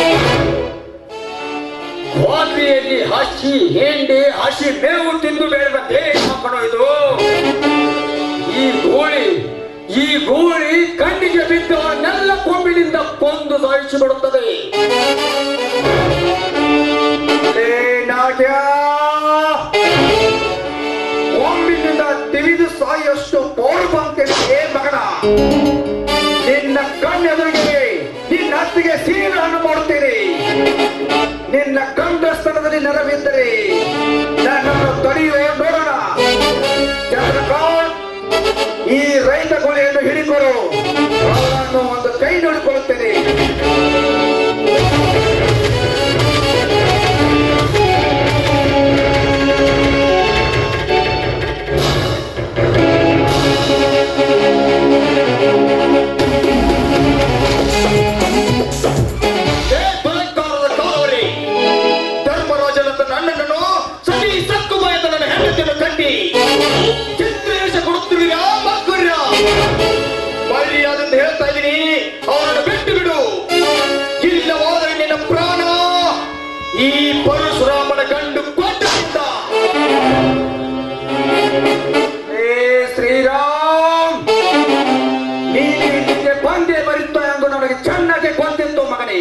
ವಾದ್ರಿಯಲ್ಲಿ ಹಸಿ ಹೆಂಡಿ ಹಸಿ ಮೇವು ತಿಂದು ಬೆಳೆದ ದೇಹ ಕಣೋ ಇದು ಈ ಗೋಳಿ ಈ ಗೋಳಿ ಕಣ್ಣಿಗೆ ಬಿದ್ದವನ್ನೆಲ್ಲ ಕೊಂಬಿನಿಂದ ಕೊಂದು ಸಾಯಿಸಿ ಬಿಡುತ್ತದೆ ಭಾಗ್ಯ ಒಮ್ಮಿನಿಂದ ತಿಳಿದು ಸಾಯಷ್ಟು ಪೌರ್ಬಂತೇನೆ ಏ ಮಗನ ನಿನ್ನ ಕಣ್ಣೆದುರಿಗೆ ನಿನ್ನ ಹತ್ತಿಗೆ ಸೀಲನ್ನು ಮಾಡುತ್ತೇನೆ ನಿನ್ನ ಗಂಡಸ್ತನದಲ್ಲಿ ನೆರವಿದ್ದರೆ ನನ್ನನ್ನು ತಡೆಯುವ ನೋಡೋಣ ಚಂದ್ರಕಾಂತ್ ಈ ರೈತ ಕೊಲೆಯನ್ನು ಹಿಡಿಕೊಡು ಅವರನ್ನು ಒಂದು ಕೈ ನೋಡಿಕೊಳ್ಳುತ್ತೇನೆ ಏ ಬಲತ್ಕಾರದ ಕಾಲವರೇ ಧರ್ಮರಾಜನಂತ ನನ್ನನ್ನು ಸತಿ ಸಕ್ಕುಮಾಯತ ನನ್ನ ಹೆಂಡತಿಯನ್ನು ಕಟ್ಟಿ ಚಿತ್ರೇಶ ಕೊಡುತ್ತಿರುವಿರಾ ಮಕ್ಕಳ್ಯ ಮರ್ಯಾದಂತ ಹೇಳ್ತಾ ಇದ್ದೀನಿ ಅವರನ್ನು ಬಿಟ್ಟು ಬಿಡು ಇಲ್ಲವಾದರೆ ನಿನ್ನ ಪ್ರಾಣ ಈ ಪರಶುರಾಮನ ಗಂಡು ಕೊಟ್ಟಿದ್ದ ಏ ಶ್ರೀರಾಮ್ ನೀನು ಇಲ್ಲಿಗೆ ಬಂದೇ ಬರುತ್ತ ಎಂದು ನನಗೆ ಚೆನ್ನಾಗಿ ಗೊತ್ತಿತ್ತು ಮಗನೇ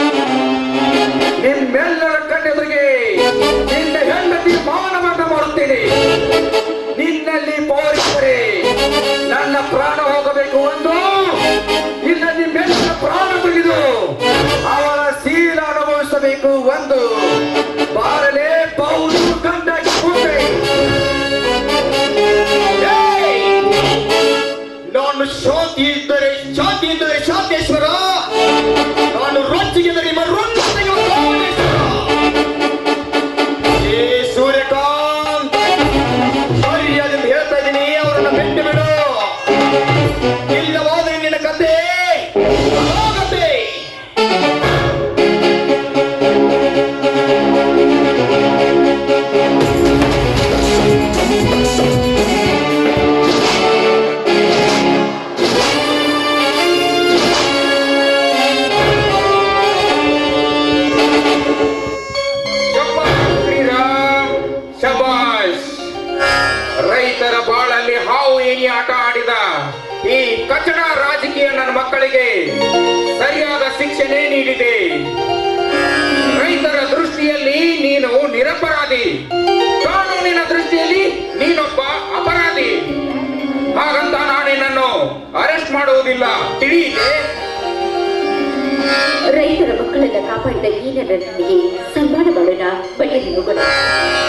ನಿಮ್ಮೆಲ್ಲರ ಕಣ್ಣೆದುರಿಗೆ ನಿನ್ನ ಹೆಂಡತಿ ಮಾನವನ್ನ ಮಾಡುತ್ತೇನೆ ನಿನ್ನಲ್ಲಿ ಪೌರಿಸಿದರೆ ನನ್ನ ಪ್ರಾಣ ಹೋಗಬೇಕು ಒಂದು ಇಲ್ಲ ನಿಮ್ಮೆಲ್ಲರ ಪ್ರಾಣ ತೆಗೆದು ಅವರ ಶೀಲ ಅನುಭವಿಸಬೇಕು ಒಂದು ಬಾರಲೇ ಪೌರು ಗಂಡಾಗಿ ಮುಂದೆ ಏಯ್! ನಾನು ಶಾಂತಿ ಇದ್ದರೆ ಶಾಂತಿ ಇದ್ದರೆ ಶಾಂತೇಶ್ವರ ನಾನು ರೊಚ್ಚಿಗೆದರೆ ರೊಚ್ಚ ತೆಗೆಯುವ ಸೋಮೇಶ್ವರ. ಏ ಸೂರ್ಯಕಾಂತ್ ಮರ್ಯಾದೆಯಿಂದ ಹೇಳ್ತಾ ಇದ್ದೀನಿ ಅವರನ್ನ ಬಿಟ್ಟು ಬಿಡು ಇಲ್ಲವಾದರೆ ನಿನ್ನ ಕತೆ ಹೋಗತ್ತೆ ಶಬಾಷ್ ಶ್ರೀರಾಮ್ ಶಬಾಷ್ ರೈತರ ಬಾಳಲ್ಲಿ ಹಾವು ಏನಿ ಆಟ ಆಡಿದ ಈ ಕಚಡ ರಾಜಕೀಯ ನನ್ನ ಮಕ್ಕಳಿಗೆ ಸರಿಯಾದ ಶಿಕ್ಷಣೆ ನೀಡಿದೆ ರೈತರ ದೃಷ್ಟಿಯಲ್ಲಿ ನೀನು ನಿರಪರಾಧಿ ಕಾನೂನಿನ ದೃಷ್ಟಿಯಲ್ಲಿ ನೀನೊಬ್ಬ ಅಪರಾಧಿ ಹಾಗಂತ ನಾನು ನಿನ್ನನ್ನು ಅರೆಸ್ಟ್ ಮಾಡುವುದಿಲ್ಲ ತಿಳಿಯಿತೆ ರೈತರ ಮಕ್ಕಳನ್ನ ಕಾಪಾಡಿದ ಈ ನನ್ನ ನನಗೆ ಸನ್ಮಾನ ಮಾಡೋಣ ಬನ್ನಿ ಹೋಗೋಣ